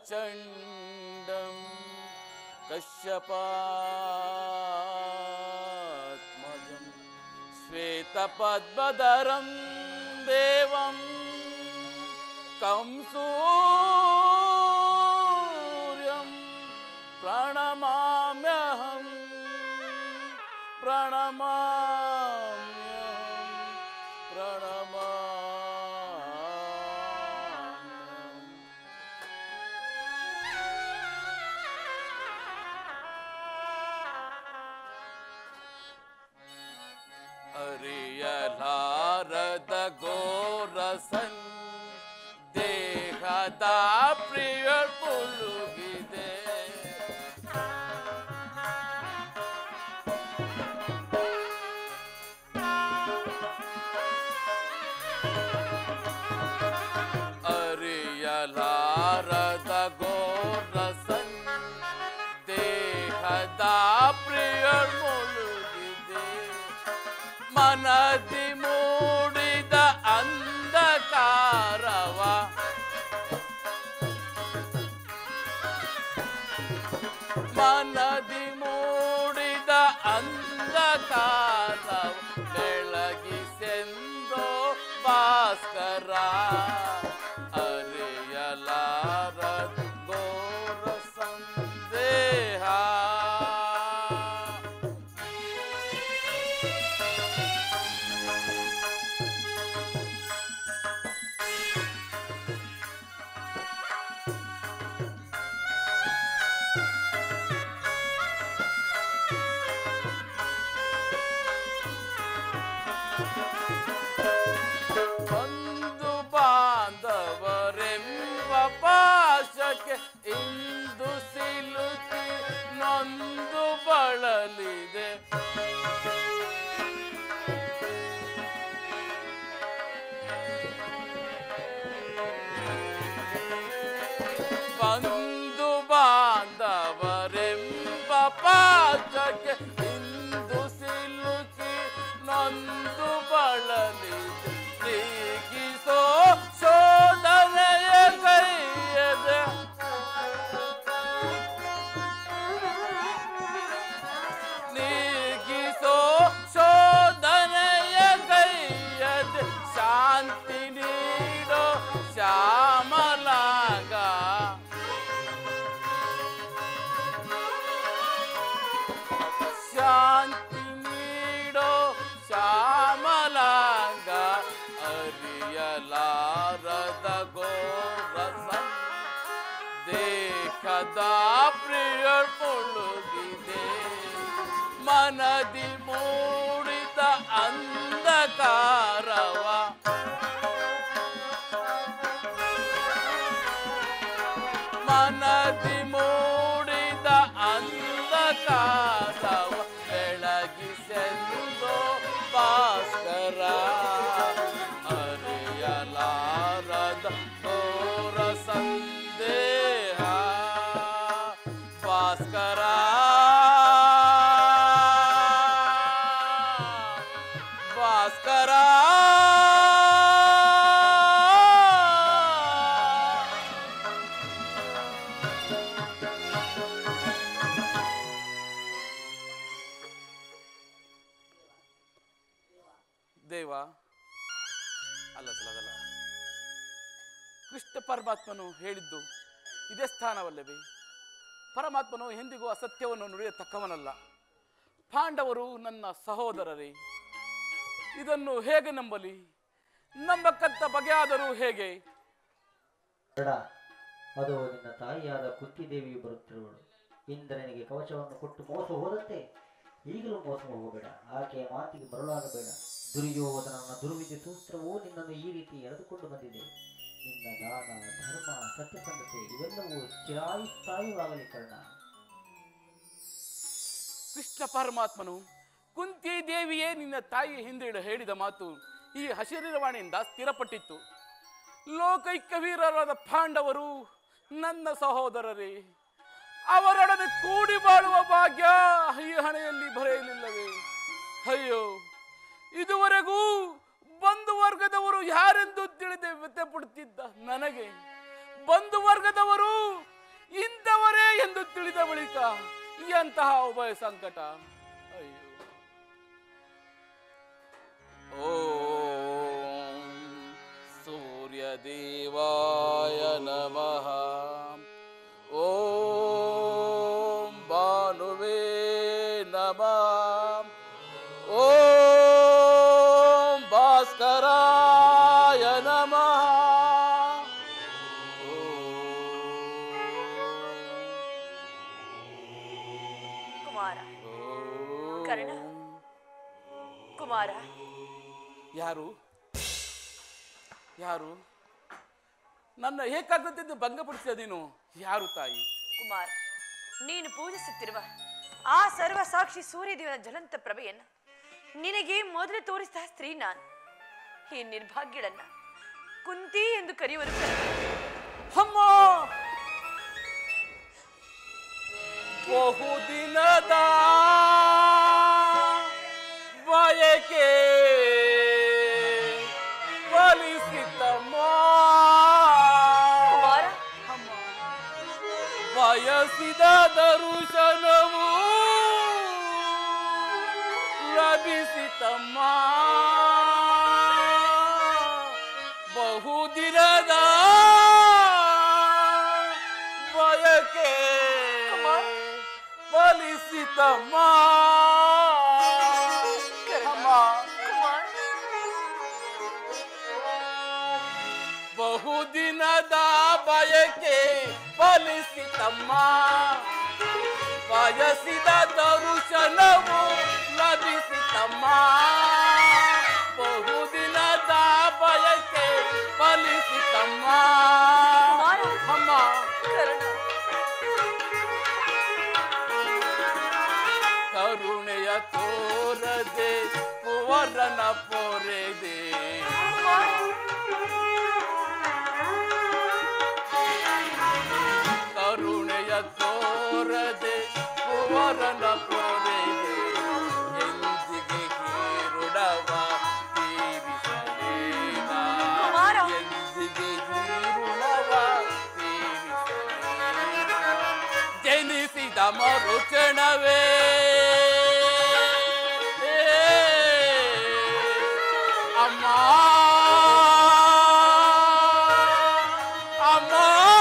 प्रचण्डं कश्यपात्मजं श्वेतपद्मधरं देवं कंसूर्यं प्रणमाम्यहं प्रणमाम्यहं प्रणमाम्यहम् ಅರಿಯಲಾರದ ಗೋರಸನ್ ದೇಹದ ಪ್ರಿಯ ಪುಳುಗಿದೆ ಅರಿಯಲಾರದ ಗೋರಸನ್ ದೇಹದ ಪ್ರಿಯ ಮುಳುಗಿದೆ ಮನದಿ ಮೂಡಿದ ಅಂಧಕಾರವ ಮನದಿ ಮೂಡಿದ ಅಂಧಕಾರ ಬೆಳಗಿಸೆಂದೋ ಭಾಸ್ಕರ ಅರಿಯಲಾರ ಘೋರ ಸಂದೇಹ ಒಂದು ಬಾಂಧವರೆಂಬ ಪಾಶಕ್ಕೆ ಇಂದು ಸಿಲುಕಿ ನೊಂದು ಬಳಲಿದೆ ಬಂಧು ಬಾಂಧವರೆಂಬ ಪಾಶಕ್ಕೆ ಇಂದು ಸಿಲುಕಿ ನೊಂದು ಬಳಲಿದೆ ನೀಗಿಸೋ ಶೋಧನೆಯ ಕೈಯದೆ ನೀಗಿಸೋ ಶೋಧನೆಯ ಕೈಯದೆ ಶಾಂತಿ ನೀಡೋ ಶ್ಯಾಮಲಾಗ ಶಾಂತಿ ನೀಡೋ ಶ್ಯಾಮಲಾಂಗ ಅರಿಯಲಾರದ ಗೋರಸ ದೇಹದ ಪ್ರಿಯ ಮುಳುಗಿದೆ ಮನದಿ ಮೂಡಿದ ಅಂಧಕಾರವ ಮನದಿ ಮೂಡಿದ ಅಂಧಕಾರವ ಬೆಳಗಿಸೆಂದೋ ಭಾಸ್ಕರ ಅರಿಯಲಾರದ ಘೋರ ಸಂದೇಹ ಭಾಸ್ಕರ ಭಾಸ್ಕರ ದೇವ ಅಲ್ಲ ಸಲ ಅದಲ್ಲ ಕೃಷ್ಣ ಪರಮಾತ್ಮನು ಹೇಳಿದ್ದು ಇದೇ ಸ್ಥಾನವಲ್ಲವೇ ಪರಮಾತ್ಮನು ಎಂದಿಗೂ ಅಸತ್ಯವನ್ನು ನುಡಿಯತಕ್ಕವನಲ್ಲ ಪಾಂಡವರು ನನ್ನ ಸಹೋದರರೇ ಇದನ್ನು ಹೇಗೆ ನಂಬಲಿ ನಂಬಕ್ಕಂತ ಬಗೆಯಾದರೂ ಹೇಗೆ ಬೇಡ ಅದು ನಿನ್ನ ತಾಯಿಯಾದ ಕುಂತಿದೇವಿಯು ಬರುತ್ತಿರುವಳು ಇಂದ್ರನಿಗೆ ಕವಚವನ್ನು ಕೊಟ್ಟು ಮೋಸ ಹೋದಂತೆ ಈಗಲೂ ಮೋಸ ಹೋಗಬೇಡ ಆಕೆಯ ಮಾತಿಗೆ ಮರಳಾಗಬೇಡ ದುರ್ಯೋಧನನ ದುರ್ವಿದ್ಯೆ ಸೂತ್ರವು ನಿನ್ನನ್ನು ಈ ರೀತಿ ಎಳೆದುಕೊಂಡು ಬಂದಿದೆ ನಿನ್ನ ದಾನ ಧರ್ಮ ಸತ್ಯಸಂಧತೆ ಇವೆಲ್ಲವೂ ಚಿರಾಯುಸ್ಥಾಯುವಾಗಲಿ ಕರ್ಣ ಕೃಷ್ಣ ಪರಮಾತ್ಮನು ಕುಂತಿ ದೇವಿಯೇ ನಿನ್ನ ತಾಯಿ ಹಿಂದೆ ಹೇಳಿದ ಮಾತು ಈ ಹಸಿರಿರವಾಣಿಯಿಂದ ಸ್ಥಿರಪಟ್ಟಿತ್ತು ಲೋಕೈಕ್ಯ ವೀರರಾದ ಪಾಂಡವರು ನನ್ನ ಸಹೋದರರೇ ಅವರೊಡನೆ ಕೂಡಿ ಬಾಳುವ ಭಾಗ್ಯ ಈ ಹಣೆಯಲ್ಲಿ ಬರೆಯಲಿಲ್ಲವೇ ಅಯ್ಯೋ ಇದುವರೆಗೂ ಬಂಧು ವರ್ಗದವರು ಯಾರೆಂದು ತಿಳಿದೆ ವ್ಯಥೆ ಪಡುತ್ತಿದ್ದ ನನಗೆ ಬಂಧು ವರ್ಗದವರು ಇಂಥವರೇ ಎಂದು ತಿಳಿದ ಬಳಿಕ ಎಂತಹ ಉಭಯ ಸಂಕಟ ಅಯ್ಯೋ ಓಂ ಸೂರ್ಯದೇವಾಯ ನಮಃ ಓಂ ಭಾನುವೇ ನಮಃ ಓಂ ಭಾಸ್ಕರಾಯ ನಮಃ ಕುಮಾರ ಓಂ. ಕರ್ಣ. ಕುಮಾರ ಯಾರು ಯಾರು ನನ್ನ ಏಕಾಗ್ರತೆಯನ್ನು ಭಂಗಪಡಿಸಿದ ನೀನು ಯಾರು ತಾಯಿ ಕುಮಾರ ನೀನು ಪೂಜಿಸುತ್ತಿರುವ ಆ ಸರ್ವ ಸಾಕ್ಷಿ ಸೂರ್ಯದೇವನ ಜ್ವಲಂತ ಪ್ರಭೆಯನ್ನ ನಿನಗೆ ಮೊದಲು ತೋರಿಸಿದ ಸ್ತ್ರೀ ನಾನು ಈ ನಿರ್ಭಾಗ್ಯಳನ್ನ ಕುಂತಿ ಎಂದು ಕರೆಯುವರು ಕಣೆ. ಅಮ್ಮ ಬಹುದಿನದ ಬಯಕೆ ಫಲಿಸಿತಮ್ಮ ಕುಮಾರ ಬಯಸಿದ ದರುಶನವು ಲಭಿಸಿತಮ್ಮ ಬಹುದಿನದ ಬಯಕೆ ಕುಮಾರ್. ಫಲಿಸಿತಮ್ಮ ಕರ್ಣ. ಅಮ್ಮ ಕುಮಾರ ಬಹುದಿನದ ಬಯಕೆ ಫಲಿಸಿತಮ್ಮ ಬಯಸಿದ ದರುಶನವು ಲಭಿಸಿತಮ್ಮ ಬಹುದಿನದ ಬಯಕೆ ಫಲಿಸಿತಮ್ಮ ಕುಮಾರ. ಅಮ್ಮ ಕರ್ಣ ಕರುಣೆಯ ತೋರದೆ ಕುವರನ ಪೊರೆದೆ ಕುಮಾರ ಕರುಣೆಯ ತೋರದೆ ಕುವರನ ಪೊರೆದೆ ಎಂದಿಗೆ ಗೀರುಡವ ತೀರಿಸಲೇನ ಕುಮಾರ. ಎಂದಿಗೆ ಗೀರುಳವ ತೀರಿಸಲೇನ ಜನಿಸಿದ ಮರುಕ್ಷಣವೇ ಅಮ್ಮ ಅಮ್ಮ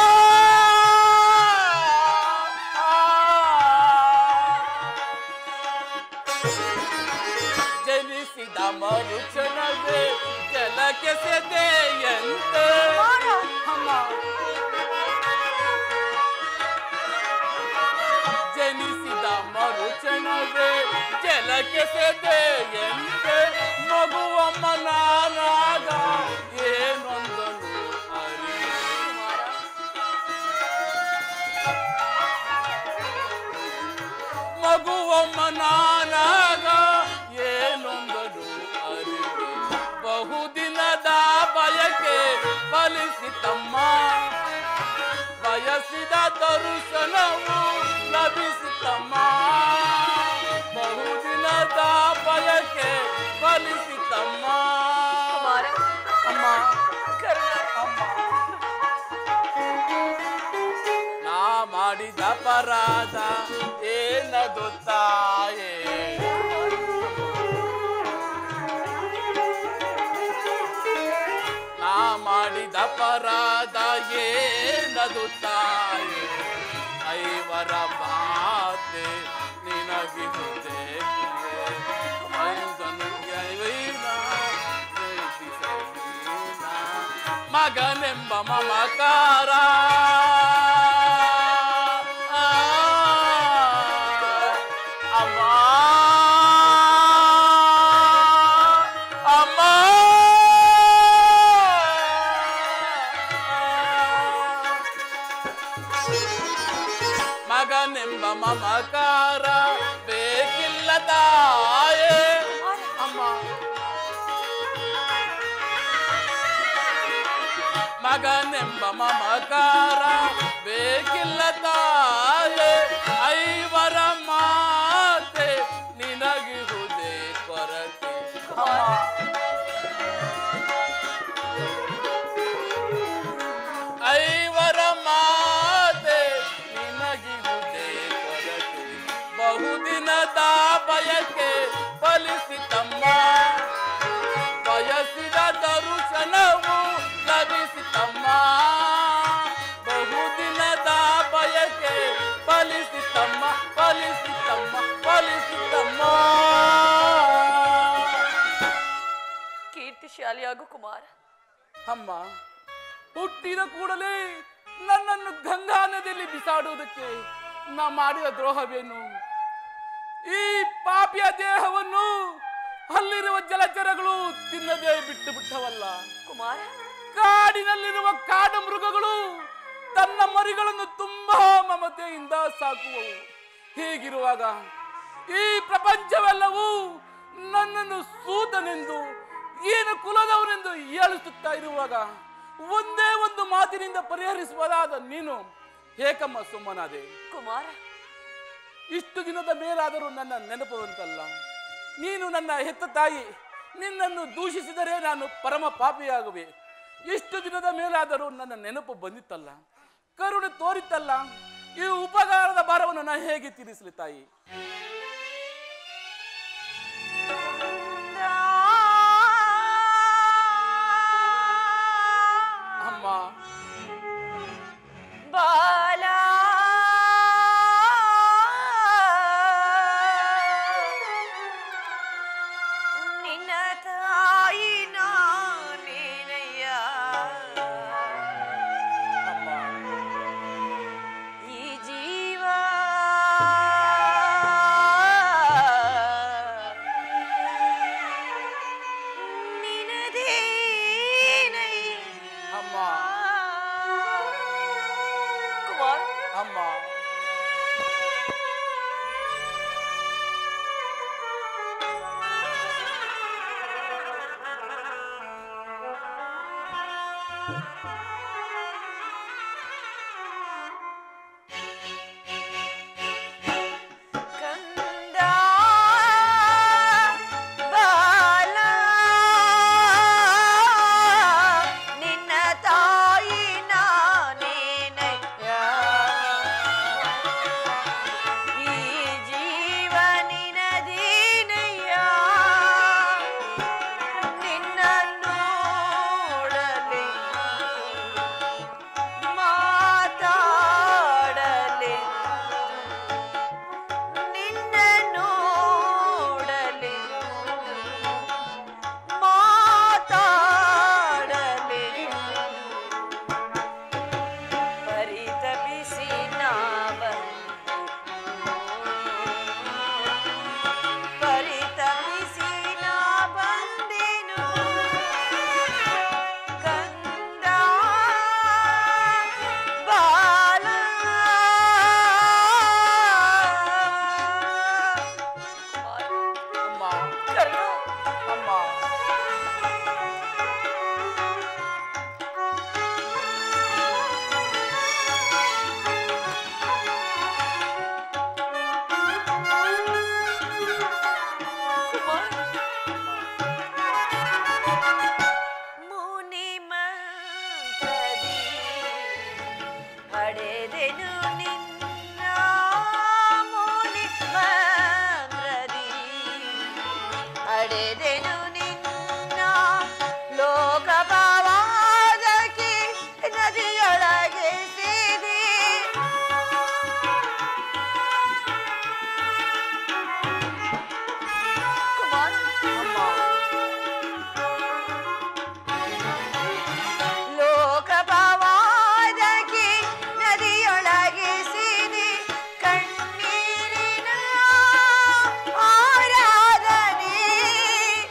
ಜನಿಸಿದ ಮರುಕ್ಷಣವೇ ಜಲಕ್ಕೆ ಸೆದೆಯಂತೆ ಕುಮಾರ ಅಮ್ಮ ಜನಿಸಿದ ಮರುಕ್ಷಣವೇ ಜಲಕ್ಕೆ ಸೆದೆಯಂತೆ ಮಗುವಮ್ಮ ನಾನಾಗ ಏನೊಂದನು ಅರಿವೆ ಮಗುವಮ್ಮ ನಾನಾಗ ಏನೊಂದನು ಅರಿವೆ ಬಹುದಿನದ ಬಯಕೆ ಫಲಿಸಿತಮ್ಮ ಬಯಸಿದ ದರುಶನವು ಲಭಿಸಿತಮ್ಮ ಬಹುದಿನದ ಬಯಕೆ ಫಲಿಸಿತಮ್ಮ ಕುಮಾರ ಅಮ್ಮ ಕರ್ಣ ಅಮ್ಮ ನಾ ಮಾಡಿದ ಅಪರಾಧ ಏನದು ತಾಯೇ ನಾ ಮಾಡಿದ ಅಪರಾಧ ಏನದು ತಾಯೇ ಐವರ ಮಾತೆ ನಿನಗಿರುತ್ತದೆ ಮಗನೆಂಬ ಮಮಕಾರ ಅಮ್ಮ ಅಮ್ಮ ಮಗನೆಂಬ ಮಮಕಾರ ಬೇಕಿಲ್ಲ ತಾಯೇ ಅಮ್ಮ ಮಗನೆಂಬ ಮಮಕಾರ ಬೇಕಿಲ್ಲ ತಾಯೇ ಐವರ ಮಾತೆ ನಿನಗಿರುವುದೇ ಕೊರತೆ ಐವರ ಮಾತೆ ಬಹುದಿನದ ಬಯಕೆ ಫಲಿಸಿತಮ್ಮ ಬಯಸಿದ ದರುಶನವು ಲಭಿಸಿತಮ್ಮ ಬಹುದಿನದ ಬಯಕೆ ಫಲಿಸಿತಮ್ಮ ಫಲಿಸಿತಮ್ಮ ಫಲಿಸಿತಮ್ಮ ಕೀರ್ತಿಶಾಲಿಯಾಗು ಕುಮಾರ ಅಮ್ಮ ಹುಟ್ಟಿದ ಕೂಡಲೇ ನನ್ನನ್ನು ಗಂಗಾ ನದಿಯಲ್ಲಿ ಬಿಸಾಡುವುದಕ್ಕೆ ನಾ ಮಾಡಿದ ದ್ರೋಹವೇನು ಈ ಪಾಪಿಯ ದೇಹವನ್ನು ಅಲ್ಲಿರುವ ಜಲಚರಗಳು ತಿನ್ನದೇ ಬಿಟ್ಟು ಬಿಟ್ಟವಲ್ಲ ಕುಮಾರ ಕಾಡಿನಲ್ಲಿರುವ ಕಾಡು ಮೃಗಗಳು ತನ್ನ ಮರಿಗಳನ್ನು ತುಂಬಾ ಮಮತೆಯಿಂದ ಸಾಕುವವು ಹೀಗಿರುವಾಗ ಈ ಪ್ರಪಂಚವೆಲ್ಲವೂ ನನ್ನನ್ನು ಸೂತನೆಂದು ಏನು ಕುಲದವನೆಂದು ಹೀಯಾಳಿಸುತ್ತಾ ಇರುವಾಗ ಒಂದೇ ಒಂದು ಮಾತಿನಿಂದ ಪರಿಹರಿಸುವುದಾದ ನೀನು ಏಕಮ್ಮ ಸುಮ್ಮನಾದೆ ಕುಮಾರ ಇಷ್ಟು ದಿನದ ಮೇಲಾದರೂ ನನ್ನ ನೆನಪುವಂತಲ್ಲ ನೀನು ನನ್ನ ಹೆತ್ತ ತಾಯಿ ನಿನ್ನನ್ನು ದೂಷಿಸಿದರೆ ನಾನು ಪರಮ ಪಾಪಿಯಾಗುವೆ ಇಷ್ಟು ದಿನದ ಮೇಲಾದರೂ ನನ್ನ ನೆನಪು ಬಂದಿತ್ತಲ್ಲ ಕರುಣೆ ತೋರಿತ್ತಲ್ಲ ಈ ಉಪಕಾರದ ಭಾರವನ್ನು ನಾನು ಹೇಗೆ ತೀರಿಸಲಿ ತಾಯಿ ಅಮ್ಮ ಬಾಲ ನಿನ್ನ ತಾಯಿ ನಾನೇನಯ್ಯ ಅಮ್ಮ ಈ ಜೀವ ನಿನದೇನಯ್ಯ ಅಮ್ಮ ಕುಮಾರ್ ಅಮ್ಮ ಕಂದ ಬಾಲ ನಿನ್ನ ತಾಯಿ ನಾನೇನಯ್ಯ ಈ ಜೀವ ನಿನದೇನಯ್ಯ ನಿನ್ನ ನೋಡಲೆ ಮಾತಾಡಲೆ ನಿನ್ನ ನೋಡಲೆ ಮಾತಾಡಲೆ ಪರಿತಪಿಸಿ ನಾ ಬಂದೆ. ಪರಿತಪಿಸಿ ನಾ ಬಂದೆನು ಕಂದ ಬಾಲ ಅಮ್ಮ ಕರ್ಣ ಅಮ್ಮ ಕುಮಾರ್ ಮುನಿ ಮಂತ್ರದಿ ಹಡೆದೆನು ನಿನ್ನ ಮುನಿ ಮಂತ್ರದಿ ಹಡೆದೆನು ನಿನ್ನ ಲೋಕಪವಾದಕ್ಕೆ ನದಿಯೊಳಗೆ ಸಿದಿ ಕುಮಾರ್ ಅಮ್ಮ ಲೋಕಪವಾದಕ್ಕೆ ನದಿಯೊಳಗೆ ಸಿದಿ ಕಣ್ಣೀರಿನ ಆರಾಧನೆ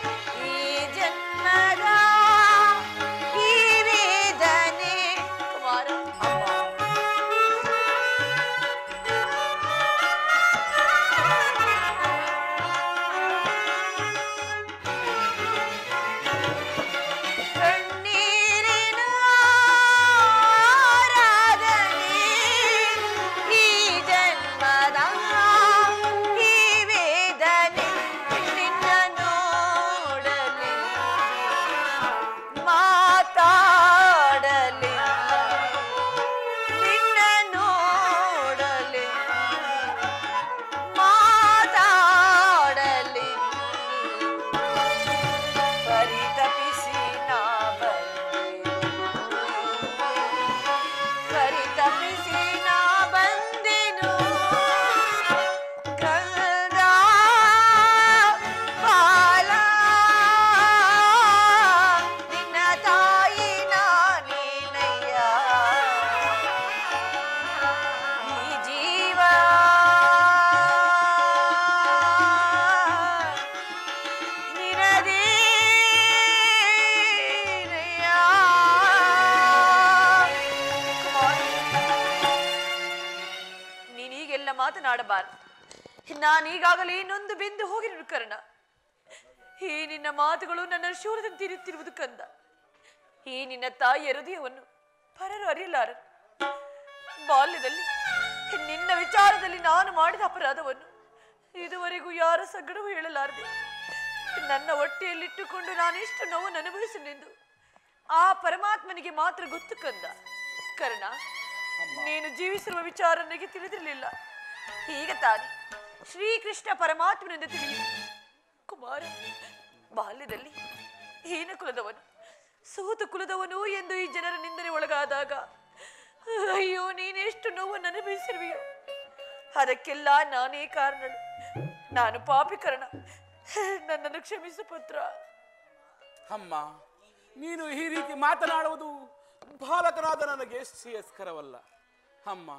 ಮಾತನಾಡಬಾರದು ನಾನೀಗಾಗಲೇ ಇನ್ನೊಂದು ಬೆಂದು ಹೋಗಿರು ಕರ್ಣ ಈ ನಿನ್ನ ಮಾತುಗಳು ನನ್ನ ಶೂರದಂತೆ ತಿರುತ್ತಿರುವುದು ಕಂದ ಈ ನಿನ್ನ ತಾಯಿಯ ಹೃದಯವನ್ನು ಪರರು ಅರಿಯಲಾರರು ಬಾಲ್ಯದಲ್ಲಿ ನಿನ್ನ ವಿಚಾರದಲ್ಲಿ ನಾನು ಮಾಡಿದ ಅಪರಾಧವನ್ನು ಇದುವರೆಗೂ ಯಾರ ಸಗಡವು ಹೇಳಲಾರದೆ ನನ್ನ ಹೊಟ್ಟೆಯಲ್ಲಿಟ್ಟುಕೊಂಡು ನಾನೆಷ್ಟು ನೋವನ್ನು ಅನುಭವಿಸನೆಂದು ಆ ಪರಮಾತ್ಮನಿಗೆ ಮಾತ್ರ ಗೊತ್ತು ಕಂದ ಕರ್ಣ ನೀನು ಜೀವಿಸಿರುವ ವಿಚಾರ ನನಗೆ ತಿಳಿದಿರಲಿಲ್ಲ ಈಗ ತಾನೆ ಶ್ರೀಕೃಷ್ಣ ಪರಮಾತ್ಮನೆಂದು ತಿಳಿಯಿತು ಕುಮಾರ ಬಾಲ್ಯದಲ್ಲಿ ಹೀನ ಕುಲದವನು ಸೂತ ಕುಲದವನು ಎಂದು ಈ ಜನರ ನಿಂದನೆ ಒಳಗಾದಾಗ ಅಯ್ಯೋ ನೀನೆಷ್ಟು ನೋವನ್ನು ಅನುಭವಿಸಿರುವೆಯೋ ಅದಕ್ಕೆಲ್ಲ ನಾನೇ ಕಾರಣಳು ನಾನು ಪಾಪಿಕರಣ ನನ್ನನ್ನು ಕ್ಷಮಿಸು ಪುತ್ರ ಅಮ್ಮ ನೀನು ಈ ರೀತಿ ಮಾತನಾಡುವುದು ಬಾಲಕನಾದ ನನಗೆ ಶ್ರೇಯಸ್ಕರವಲ್ಲ ಅಮ್ಮ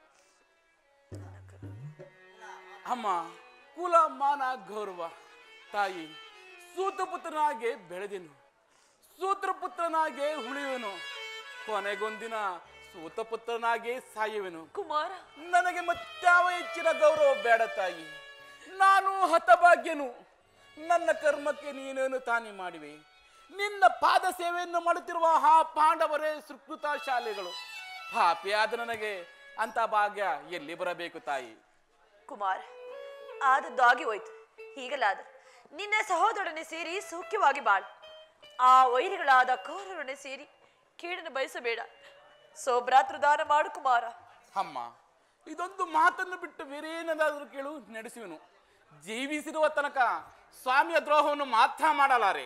ಅಮ್ಮ ಕುಲ ಮಾನ ಗೌರವ ತಾಯಿ ಸೂತಪುತ್ರನಾಗೆ ಬೆಳೆದೆನು ಸೂತ್ರಪುತ್ರನಾಗೆ ಉಳಿಯುವೆನು ಕೊನೆಗೊಂದಿನ ಸೂತಪುತ್ರನಾಗೆ ಸಾಯುವೆನು ಕುಮಾರ ನನಗೆ ಮತ್ಯಾವ ಹೆಚ್ಚಿನ ಗೌರವ ಬೇಡ ತಾಯಿ ನಾನು ಹತಭಾಗ್ಯನು ನನ್ನ ಕರ್ಮಕ್ಕೆ ನೀನೇನು ತಾನೇ ಮಾಡಿವೆ ನಿನ್ನ ಪಾದ ಸೇವೆಯನ್ನು ಮಾಡುತ್ತಿರುವ ಆ ಪಾಂಡವರೇ ಸುಕೃತ ಶಾಲೆಗಳು ಪಾಪಿಯಾದ ನನಗೆ ಅಂತ ಭಾಗ್ಯ ಎಲ್ಲಿ ಬರಬೇಕು ತಾಯಿ ಕುಮಾರ ಆದದ್ದು ಆಗಿ ಹೋಯ್ತು ಈಗಲಾದರೂ ನಿನ್ನ ಸಹೋದರನೇ ಸೇರಿ ಸೌಖ್ಯವಾಗಿ ಬಾಳು ಆ ವೈರಿಗಳಾದ ಕೌರವರೊಡನೆ ಸೇರಿ ಕೀಡನ್ನು ಬಯಸಬೇಡ ಸೋಭ್ರಾತೃದಾನ ಮಾಡು ಕುಮಾರ ಅಮ್ಮ ಇದೊಂದು ಮಾತನ್ನು ಬಿಟ್ಟು ಬೇರೇನದಾದರೂ ಕೇಳು ನಡೆಸುವೆನು ಜೀವಿಸಿರುವ ತನಕ ಸ್ವಾಮಿಯ ದ್ರೋಹವನ್ನು ಮಾತ್ರ ಮಾಡಲಾರೆ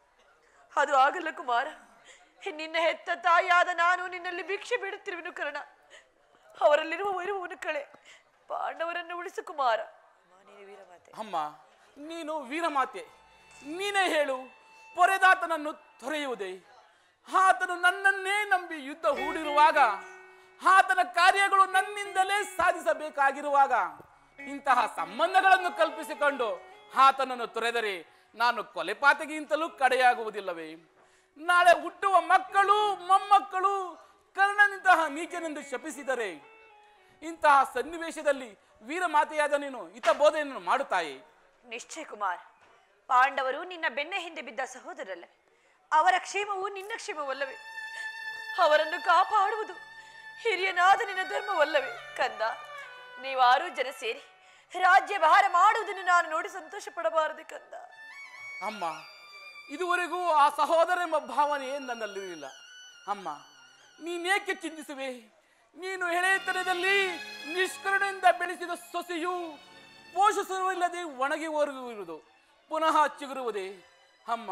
ಅದು ಆಗಲ್ಲ ಕುಮಾರ ನಿನ್ನ ಹೆತ್ತ ತಾಯಿಯಾದ ನಾನು ನಿನ್ನಲ್ಲಿ ಭಿಕ್ಷೆ ಬೇಡುತ್ತಿರುವೆನು ಕರ್ಣ ಅವರಲ್ಲಿರುವ ವೈರವನ್ನು ಕಳೆ ಪಾಂಡವರನ್ನು ಉಳಿಸು ಕುಮಾರ ಅಮ್ಮ, ನೀನು ವೀರಮಾತೆ ಅಮ್ಮ ನೀನು ವೀರಮಾತೆ ನೀನೇ ಹೇಳು ಪೊರೆದಾತನನ್ನು ತೊರೆಯುವುದೇ ಆತನು ನನ್ನನ್ನೇ ನಂಬಿ ಯುದ್ಧ ಹೂಡಿರುವಾಗ ಆತನ ಕಾರ್ಯಗಳು ನನ್ನಿಂದಲೇ ಸಾಧಿಸಬೇಕಾಗಿರುವಾಗ ಇಂತಹ ಸಂಬಂಧಗಳನ್ನು ಕಲ್ಪಿಸಿಕೊಂಡು ಆತನನ್ನು ತೊರೆದರೆ ನಾನು ಕೊಲೆಪಾತಗಿಂತಲೂ ಕಡೆಯಾಗುವುದಿಲ್ಲವೇ ನಾಳೆ ಹುಟ್ಟುವ ಮಕ್ಕಳು ಮೊಮ್ಮಕ್ಕಳು ಕರ್ಣನಿಂತಹ ನೀಚನೆಂದು ಶಪಿಸಿದರೆ ಇಂತಹ ಸನ್ನಿವೇಶದಲ್ಲಿ ವೀರಮಾತೆಯಾದ ನೀನು ಹಿತ ಬೋಧನೆಯನ್ನು ಮಾಡುತ್ತಾಯಿ ನಿಶ್ಚಯ ಕುಮಾರ್ ಪಾಂಡವರು ನಿನ್ನ ಬೆನ್ನ ಹಿಂದೆ ಬಿದ್ದ ಸಹೋದರಲ್ಲ ಅವರ ಕ್ಷೇಮವು ನಿನ್ನ ಕ್ಷೇಮವಲ್ಲವೇ ಅವರನ್ನು ಕಾಪಾಡುವುದು ಹಿರಿಯನಾದ ನಿನ್ನ ಧರ್ಮವಲ್ಲವೇ ಕಂದ ನೀವಾರು ಜನ ಸೇರಿ ರಾಜ್ಯ ಭಾರ ಮಾಡುವುದನ್ನು ನಾನು ನೋಡಿ ಸಂತೋಷ ಪಡಬಾರದೆ ಕಂದ ಅಮ್ಮ ಇದುವರೆಗೂ ಆ ಸಹೋದರ ಎಂಬ ಭಾವನೆ ನನ್ನಲ್ಲಿರಲಿಲ್ಲ ಅಮ್ಮ ನೀನೇಕೆ ಚಿಂತಿಸುವೆ ನೀನು ಎಳೆತನದಲ್ಲಿ ನಿಷ್ಕರಣೆಯಿಂದ ಬೆಳೆಸಿದ ಸೊಸೆಯು ಪೋಷಿಸುವಿಲ್ಲದೆ ಒಣಗಿ ಇರುವುದು ಪುನಃ ಚಿಗುರುವುದೇ ಅಮ್ಮ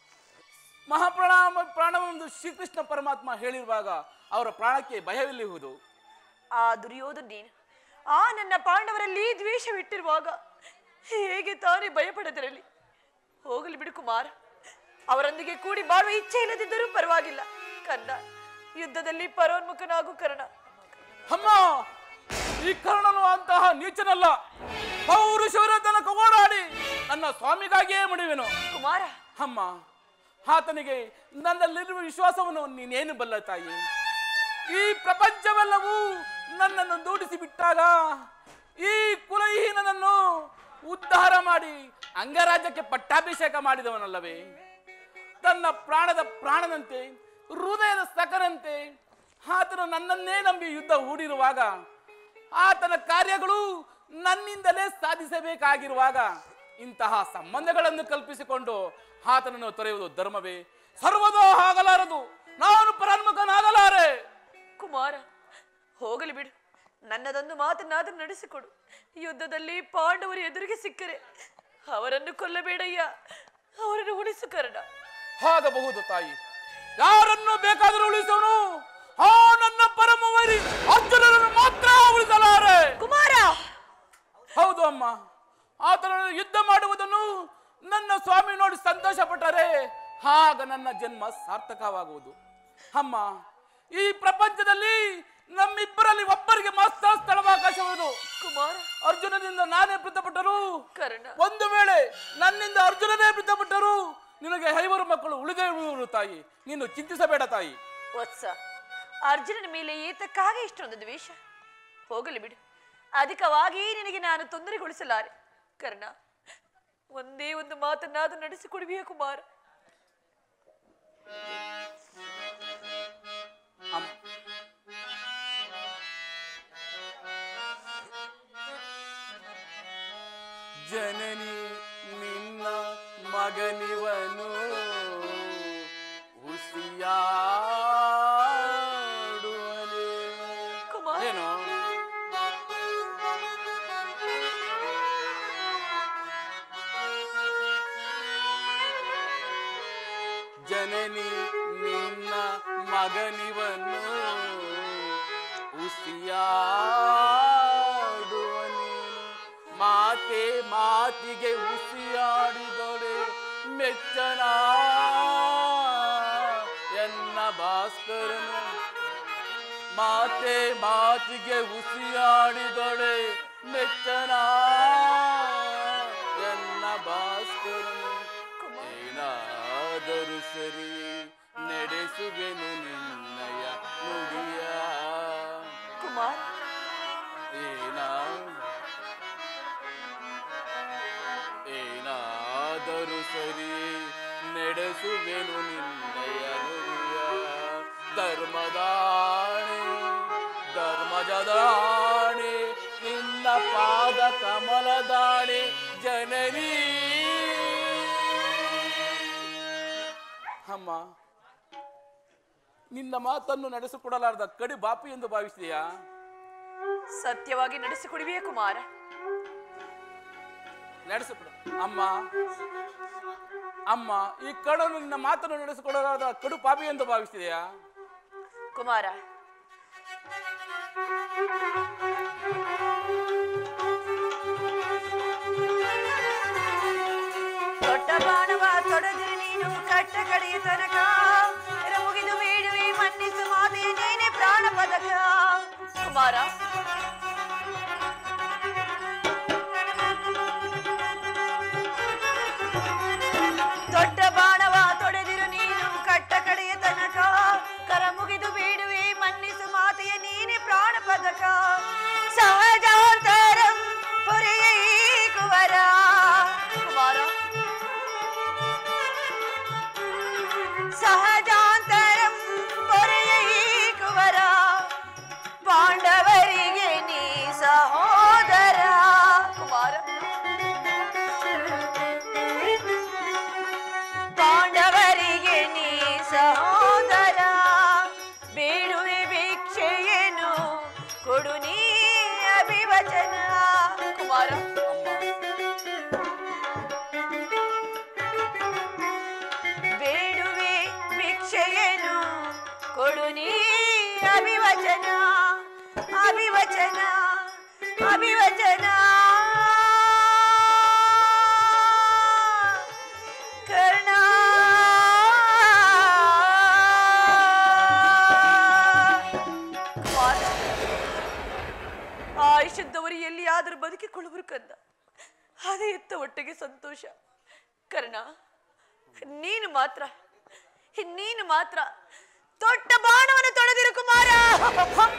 ಮಹಾಪ್ರಾಣ ಪ್ರಾಣವೆಂದು ಶ್ರೀಕೃಷ್ಣ ಪರಮಾತ್ಮ ಹೇಳಿರುವಾಗ ಅವರ ಪ್ರಾಣಕ್ಕೆ ಭಯವಿಲ್ಲಿರುವುದು ಆ ದುರ್ಯೋಧನ ನೀನು ಆ ನನ್ನ ಪಾಂಡವರಲ್ಲಿ ದ್ವೇಷವಿಟ್ಟಿರುವಾಗ ಹೇಗೆ ತಾನೇ ಭಯಪಡದಿರಲಿ ಹೋಗಲಿ ಬಿಡು ಕುಮಾರ ಅವರೊಂದಿಗೆ ಕೂಡಿ ಬಾಳುವ ಇಚ್ಛೆ ಇಲ್ಲದಿದ್ದರೂ ಪರವಾಗಿಲ್ಲ ಕಂದ ಯುದ್ಧದಲ್ಲಿ ಪರೋನ್ಮುಖನಾಗು ಕರ್ಣ ಅಮ್ಮ ಈ ಕರ್ಣನು ಅಂತಹ ನೀಚನಲ್ಲ ಪೌರುಷವರ ತನಕ ಓಡಾಡಿ ನನ್ನ ಸ್ವಾಮಿಗಾಗಿಯೇ ಮುಡಿವೆನು ಕುಮಾರ ಅಮ್ಮ ಆತನಿಗೆ ನನ್ನಲ್ಲಿರುವ ವಿಶ್ವಾಸವನ್ನು ನೀನೇನು ಬಲ್ಲ ತಾಯಿ ಈ ಪ್ರಪಂಚವೆಲ್ಲವೂ ನನ್ನನ್ನು ದೂಡಿಸಿ ಬಿಟ್ಟಾಗ ಈ ಕುಲಹೀನನನ್ನು ಉದ್ಧಾರ ಮಾಡಿ ಅಂಗರಾಜ್ಯಕ್ಕೆ ಪಟ್ಟಾಭಿಷೇಕ ಮಾಡಿದವನಲ್ಲವೇ ತನ್ನ ಪ್ರಾಣದ ಪ್ರಾಣದಂತೆ ಹೃದಯದ ಸಕರಂತೆ ಆತನು ನನ್ನನ್ನೇ ನಂಬಿ ಯುದ್ಧ ಹೂಡಿರುವಾಗ ಆತನ ಕಾರ್ಯಗಳು ನನ್ನಿಂದಲೇ ಸಾಧಿಸಬೇಕಾಗಿರುವಾಗ ಇಂತಹ ಸಂಬಂಧಗಳನ್ನು ಕಲ್ಪಿಸಿಕೊಂಡು ಆತನನ್ನು ತೊರೆಯುವುದು ಧರ್ಮವೇ ಸರ್ವದೋ ಆಗಲಾರದು ನಾನು ಪರಾನ್ಮುಖನಾಗಲಾರೆ ಕುಮಾರ ಹೋಗಲಿ ಬಿಡು ನನ್ನದೊಂದು ಮಾತನ್ನಾದರೂ ನಡೆಸಿಕೊಡು ಯುದ್ಧದಲ್ಲಿ ಪಾಂಡವರು ಎದುರಿಗೆ ಸಿಕ್ಕರೆ ಅವರನ್ನು ಕೊಲ್ಲಬೇಡಯ್ಯ ಅವರನ್ನು ಉಳಿಸು ಕರ್ಣ ಆಗಬಹುದು ತಾಯಿ ಯಾರನ್ನು ಬೇಕಾದರೂ ಉಳಿಸೋನು ಆ ನನ್ನ ಪರಮ ವೈರಿ ಅರ್ಜುನನನ್ನು ಮಾತ್ರ ಉಳಿಸಲಾರೆ ಕುಮಾರ ಹೌದು ಅಮ್ಮ ಆತನನ್ನು ಯುದ್ಧ ಮಾಡುವುದನ್ನು ನನ್ನ ಸ್ವಾಮಿ ನೋಡಿ ಸಂತೋಷ ಪಟ್ಟರೆ ಆಗ ನನ್ನ ಜನ್ಮ ಸಾರ್ಥಕವಾಗುವುದು ಅಮ್ಮ ಈ ಪ್ರಪಂಚದಲ್ಲಿ ನಮ್ಮಿಬ್ಬರಲ್ಲಿ ಒಬ್ಬರಿಗೆ ಮಾತ್ರ ಸ್ಥಳವಾಕಾಶವಿರುವುದು ಕುಮಾರ ಅರ್ಜುನನಿಂದ ನಾನೇ ಮೃತಪಟ್ಟರು ಕರ್ಣ ಒಂದು ವೇಳೆ ನನ್ನಿಂದ ಅರ್ಜುನನೇ ಮೃತಪಟ್ಟರು ನಿನಗೆ ಐವರು ಮಕ್ಕಳು ಉಳಿದೇ ಉಳಿಯುವರು ತಾಯಿ ನೀನು ಚಿಂತಿಸಬೇಡ ತಾಯಿ ವತ್ಸ ಅರ್ಜುನನ ಮೇಲೆ ಏತಕ್ಕಾಗಿ ಇಷ್ಟೊಂದು ದ್ವೇಷ ಹೋಗಲಿ ಬಿಡು ಅಧಿಕವಾಗಿ ನಿನಗೆ ನಾನು ತೊಂದರೆಗೊಳಿಸಲಾರೆ ಕರ್ಣ ಒಂದೇ ಒಂದು ಮಾತನ್ನಾದ್ರೂ ನಡೆಸಿಕೊಡುವೆಯ ಕುಮಾರ ಅಮ್ಮ ಜನನಿ ನಿನ್ನ ಮಗನಿವನು ಹುಸಿಯಾಡುವನೇನು ಕುಮಾರ ಏನು ಜನನಿ ನಿನ್ನ ಮಗನಿವನು ಉಸಿಯಾಡುವನೇನು ಮಾತೆ ಮಾತಿಗೆ ಉಸಿಯಾಡಿದೊಡೆ ಮೆಚ್ಚನ ಎನ್ನ ಭಾಸ್ಕರನು ಮಾತೆ ಮಾತಿಗೆ ಉಸಿಯಾಡಿದೊಳೆ ಮೆಚ್ಚನ ಎನ್ನ ಭಾಸ್ಕರನು ಏನಾದರೂ ಸರಿ ನಡೆಸುವೆನು ನಿನ್ನಯ ನುಡಿಯ ಕುಮಾರ್ ಏನಾ ಏನಾದರೂ ಸರಿ ನಡೆಸುವೆನು ನಿನ್ನಯ ನುಡಿಯ ಧರ್ಮದಾಣೆ ಧರ್ಮಜದಾಣೆ ನಿನ್ನ ಪಾದ ಕಮಲದಾಣೆ ಜನನೀ ಅಮ್ಮ ನಿನ್ನ ಮಾತನ್ನು ನಡೆಸಿಕೊಡಲಾರದ ಕಡಿ ಬಾಪು ಎಂದು ಭಾವಿಸಿದೆಯಾ ಸತ್ಯವಾಗಿ ನಡೆಸಿಕೊಡುವೆಯ ಕುಮಾರ ನಡೆಸಿಕೊಡು ಅಮ್ಮ ಅಮ್ಮ ಈ ಕಡು ನಿನ್ನ ಮಾತನ್ನು ನಡೆಸಿಕೊಡಲಾದ ಕಡು ಪಾಪಿ ಎಂದು ಭಾವಿಸಿದೆಯಾ ಕುಮಾರ ದೊಡ್ಡ ಬಾಣವ ತೊಡೆದಿರಿ ನೀನು ಕಟ್ಟ ಕಡೆಯ ತನಕ ಮುಗಿದು ಬೇಡುವೆ ಮನ್ನಿಸು ಮಾತೆಯ ನೀನೆ ಪ್ರಾಣ ಪದಕ ಕುಮಾರ ದೊಡ್ಡ ಬಾಣವ ತೊಡೆದಿರು ನೀನು ಕಟ್ಟ ಕಡೆಯ ತನಕ ಕರ ಮುಗಿದು ಬೇಡುವೆ ಮನ್ನಿಸು ಮಾತೆಯ ನೀನೆ ಪ್ರಾಣ ಪದಕ ಸಹಜಾಂತರಂ ಪೊರೆಯ ಈ ಕುವರ ಕುಮಾರ ಸಹಜಾಂತರಂ ಪೊರೆಯ ಈ ಕುವರ ಪಾಂಡವರಿಗೆ ನೀ ಸಹೋದರ ಕುಮಾರ ಪಾಂಡವರಿಗೆ ನೀ ಸಹೋದರ ಬೇಡುವೆ ಭಿಕ್ಷೆಯೇನು ಕೊಡು ನೀ ಅಭಿವಚನ ಕುಮಾರ ಬೇಡುವೆ ಭಿಕ್ಷೆಯೇನು ಕೊಡು ನೀ ಅಭಿವಚನ ಅಭಿವಚನ ಅಭಿವಚನ ಕರ್ಣ ಕುಮಾರ, ಆಯುಷ್ಯದವರು ಎಲ್ಲಿಯಾದರೂ ಬದುಕಿಕೊಳ್ಳುವರು ಕಂದ ಅದೇ ಎತ್ತ ಒಟ್ಟಿಗೆ ಸಂತೋಷ ಕರ್ಣ ನೀನು ಮಾತ್ರ ನೀನು ಮಾತ್ರ ದೊಡ್ಡ ಬಾಣವನ್ನು ತೊಳೆದಿರು ಕುಮಾರ ಅಮ್ಮ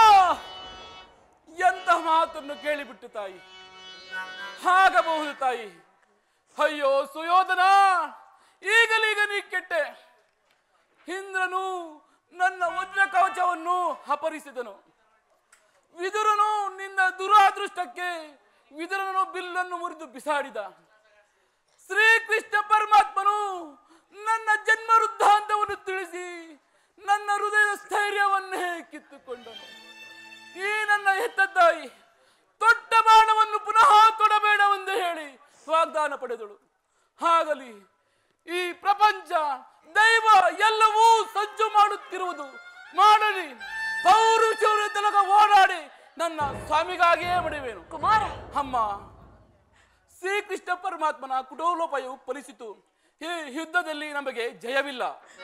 ಎಂತ ಮಾತನ್ನು ಕೇಳಿಬಿಟ್ಟು ತಾಯಿ ಆಗಬಹುದು ತಾಯಿ ಅಯ್ಯೋ ಸುಯೋಧನ ಈಗಲೀಗ ನೀ ಕೆಟ್ಟೆ ಇಂದ್ರನು ನನ್ನ ವಜ್ರ ಕವಚವನ್ನು ಅಪಹರಿಸಿದನು ವಿದುರನು ನಿನ್ನ ದುರಾದೃಷ್ಟಕ್ಕೆ ವಿದುರನು ಬಿಲ್ಲನ್ನು ಮುರಿದು ಬಿಸಾಡಿದ ಶ್ರೀಕೃಷ್ಣ ಪರಮಾತ್ಮನು ನನ್ನ ಜನ್ಮ ವೃದ್ಧಾಂತವನ್ನು ತಿಳಿಸಿ ನನ್ನ ಹೃದಯದ ಸ್ಥೈರ್ಯವನ್ನೇ ಕಿತ್ತುಕೊಂಡನು ಈ ನನ್ನ ಹೆತ್ತ ತಾಯಿ ದೊಡ್ಡ ಬಾಣವನ್ನು ಪುನಃ ತೊಡಬೇಡವೆಂದು ಹೇಳಿ ವಾಗ್ದಾನ ಪಡೆದಳು ಆಗಲಿ ಈ ಪ್ರಪಂಚ ದೈವ ಎಲ್ಲವೂ ಸಜ್ಜು ಮಾಡುತ್ತಿರುವುದು ಮಾಡಲಿ ಪೌರುಷವರು ತನಕ ಓಡಾಡಿ ನನ್ನ ಸ್ವಾಮಿಗಾಗಿಯೇ ಮಡಿವೇನು ಕುಮಾರ ಅಮ್ಮ ಶ್ರೀಕೃಷ್ಣ ಪರಮಾತ್ಮನ ಕುಟೋಲೋಪಾಯವು ಫಲಿಸಿತು ಈ ಯುದ್ಧದಲ್ಲಿ ನಮಗೆ ಜಯವಿಲ್ಲ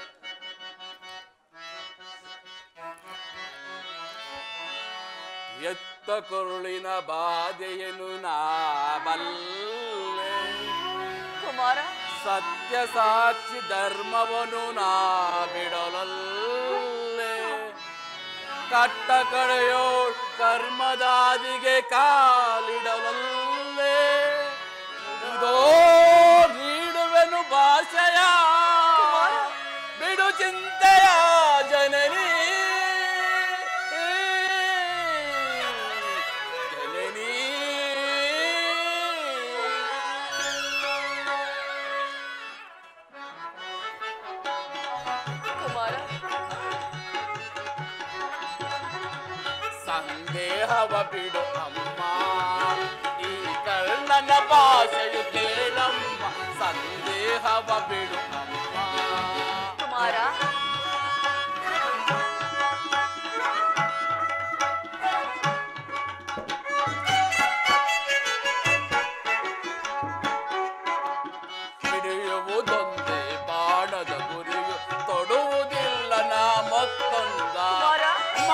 ಎತ್ತ ಕರುಳಿನ ಬಾಧೆಯನ್ನು ನಾ ಬಲ್ಲೆ ಕುಮಾರ ಸತ್ಯ ಸಾಕ್ಷಿ ಧರ್ಮವನ್ನು ನಾ ಬಿಡಲೊಲ್ಲೆ ಕಟ್ಟ ಕಡೆಯೋ ಕರ್ಮದಾದಿಗೆ ಕಾಲಿಡಲಲ್ಲೇ ಇದೋ ನೀಡುವೆನು ಭಾಷೆಯ ಬಿಡು ಚಿಂತೆಯ ಜನನಿ ಜನನಿ ಕುಮಾರ ಸಂದೇಹವ ಬಿಡು ಅಮ್ಮ ಈ ಕರ್ಣನ ಭಾಷೆಯು ಕೇಳಮ್ಮ ಸಂದೇಹವ ಬಿಡು ಅಮ್ಮ ಕುಮಾರ ಹಿಡಿಯುವುದೊಂದೇ ಬಾಣದ ಗುರಿಯು ತೊಡುವುದಿಲ್ಲ ನಾ ಮತ್ತೊಂದ ಕುಮಾರ ಅಮ್ಮ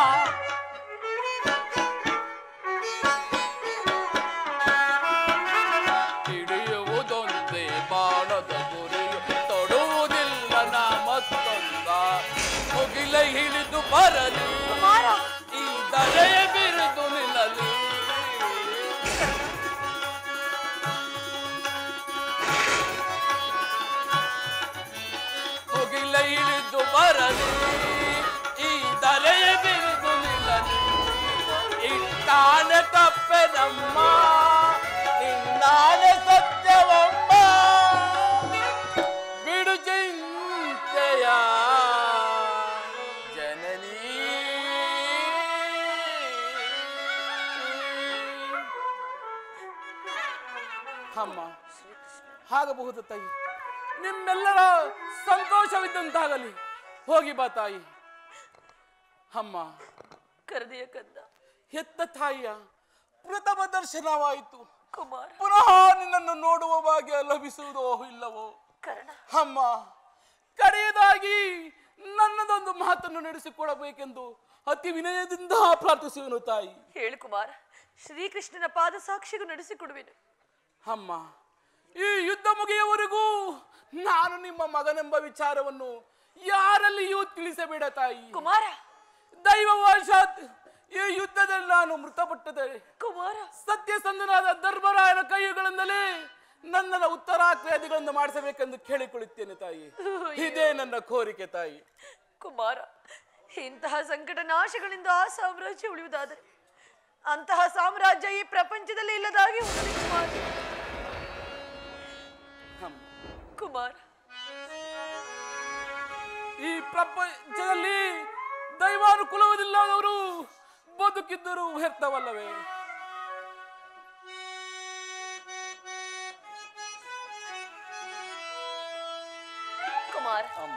ಹಿಡಿಯುವುದೊಂದೇ ಬಾಣದ ಗುರಿಯು ತೊಡುವುದಿಲ್ಲ ನಾ ಮತ್ತೊಂದ ಮುಗಿಲ ಹಿಡಿದು ಬರಲಿ ಕುಮಾರ ಈ ದರೆಯ ಬಿರುದು ನಿಲ್ಲಲಿ ಮುಗಿಲ ಇಳಿದು ಬರಲಿ ಈ ದರೆಯ ಬಿರುದು ನಿಲ್ಲಲಿ ಇಟ್ಟಾನೆ ತಪ್ಪೆ ನಮ್ಮ ನಿನ್ನಾನೆ ಸತ್ಯವಮ್ಮ ಬಿಡು ಚಿಂತೆಯ ಜನನೀ ಅಮ್ಮ ಆಗಬಹುದು ತಾಯಿ ನಿಮ್ಮೆಲ್ಲರ ಸಂತೋಷವಿದ್ದಂತಾಗಲಿ ಹೋಗಿ ಬಾ ತಾಯಿ ಅಮ್ಮ ಕರೆದೆಯ ಕಂದ ಹೆತ್ತ ತಾಯಿಯ ಪ್ರಥಮ ದರ್ಶನವಾಯಿತು ಕುಮಾರ ಪುನಃ ನಿನ್ನನ್ನು ನೋಡುವ ಭಾಗ್ಯ ಲಭಿಸುವುದೋ ಇಲ್ಲವೋ ಕರ್ಣ ಅಮ್ಮ ಕಡೆಯದಾಗಿ ನನ್ನದೊಂದು ಮಾತನ್ನು ನಡೆಸಿಕೊಡಬೇಕೆಂದು ಅತಿ ವಿನಯದಿಂದ ಪ್ರಾರ್ಥಿಸುವೆನು ತಾಯಿ ಹೇಳು ಕುಮಾರ ಶ್ರೀಕೃಷ್ಣನ ಪಾದ ಸಾಕ್ಷಿಗೂ ನಡೆಸಿಕೊಡುವೆನು ಅಮ್ಮ ಈ ಯುದ್ಧ ಮುಗಿಯವರೆಗೂ ನಾನು ನಿಮ್ಮ ಮಗನೆಂಬ ವಿಚಾರವನ್ನು ಯಾರಲ್ಲಿಯೂ ತಿಳಿಸಬೇಡ ತಾಯಿ ಕುಮಾರ ದೈವವಶಾತ್ ಈ ಯುದ್ಧದಲ್ಲಿ ನಾನು ಮೃತಪಟ್ಟದೆ ಕುಮಾರ ಸತ್ಯಸಂಧನಾದ ಧರ್ಮರಾಯನ ಕೈಗಳಿಂದಲೇ ನನ್ನನ್ನು ಉತ್ತರಾಕ್ರಿಯಾದಿಗಳನ್ನು ಮಾಡಿಸಬೇಕೆಂದು ಕೇಳಿಕೊಳ್ಳುತ್ತೇನೆ ತಾಯಿ ಇದೇ ನನ್ನ ಕೋರಿಕೆ ತಾಯಿ ಕುಮಾರ ಇಂತಹ ಸಂಕಟ ನಾಶಗಳಿಂದ ಆ ಸಾಮ್ರಾಜ್ಯ ಉಳಿಯುವುದಾದರೆ ಅಂತಹ ಸಾಮ್ರಾಜ್ಯ ಈ ಪ್ರಪಂಚದಲ್ಲಿ ಇಲ್ಲದಾಗಿ ಹೋಗಲಿ ಕುಮಾರ ಹಮ್. ಕುಮಾರ ಈ ಪ್ರಪಂಚದಲ್ಲಿ ದೈವಾನುಕೂಲವಿಲ್ಲದವರು ಬದುಕಿದ್ದರೂ ವ್ಯರ್ಥವಲ್ಲವೇ ಕುಮಾರ ಅಮ್ಮ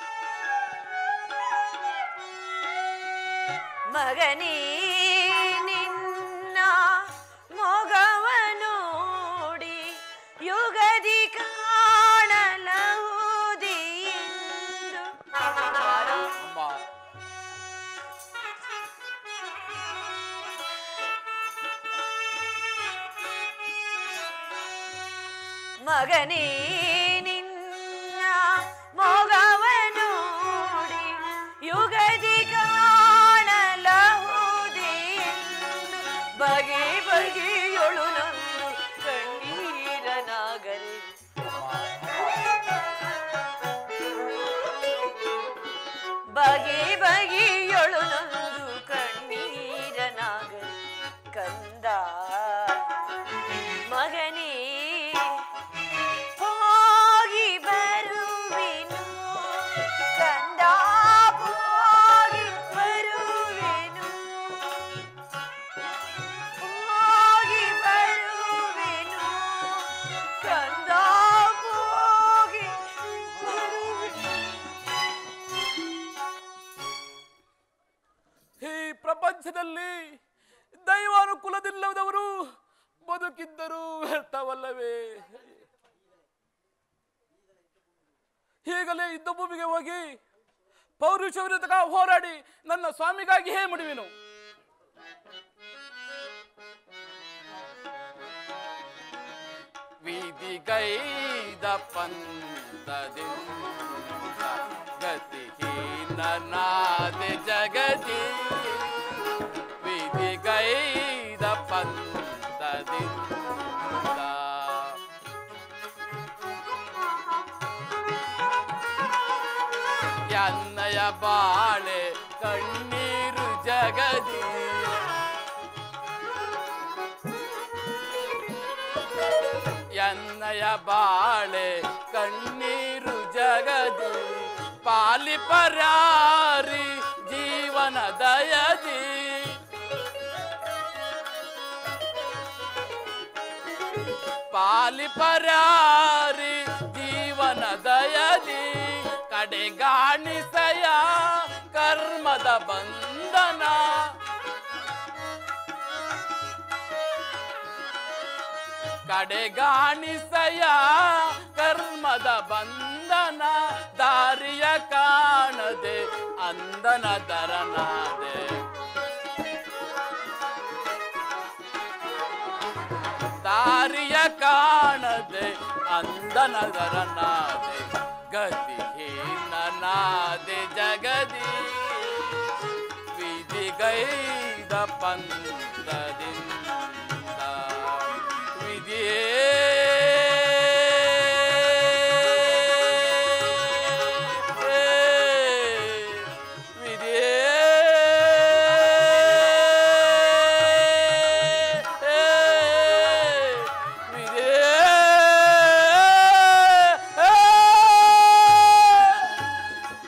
ಮಗನೇ ನಿನ್ನ ಮೊಗವ ನೋಡಿ ಯುಗದಿ ಕಾಣಲಹುದಿ ಎಂದು ಕುಮಾರ ಅಮ್ಮ ಮಗನೇ ನಿನ್ನ ಮೊಗವ ನೋಡಿ ಯುಗದಿ ಕಾಣಲಹುದಿ ಬಗೆ ಬಗೆಯೊಳು ನಂದು ಕಣ್ಣೀರನಾಗರೆ ಬಗೆ ಬಗೆಯೊಳು ನಂದು ಕಣ್ಣೀರನಾಗರೆ ಕಂದ ಮಗನೇ ಹೋಗಿ ಬರುವೆನು ಕಂದ ಹೋಗಿ ಬರುವೆನು ಹೋಗಿ ಬರುವೆನು ಕಂದ ಹೋಗಿ ಬರುವೆನು ಈ ಪ್ರಪಂಚದಲ್ಲಿ ದೈವಾನುಕೂಲದಿಲ್ಲದವರು ಬದುಕಿದ್ದರೂ ವ್ಯರ್ಥವಲ್ಲವೇ ಈಗಲೇ ಯುದ್ಧ ಭೂಮಿಗೆ ಹೋಗಿ ಪೌರುಷ ವಿರುದ್ಧ ಹೋರಾಡಿ ನನ್ನ ಸ್ವಾಮಿಗಾಗಿ ಹೇ ಮುಡಿವೆನು ವಿಧಿಗೈದ ಪಂದದಿಂದ ಗತಿಹೀನ ನನಾದೆ ಜಗದಿ ವಿಧಿಗೈದ ಪಂಥದಿಂದ ಎನ್ನಯ ಬಾಳೆ ಕಣ್ಣೀರು ಜಗದಿ ಎನ್ನಯ ಬಾಳೆ ಕಣ್ಣೀರು ಜಗದಿ ಪಾಲಿ ಪರಾರಿ ಜೀವನ ದಯದಿ ಪಾಲಿ ಪರಾರಿ ಜೀವನ ದಯದಿ ಕಡೆಗಾಣಿಸಯ ಕರ್ಮದ ಬಂಧನ ಕಡೆಗಾಣಿಸಯ ಕರ್ಮದ ಬಂಧನ ದಾರಿಯ ಕಾಣದೆ ಅಂದನ ದರನಾದೆ ದಾರಿಯ ಕಾಣದೆ ಅಂದನ ದರನಾದೆ ಗತಿಹೀನನಾದೆ ಜಗದಿ ವಿಧಿಗೈದ ಪಂಥದಿಂದ ವಿಧಿಯೇ ವಿಧಿಯೇ ವಿಧಿಯೇ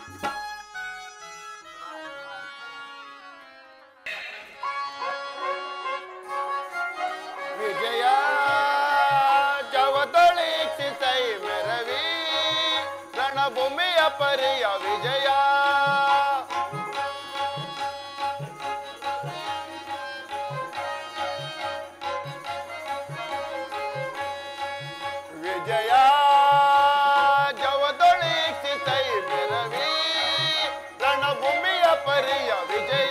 ವಿಜಯ ಜವದೊಳಿಸಿಸೈ ಮೆರವಿ ರಣಭೂಮಿಯ ಪರಿಯ ವಿಜಯ ವಿಜಯ ಜವದೊಳಿಸಿಸೈ ಮೆರವಿ ರಣಭೂಮಿಯ ಪರಿಯ ವಿಜಯ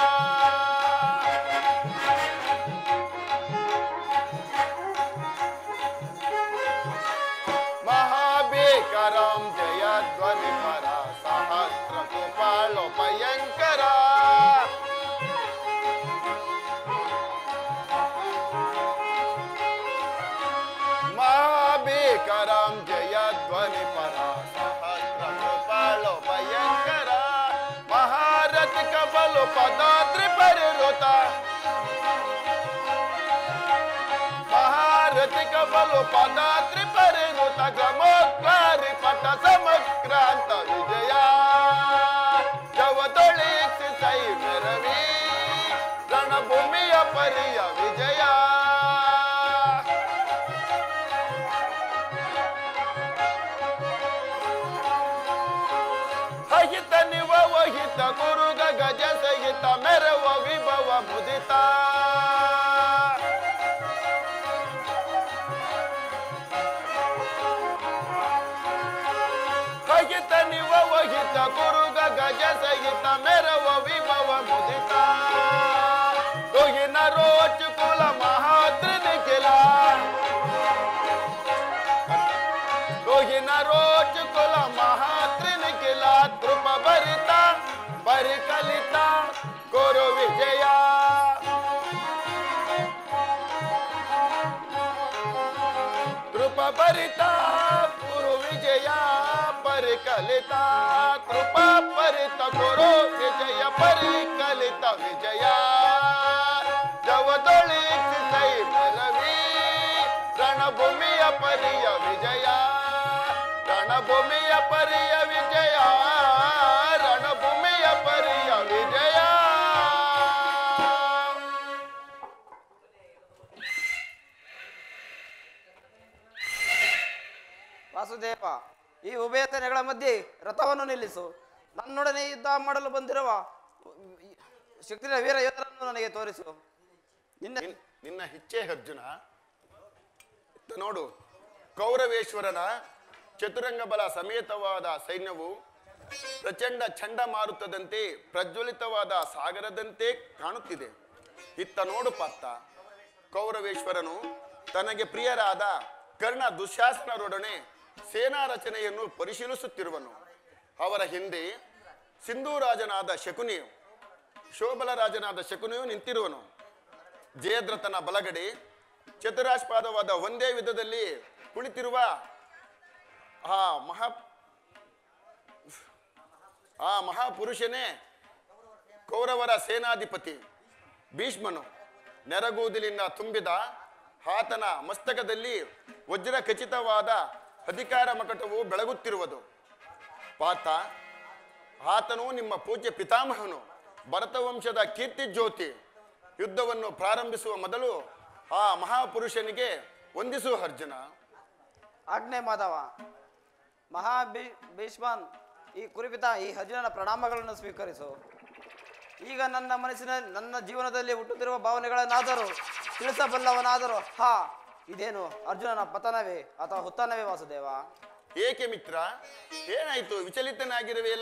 महाभीकरं जयध्वनिकर सहस्रकुपालो भयङ्कर महाभीकरं जयध्वनिपर सहस्रकुपालो भयङ्कर महारथि कबलो पदाद्रि परिवृता ಮಹಾರಥಿ ಕಬಲು ಪದಾತ್ರಿ ಪರಿಣುತ ಗಮೋದ್ವಾರಿ ಪಟ ಸಮಕ್ರಾಂತ ವಿಜಯ ಜವದೊಳಿಸಿ ಸೈ ಮೆರವಿ ರಣಭೂಮಿಯ ಪರಿಯ ವಿಜಯ ಅಹಿತ ನಿವ ವಹಿತ ಗುರುಗ ಗಜ ಸಹಿತ ಮೆರವ ವಿಭವ ಮುದಿತ ಕಹಿತ ನಿವ ವಹಿತ ಕುರುಗ ಗಜ ಸಹಿತ ಮೆರವ ವಿಭವ ಮುದಿತ ಕೊಗಿನ ರೋಚ ಕುಲ ಮಹಾತ್ರ ನಿಖಿಲ ಕೊಗಿನ ರೋಚ ಕುಲ ಮಹಾತ್ರ ನಿಖಿಲ ಕೃಪ ಭರಿತ ಪರಿಕಲಿತ ಗುರು ವಿಜಯ ಕೃಪ ಭರಿತ ಗುರು ವಿಜಯ ಪರಿಕಲಿತ ಕೃಪಾ ಪರಿತ ಗುರು ವಿಜಯ ಪರಿಕಲಿತ ವಿಜಯ ಜವದೊಳಿಸಿ ಸೈ ರವಿ ರಣಭೂಮಿಯ ಪರಿಯ ವಿಜಯ ರಣಭೂಮಿಯ ಪರಿಯ ವಿಜಯ ರಣಭೂಮಿಯ ಪರಿಯ ವಿಜಯ ವಾಸುದೇವ ಈ ಉಭಯ ತೆನೆಗಳ ಮಧ್ಯೆ ರಥವನ್ನು ನಿಲ್ಲಿಸು ನನ್ನೊಡನೆ ಯುದ್ಧ ಮಾಡಲು ಬಂದಿರುವ ಶಕ್ತಿನ ವೀರ ಯೋಧರನ್ನು ನನಗೆ ತೋರಿಸು ನಿನ್ನ ನಿನ್- ನಿನ್ನ ಹಿಚ್ಚೆ ಅರ್ಜುನ ಇತ್ತ ನೋಡು ಕೌರವೇಶ್ವರನ ಚತುರಂಗ ಬಲ ಸಮೇತವಾದ ಸೈನ್ಯವು ಪ್ರಚಂಡ ಚಂಡಮಾರುತದಂತೆ ಪ್ರಜ್ವಲಿತವಾದ ಸಾಗರದಂತೆ ಕಾಣುತ್ತಿದೆ ಇತ್ತ ನೋಡು ಪಾರ್ಥ ಕೌರವೇಶ್ವರನು ತನಗೆ ಪ್ರಿಯರಾದ ಕರ್ಣ ದುಶ್ಯಾಸನರೊಡನೆ ಸೇನಾ ರಚನೆಯನ್ನು ಪರಿಶೀಲಿಸುತ್ತಿರುವನು ಅವರ ಹಿಂದೆ ಸಿಂಧೂ ರಾಜನಾದ ಶಕುನಿಯು ಶೋಬಲ ರಾಜನಾದ ಶಕುನಿಯು ನಿಂತಿರುವನು ಜಯದ್ರಥನ ಬಲಗಡೆ ಚತುರಾಶ್ಪಾದವಾದ ಒಂದೇ ವಿಧದಲ್ಲಿ ಕುಳಿತಿರುವ ಆ ಮಹಾ ಆ ಮಹಾಪುರುಷನೇ ಕೌರವರ ಸೇನಾಧಿಪತಿ ಭೀಷ್ಮನು ನೆರಗೂದಲಿನ ತುಂಬಿದ ಆತನ ಮಸ್ತಕದಲ್ಲಿ ವಜ್ರ ಖಚಿತವಾದ ಅಧಿಕಾರ ಮಕಟವು ಬೆಳಗುತ್ತಿರುವುದು ಪಾತ ಆತನು ನಿಮ್ಮ ಪೂಜ್ಯ ಪಿತಾಮಹನು ಭರತವಂಶದ ಕೀರ್ತಿ ಜ್ಯೋತಿ ಯುದ್ಧವನ್ನು ಪ್ರಾರಂಭಿಸುವ ಮೊದಲು ಆ ಮಹಾಪುರುಷನಿಗೆ ವಂದಿಸು ಅರ್ಜುನ ಆಜ್ಞೆ ಮಾಧವ ಮಹಾ ಭೀ- ಭೀಷ್ಮನ್ ಈ ಕುರಿಪಿತ ಈ ಅರ್ಜುನನ ಪ್ರಣಾಮಗಳನ್ನು ಸ್ವೀಕರಿಸು ಈಗ ನನ್ನ ಮನಸ್ಸಿನ ನನ್ನ ಜೀವನದಲ್ಲಿ ಹುಟ್ಟುತ್ತಿರುವ ಭಾವನೆಗಳನ್ನಾದರೂ ತಿಳಿಸಬಲ್ಲವನಾದರೂ ಹಾ ಇದೇನು ಅರ್ಜುನನ ಪತನವೇ ಅಥವಾ ಹುತ್ತನವೇ ವಾಸುದೇವ ಏಕೆ ಮಿತ್ರ ಏನಾಯ್ತು ವಿಚಲಿತನಾಗಿರುವೆಯಲ್ಲ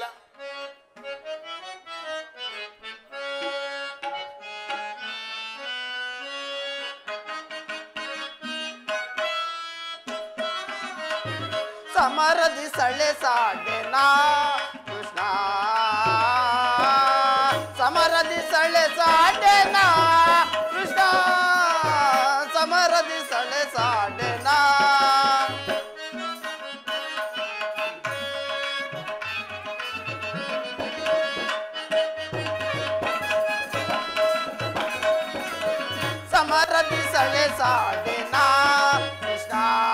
ಸಮರದಿ ಸಳೆ ಸಾಡೆನಾ ಕೃಷ್ಣ ಸಮರದಿ ಸಳೆ ಸಾಡೆನಾ ಕೃಷ್ಣ ಸಮರದಿ ಸಳೆ ಸಾಡೆನಾ ಸಮರದಿ ಸಳೆ ಸಾಡೆನಾ ಕೃಷ್ಣ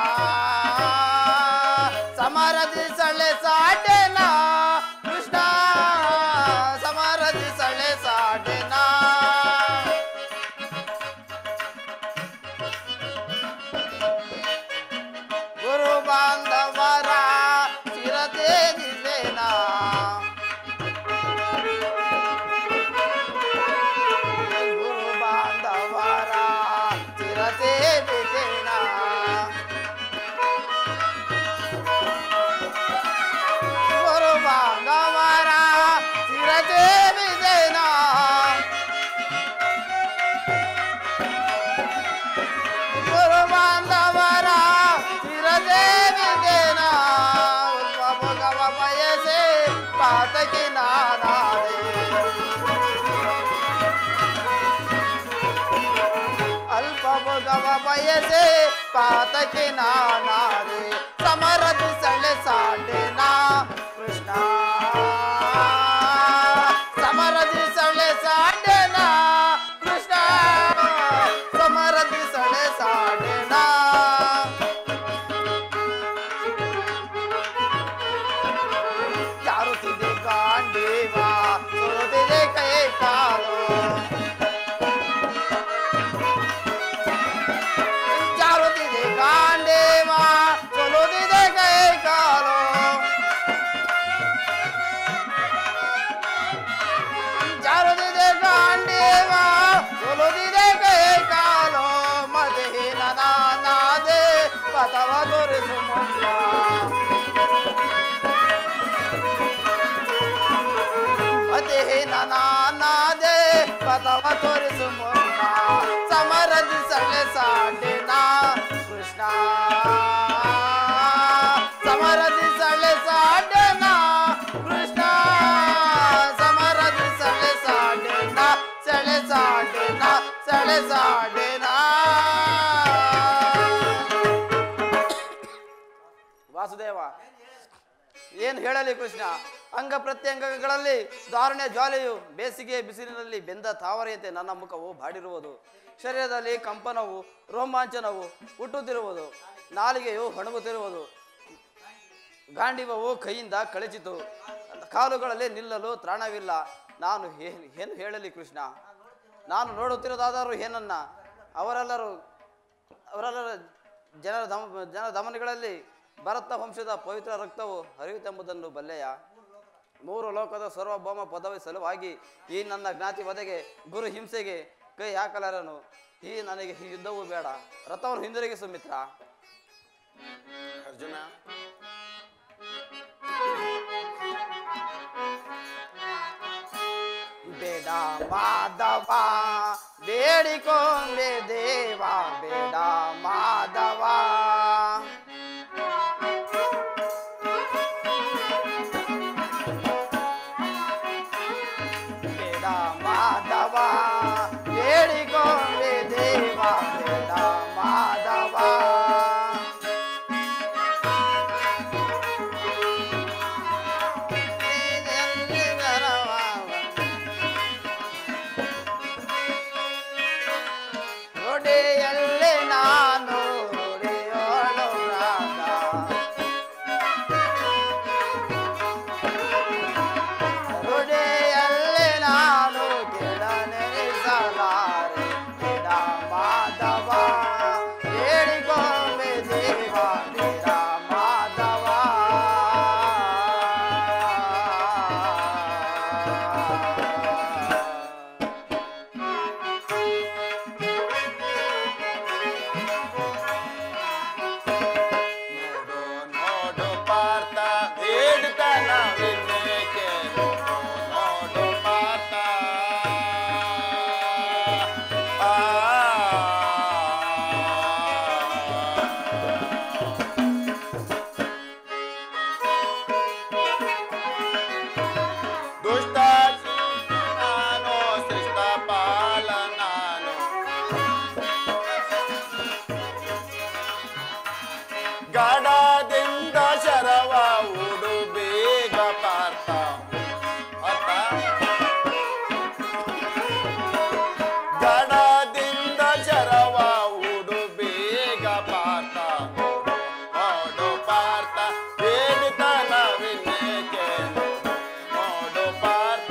ಸಮರದಿ ಸಳೆ ಸಾಡೆನಾ ಕೃಷ್ಣ ಸಮರದಿ ಸಳೆ ಸಾಡೆನಾ ಗುರು ಬಾಂಧವರ ಚಿರತೆ ದಿವೇನಾ ಗುರು ಬಾಂಧವರ ಚಿರತೆ ಬಿದೇನ ಗುರು ಬಾಂಧವರ ಚಿರತೆ ಬಿದೇನ ಗುರು ಬಾಂಧವರ ಚಿರತೆ ಬಿದೇನ ಭಗವ ಬಯಸೆ ಪಾತಕಿ ನಾನಾದೆ ಅಲ್ಪ ಭೋಗವ ಬಯಸೆ ಪಾತಕ್ಕೆ ನಾನಾರೆ ಸಮರದು ಸಳೆ ಸಾಡೆನಾ ಕೃಷ್ಣ ಸಮರದಿ ಸಳೆ ಸಾಡೆನಾ ಕೃಷ್ಣ ಸಮರದಿ ಸಳೆ ಸಾಡೆನಾ ಜಾರುತ್ತಿದೆ ಗಾಂಡೀವ ಸುರುತ್ತಿದೆ ಕೈ ಕಾಲು ಜಾರುತ್ತಿದೆ ಗಾಂಡೇವ ಚಲುತ್ತಿದೆ ಕೈ ಕಾಲು ಜಾರುತ್ತಿದೆ ಗಾಂಡೇವ ಚಲುತ್ತಿದೆ ಕೈ ಕಾಲು ಮದಹೀನ ನಾನಾದೆ ಪಥವ ತೋರಿಸು ಮುಲ್ಲ ಮದಹೀನ ನಾನಾದೆ ಪಥವ ತೋರಿಸು ಮುಲ್ಲ ಸಮರದಿ ಸಳೆ ಸಾಡಿನ ಕೃಷ್ಣ ಸಮರದಿ ಸಳೆ ಸಾಡಿನ ಕೃಷ್ಣ ಸಮರದಿ ಸಳೆ ಸಾಡಿನ ಸೆಳೆ ಸಾಡಿನ ಸೆಳೆ ಸಾಡಿನ ವಾಸುದೇವ ಏನು ಹೇಳಲಿ ಕೃಷ್ಣ ಅಂಗ ಪ್ರತ್ಯಂಗಗಳಲ್ಲಿ ದಾರುಣ್ಯ ಜ್ವಾಲೆಯು ಬೇಸಿಗೆ ಬಿಸಿಲಿನಲ್ಲಿ ಬೆಂದ ತಾವರೆಯಂತೆ ನನ್ನ ಮುಖವು ಬಾಡಿರುವುದು ಶರೀರದಲ್ಲಿ ಕಂಪನವು ರೋಮಾಂಚನವು ಹುಟ್ಟುತ್ತಿರುವುದು ನಾಲಿಗೆಯು ಹಣಗುತ್ತಿರುವುದು ಗಾಂಡಿವವು ಕೈಯಿಂದ ಕಳಚಿತು ಕಾಲುಗಳಲ್ಲಿ ನಿಲ್ಲಲು ತ್ರಾಣವಿಲ್ಲ ನಾನು ಏನು ಏನು ಹೇಳಲಿ ಕೃಷ್ಣ ನಾನು ನೋಡುತ್ತಿರೋದಾದರೂ ಏನನ್ನ ಅವರೆಲ್ಲರೂ ಅವರೆಲ್ಲರ ಜನರ ದಮ ಜನರ ದಮನಿಗಳಲ್ಲಿ ಭರತ ವಂಶದ ಪವಿತ್ರ ರಕ್ತವು ಹರಿಯುತ್ತೆಂಬುದನ್ನು ಬಲ್ಲೆಯ ಮೂರು ಲೋಕದ ಸರ್ವಭೌಮ ಪದವಿ ಸಲುವಾಗಿ ಈ ನನ್ನ ಜ್ಞಾತಿ ವಧೆಗೆ ಗುರು ಹಿಂಸೆಗೆ ಕೈ ಹಾಕಲಾರನು ಈ ನನಗೆ ಈ ಯುದ್ಧವೂ ಬೇಡ ರಥವನ್ನು ಹಿಂದಿರುಗಿಸು ಮಿತ್ರ ಅರ್ಜುನ ಬೇಡ ಮಾಧವ ಬೇಡಿಕೊಂಡೆ ದೇವ ಬೇಡ ಮಾಧವ ಗಡದಿಂದ ಶರವ ಉಡು ಬೇಗ ಪಾರ್ಥ ಅರ್ಥ ಗಡದಿಂದ ಶರವ ಉಡು ಬೇಗ ಪಾರ್ಥ ನೋಡು ಪಾರ್ಥ ಹೇಳಿತನವಿನ್ನೇಕೆ ನೋಡು ಪಾರ್ಥ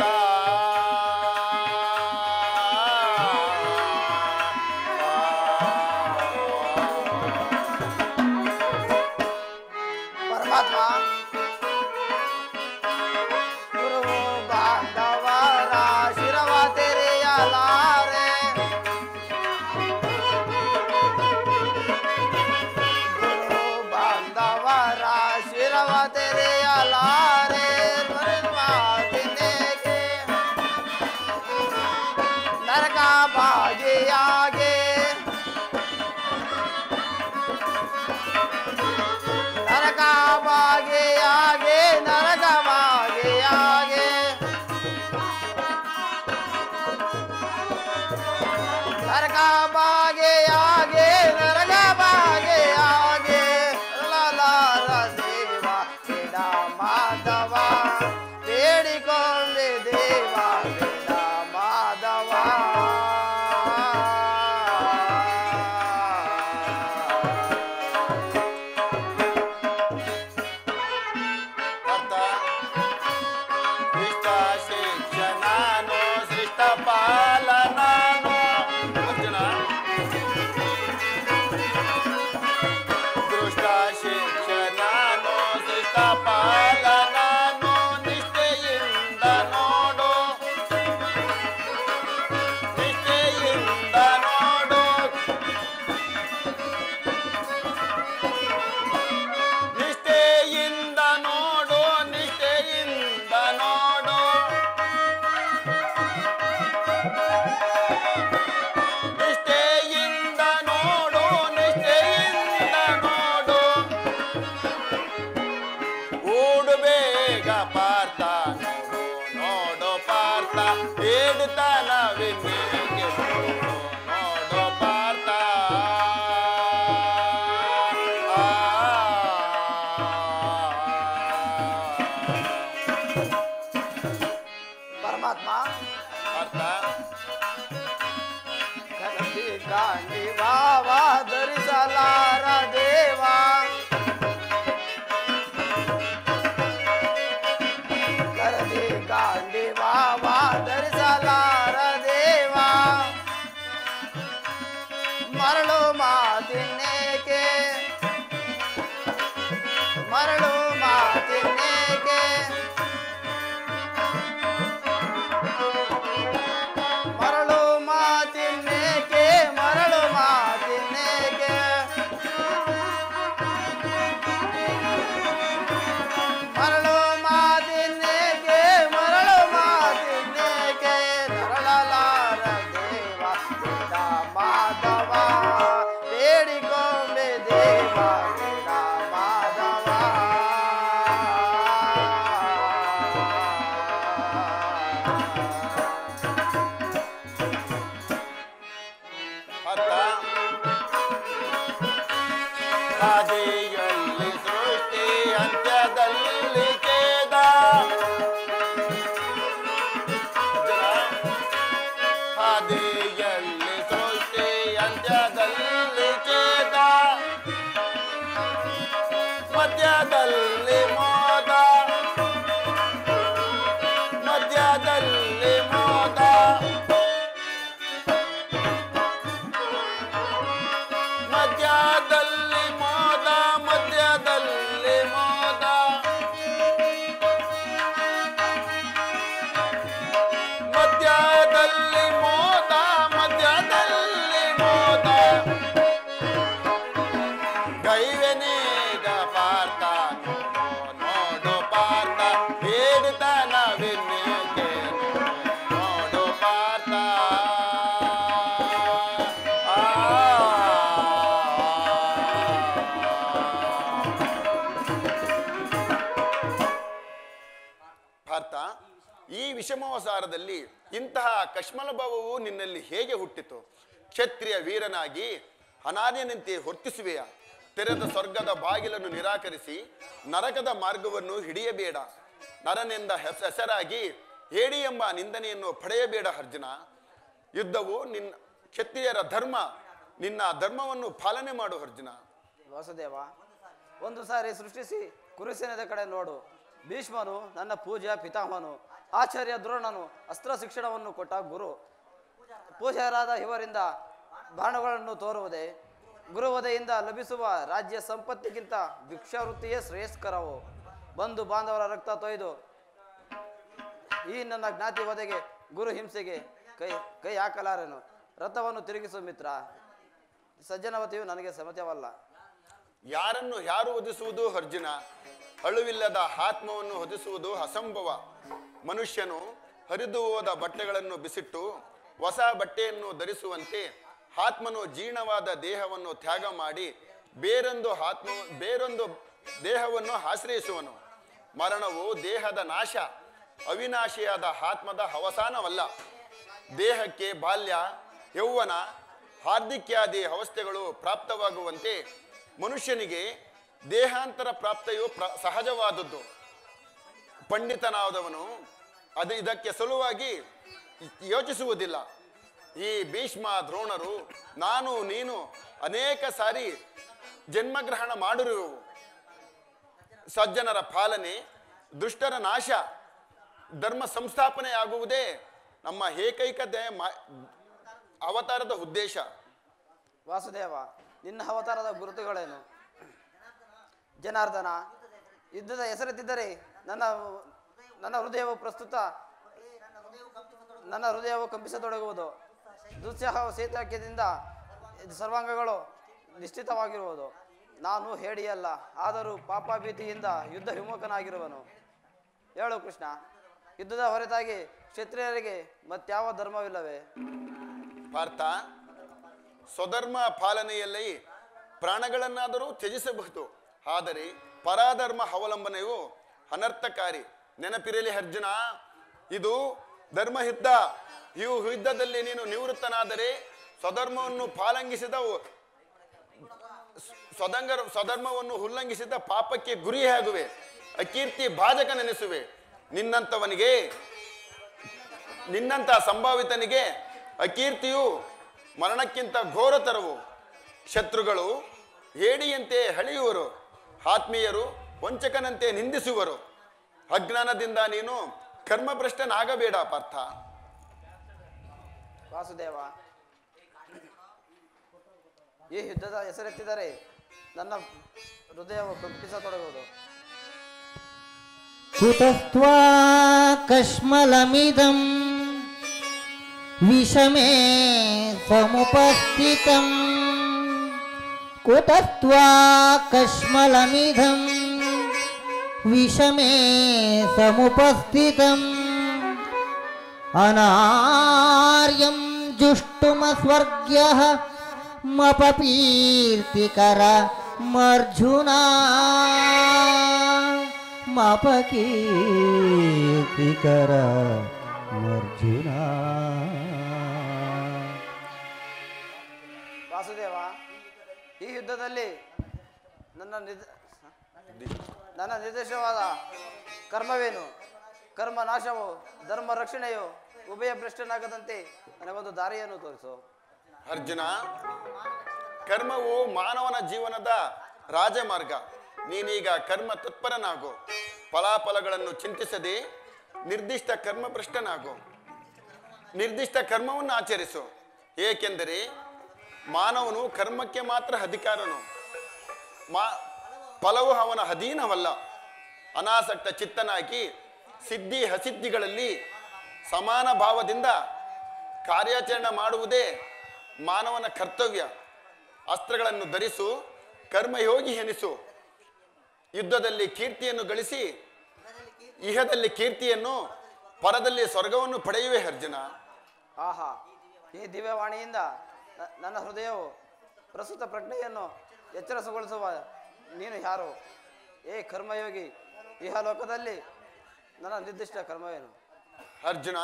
ಪರಮಾತ್ಮ ಗುರು ಬಾಂಧವರ ಶಿರವ ತೆರೆಯಲಾರೆ ಗುರು ಬಾಂಧವರ ಶಿರವ ತೆರೆಯಲಾರೆ ಮಾತಿನೇಕೆ ನರಕ ಬಾಗಿಯಾಗೆ ನರಕ ಬಾಗಿಯಾಗೆ ನರಕ ಬಾಗಿಯಾಗೆ ನರಕ ಬಾಗಿಯಾಗೆ ನರಕ ಬಾಗಿಯಾಗೆ ಲಲಾರ ದೇವ ಬಿಡ ಮಾಧವ ಬೇಡಿಕೊಂಡೆ ದೇವ ಬಿಡ ಮಾಧವ ಅರ್ಥ ಇಷ್ಟ ಶಿಕ್ಷಣನು ಸೃಷ್ಟ ಪಾಲನನು ಅರ್ಜುನ ದೃಷ್ಟ ಶಿಕ್ಷಣನು ಸೃಷ್ಟ ಪಾಲನನು ನಿಷ್ಠೆಯಿಂದ ನೋಡು ನಿಷ್ಠೆಯಿಂದ ನೋಡು ನಿಷ್ಠೆಯಿಂದ ನೋಡು ನಿಷ್ಠೆಯಿಂದ ನೋಡು ನಿಷ್ಠೆಯಿಂದ ನೋಡು ನಿಷ್ಠೆಯಿಂದ ನೋಡು ಓಡು ಬೇಗ ಪಾರ್ಥ ನೋಡು ನೋಡು ಪಾರ್ಥ ಹೇಡುತ್ತಾನವಿನ್ನೇಗೆ ನೋಡು ನೋಡು ಪಾರ್ಥ ಪರಮಾತ್ಮ ಅರ್ಥ ಕನಸಿ ಗಾಂಡಿ ಭಾವ ಧರಿಸಲಾರ ದೇವ ಕರದಿ ಗಾಂಡಿ ಭಾವ ಧರಿಸಲಾರ ದೇವ ಮರಳು ಮಾತಿನ್ನೇಕೆ ಮರಳು ಮಾತಿನ್ನೇಕೆ ಮರಳು ಮಾತಿನ್ನೇಕೆ ಮರಳು ಮಾತಿನ್ನೇಕೆ ಮರಳು ಮಾತಿನ್ನೇಕೆ ಮರಳು ಮಾತಿನ್ನೇಕೆ ನರಳಲಾರ ದೇವ ಬಿಡ ಮಾಧವ ಬೇಡಿಕೊಂಡೆ ದೇವ ಬಿಡ ಮಾಧವ ಅರ್ಥ ಆದಿಯಲ್ಲಿ ಸೃಷ್ಟಿ ಅಂತ್ಯದಲ್ಲಿ ಕೇದ ಜನ, ಆದಿಯಲ್ಲಿ ಸೃಷ್ಟಿ ಅಂತ್ಯದಲ್ಲಿ ಕೇದ ಮಧ್ಯದಲ್ಲಿ ಮೋದ ಮಧ್ಯದಲ್ಲಿ ಮೋದ ಮಧ್ಯದಲ್ಲಿ ಮೋದ ಮಧ್ಯದಲ್ಲಿ ಮೋದ ಮಧ್ಯದಲ್ಲಿ ಮೋದ ಮಧ್ಯದಲ್ಲಿ ಮೋದ ಗೈವೆನೇಗ ಪಾರ್ಥ ನೋಡು ನೋಡು ಪಾರ್ಥ ಹೇಡುತ್ತಾನವಿನ್ನೇಕೆ ನೋಡು ಪಾರ್ಥ ಪಾರ್ಥ ಈ ವಿಷಮವಸಾರದಲ್ಲಿ ಇಂತಹ ಕಶ್ಮಲ ಭಾವವು ನಿನ್ನಲ್ಲಿ ಹೇಗೆ ಹುಟ್ಟಿತು ಕ್ಷತ್ರಿಯ ವೀರನಾಗಿ ಅನಾರ್ಯನಂತೆ ಹೊರ್ತಿಸುವೆಯ ತೆರೆದ ಸ್ವರ್ಗದ ಬಾಗಿಲನ್ನು ನಿರಾಕರಿಸಿ ನರಕದ ಮಾರ್ಗವನ್ನು ಹಿಡಿಯಬೇಡ ನರನೆಂದ ಹೆಸ- ಹೆಸರಾಗಿ ಹೇಡಿ ಎಂಬ ನಿಂದನೆಯನ್ನು ಪಡೆಯಬೇಡ ಅರ್ಜುನ ಯುದ್ಧವು ನಿನ್ನ ಕ್ಷತ್ರಿಯರ ಧರ್ಮ ನಿನ್ನ ಧರ್ಮವನ್ನು ಪಾಲನೆ ಮಾಡು ಅರ್ಜುನ ವಾಸುದೇವ ಒಂದು ಸಾರಿ ಸೃಷ್ಟಿಸಿ ಕುರುಸೇನದ ಕಡೆ ನೋಡು ಭೀಷ್ಮನು ನನ್ನ ಪೂಜ್ಯ ಪಿತಾಮಹನು ಆಚಾರ್ಯ ದ್ರೋಣನು ಅಸ್ತ್ರ ಶಿಕ್ಷಣವನ್ನು ಕೊಟ್ಟ ಗುರು ಪೂಜ್ಯರಾದ ಇವರಿಂದ ಬಾಣಗಳನ್ನು ತೋರುವುದೇ ಗುರುವದೆಯಿಂದ ಲಭಿಸುವ ರಾಜ್ಯ ಸಂಪತ್ತಿಗಿಂತ ಭಿಕ್ಷಾವೃತ್ತಿಯೇ ಶ್ರೇಯಸ್ಕರವು ಬಂಧು ಬಾಂಧವರ ರಕ್ತ ತೊಯ್ದು ಈ ನನ್ನ ಜ್ಞಾತಿ ವಧೆಗೆ ಗುರು ಹಿಂಸೆಗೆ ಕೈ ಕೈ ಹಾಕಲಾರೆನು ರಥವನ್ನು ತಿರುಗಿಸು ಮಿತ್ರ ಸಜ್ಜನವತಿಯು ನನಗೆ ಸಮತ್ಯವಲ್ಲ ಯಾರನ್ನು ಯಾರು ಹೊದಿಸುವುದು ಅರ್ಜುನ ಅಳುವಿಲ್ಲದ ಆತ್ಮವನ್ನು ಹೊದಿಸುವುದು ಅಸಂಭವ ಮನುಷ್ಯನು ಹರಿದು ಹೋದ ಬಟ್ಟೆಗಳನ್ನು ಬಿಸಿಟ್ಟು ಹೊಸ ಬಟ್ಟೆಯನ್ನು ಧರಿಸುವಂತೆ ಆತ್ಮನು ಜೀರ್ಣವಾದ ದೇಹವನ್ನು ತ್ಯಾಗ ಮಾಡಿ ಬೇರೊಂದು ಆತ್ಮ ಬೇರೊಂದು ದೇಹವನ್ನು ಆಶ್ರಯಿಸುವನು ಮರಣವು ದೇಹದ ನಾಶ ಅವಿನಾಶಿಯಾದ ಆತ್ಮದ ಅವಸಾನವಲ್ಲ ದೇಹಕ್ಕೆ ಬಾಲ್ಯ ಯೌವನ ಹಾರ್ದಿಕ್ಯಾದಿ ಅವಸ್ಥೆಗಳು ಪ್ರಾಪ್ತವಾಗುವಂತೆ ಮನುಷ್ಯನಿಗೆ ದೇಹಾಂತರ ಪ್ರಾಪ್ತಿಯು ಪ್ರ ಸಹಜವಾದದ್ದು ಪಂಡಿತನಾದವನು ಅದು ಇದಕ್ಕೆ ಸಲುವಾಗಿ ಯೋಚಿಸುವುದಿಲ್ಲ ಈ ಭೀಷ್ಮ ದ್ರೋಣರು ನಾನು ನೀನು ಅನೇಕ ಸಾರಿ ಜನ್ಮಗ್ರಹಣ ಮಾಡಿರುವೆವು ಸಜ್ಜನರ ಪಾಲನೆ ದುಷ್ಟರ ನಾಶ ಧರ್ಮ ಸಂಸ್ಥಾಪನೆ ಆಗುವುದೇ ನಮ್ಮ ಏಕೈಕ ದೇ ಮ- ಅವತಾರದ ಉದ್ದೇಶ ವಾಸುದೇವ ನಿನ್ನ ಅವತಾರದ ಗುರುತುಗಳೇನು ಜನಾರ್ದನ ಯುದ್ಧದ ಹೆಸರೆತ್ತಿದ್ದರೆ ನನ್ನ ನನ್ನ ಹೃದಯವು ಪ್ರಸ್ತುತ ನನ್ನ ಹೃದಯವು ಕಂಪಿಸತೊಡಗುವುದು ದುಸ್ಸಹ ಸೇತಕ್ಯದಿಂದ ಸರ್ವಾಂಗಗಳು ನಿಶ್ಚಿತವಾಗಿರುವುದು ನಾನು ಹೇಡಿಯಲ್ಲ ಆದರೂ ಪಾಪಾಭೀತಿಯಿಂದ ಯುದ್ಧ ವಿಮುಖನಾಗಿರುವನು ಹೇಳು ಕೃಷ್ಣ ಯುದ್ಧದ ಹೊರತಾಗಿ ಕ್ಷತ್ರಿಯರಿಗೆ ಮತ್ಯಾವ ಧರ್ಮವಿಲ್ಲವೇ ಪಾರ್ಥ ಸ್ವಧರ್ಮ ಪಾಲನೆಯಲ್ಲಿ ಪ್ರಾಣಗಳನ್ನಾದರೂ ತ್ಯಜಿಸಬಹುದು ಆದರೆ ಪರಾಧರ್ಮ ಅವಲಂಬನೆಯು ಅನರ್ಥಕಾರಿ ನೆನಪಿರಲಿ ಅರ್ಜುನ ಇದು ಧರ್ಮಯುದ್ಧ ಈ ಯುದ್ಧದಲ್ಲಿ ನೀನು ನಿವೃತ್ತನಾದರೆ ಸ್ವಧರ್ಮವನ್ನು ಪಾಲಂಘಿಸಿದ ಸ್ವದಂಗ ಸ್ವಧರ್ಮವನ್ನು ಉಲ್ಲಂಘಿಸಿದ ಪಾಪಕ್ಕೆ ಗುರಿಯಾಗುವೆ ಅಕೀರ್ತಿ ಭಾಜಕ ನೆನೆಸುವೆ ನಿನ್ನಂಥವನಿಗೆ ನಿನ್ನಂಥ ಸಂಭಾವಿತನಿಗೆ ಅಕೀರ್ತಿಯು ಮರಣಕ್ಕಿಂತ ಘೋರತರವು ಶತ್ರುಗಳು ಏಡಿಯಂತೆ ಹಳೆಯುವರು ಆತ್ಮೀಯರು ವಂಚಕನಂತೆ ನಿಂದಿಸುವರು ಅಜ್ಞಾನದಿಂದ ನೀನು ಕರ್ಮಭ್ರಷ್ಟನಾಗಬೇಡ ಪಾರ್ಥ ವಾಸುದೇವ ಈ ಯುದ್ಧದ ಹೆಸರೆತ್ತಿದರೆ ನನ್ನ ಹೃದಯವು ಕಂಪಿಸತೊಡಗುವುದು कुतस्त्वा कश्मलमिदं विषमे समुपस्थितं कुतस्त्वा कश्मलमिदं विषमे समुपस्थितम् अनार्यं जुष्टुमस्वर्ग्यः मपकीर्तिकर मर्जुना मपकीर्तिकर मर्जुना ವಾಸುದೇವ ಈ ಯುದ್ಧದಲ್ಲಿ ನನ್ನ ನಿದ ನನ್ನ ನಿರ್ದೇಶವಾದ ಕರ್ಮವೇನು ಕರ್ಮ ನಾಶವು ಧರ್ಮ ರಕ್ಷಣೆಯು ಉಭಯ ಭ್ರಷ್ಟನಾಗದಂತೆ ನನಗೊಂದು ದಾರಿಯನ್ನು ತೋರಿಸು ಅರ್ಜುನ ಕರ್ಮವು ಮಾನವನ ಜೀವನದ ರಾಜಮಾರ್ಗ ನೀನೀಗ ಕರ್ಮ ತತ್ಪರನಾಗು ಫಲಾಫಲಗಳನ್ನು ಚಿಂತಿಸದೆ ನಿರ್ದಿಷ್ಟ ಕರ್ಮಭ್ರಷ್ಟನಾಗು ನಿರ್ದಿಷ್ಟ ಕರ್ಮವನ್ನು ಆಚರಿಸು ಏಕೆಂದರೆ ಮಾನವನು ಕರ್ಮಕ್ಕೆ ಮಾತ್ರ ಅಧಿಕಾರನು ಮಾ ಫಲವು ಅವನ ಅಧೀನವಲ್ಲ ಅನಾಸಕ್ತ ಚಿತ್ತನಾಗಿ ಸಿದ್ಧಿ ಅಸಿದ್ಧಿಗಳಲ್ಲಿ ಸಮಾನ ಭಾವದಿಂದ ಕಾರ್ಯಾಚರಣೆ ಮಾಡುವುದೇ ಮಾನವನ ಕರ್ತವ್ಯ ಅಸ್ತ್ರಗಳನ್ನು ಧರಿಸು ಕರ್ಮಯೋಗಿ ಎನಿಸು ಯುದ್ಧದಲ್ಲಿ ಕೀರ್ತಿಯನ್ನು ಗಳಿಸಿ ಇಹದಲ್ಲಿ ಕೀರ್ತಿಯನ್ನು ಪರದಲ್ಲಿ ಸ್ವರ್ಗವನ್ನು ಪಡೆಯುವೆ ಅರ್ಜುನ ಆಹಾ ಈ ದಿವ್ಯವಾಣಿಯಿಂದ ನ- ನನ್ನ ಹೃದಯವು ಪ್ರಸ್ತುತ ಪ್ರಜ್ಞೆಯನ್ನು ಎಚ್ಚರಸಗೊಳಿಸುವ ನೀನು ಯಾರು ಏ ಕರ್ಮಯೋಗಿ ಇಹ ಲೋಕದಲ್ಲಿ ನನ್ನ ನಿರ್ದಿಷ್ಟ ಕರ್ಮವೇನು ಅರ್ಜುನ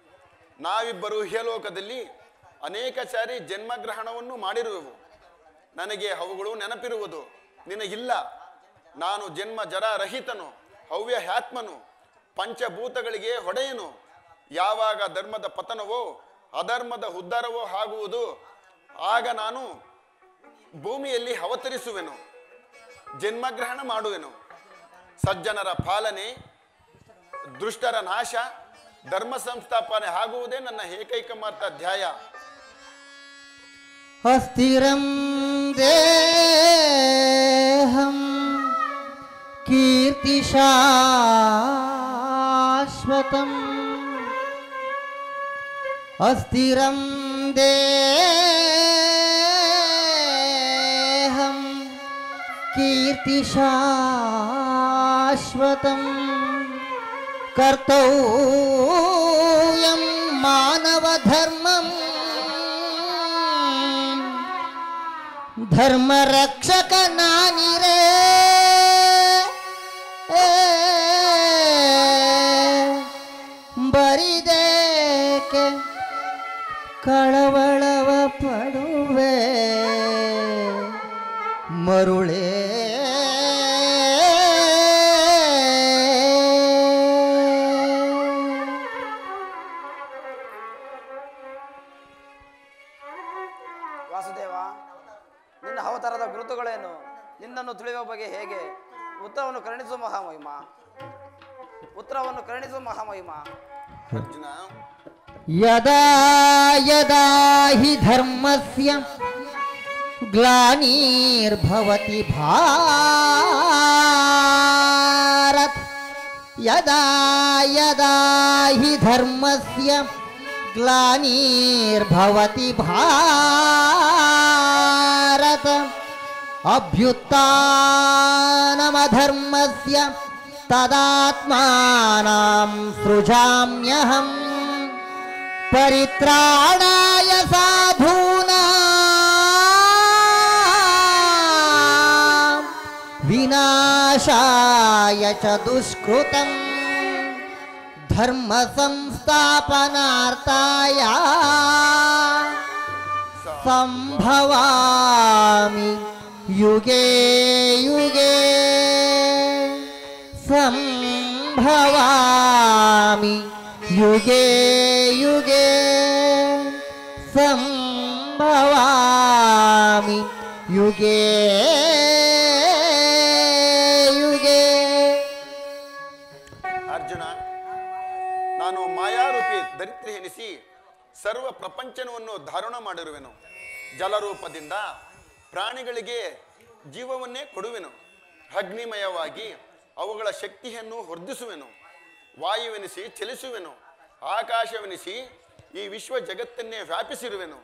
ನಾವಿಬ್ಬರು ಇಹಲೋಕದಲ್ಲಿ ಅನೇಕ ಸಾರಿ ಜನ್ಮಗ್ರಹಣವನ್ನು ಮಾಡಿರುವೆವು ನನಗೆ ಅವುಗಳು ನೆನಪಿರುವುದು ನಿನಗಿಲ್ಲ ನಾನು ಜನ್ಮ ಜರ ರಹಿತನು ಹವ್ಯ ಹ್ಯಾತ್ಮನು ಪಂಚಭೂತಗಳಿಗೆ ಹೊಡೆಯನು ಯಾವಾಗ ಧರ್ಮದ ಪತನವೋ ಅಧರ್ಮದ ಉದ್ಧಾರವೋ ಆಗುವುದು ಆಗ ನಾನು ಭೂಮಿಯಲ್ಲಿ ಅವತರಿಸುವೆನು ಜನ್ಮಗ್ರಹಣ ಮಾಡುವೆನು ಸಜ್ಜನರ ಪಾಲನೆ ದುಷ್ಟರ ನಾಶ ಧರ್ಮ ಸಂಸ್ಥಾಪನೆ ಆಗುವುದೇ ನನ್ನ ಏಕೈಕ ಮಾತ್ರ ಧ್ಯಾಯ अस्थिरं देहं कीर्तिशाश्वतम् अस्थिरं देहं कीर्तिशाश्वतम् कर्तव्यं मानवधर्मम् ಧರ್ಮರಕ್ಷಕ ನಾನಿರೇ ಬರಿದೇಕೆ ಕಳವಳವ ಪಡುವೆ ಮರುಳೇ ವಾಸುದೇವ ನಿನ್ನ ಅವತಾರದ ಗುರುತುಗಳೇನು ನಿನ್ನನ್ನು ತಿಳಿಯುವ ಬಗ್ಗೆ ಹೇಗೆ ಉತ್ತರವನ್ನು ಕರುಣಿಸುವ ಮಹಾಮಹಿಮ ಉತ್ತರವನ್ನು ಕರುಣಿಸುವ ಮಹಾಮಹಿಮ ಅರ್ಜುನ ಯದಾ ಯದಾ ಹಿ ಧರ್ಮಸ್ಯ ಗ್ಲಾನಿರ್ಭವತಿ ಭಾರತ್ ಯದಾ ಯದಾ ಹಿ ಧರ್ಮಸ್ಯ ಗ್ಲಾನಿರ್ಭವತಿ ಭಾರತ ಅಭ್ಯುತ್ಥಾನಮಧರ್ಮಸ್ಯ ತದಾತ್ಮಾನಾಂ ಸೃಜಾಮ್ಯಹಂ ಪರಿತ್ರಾಣಾಯ ಸಾಧೂನಾ ವಿನಾಶಾಯ ಚ ದುಷ್ಕೃತಂ ಧರ್ಮ ಸಂಸ್ಥಾಪನಾರ್ಥಾಯ ಸಂಭವಾಮಿ ಯುಗೇ ಯುಗೇ ಸಂಭವಾಮಿ ಯುಗೇ ಯುಗೇ ಸಂಭವಾಮಿ ಯುಗೇ ಯುಗೇ ಅರ್ಜುನ ನಾನು ಮಾಯಾರೂಪಿ ದರಿದ್ರಿ ಎನಿಸಿ ಸರ್ವ ಪ್ರಪಂಚನವನ್ನು ಧಾರಣ ಮಾಡಿರುವೆನು ಜಲರೂಪದಿಂದ ಪ್ರಾಣಿಗಳಿಗೆ ಜೀವವನ್ನೇ ಕೊಡುವೆನು ಅಗ್ನಿಮಯವಾಗಿ ಅವುಗಳ ಶಕ್ತಿಯನ್ನು ವರ್ಧಿಸುವೆನು ವಾಯುವೆನಿಸಿ ಚಲಿಸುವೆನು ಆಕಾಶವೆನಿಸಿ ಈ ವಿಶ್ವ ಜಗತ್ತನ್ನೇ ವ್ಯಾಪಿಸಿರುವೆನು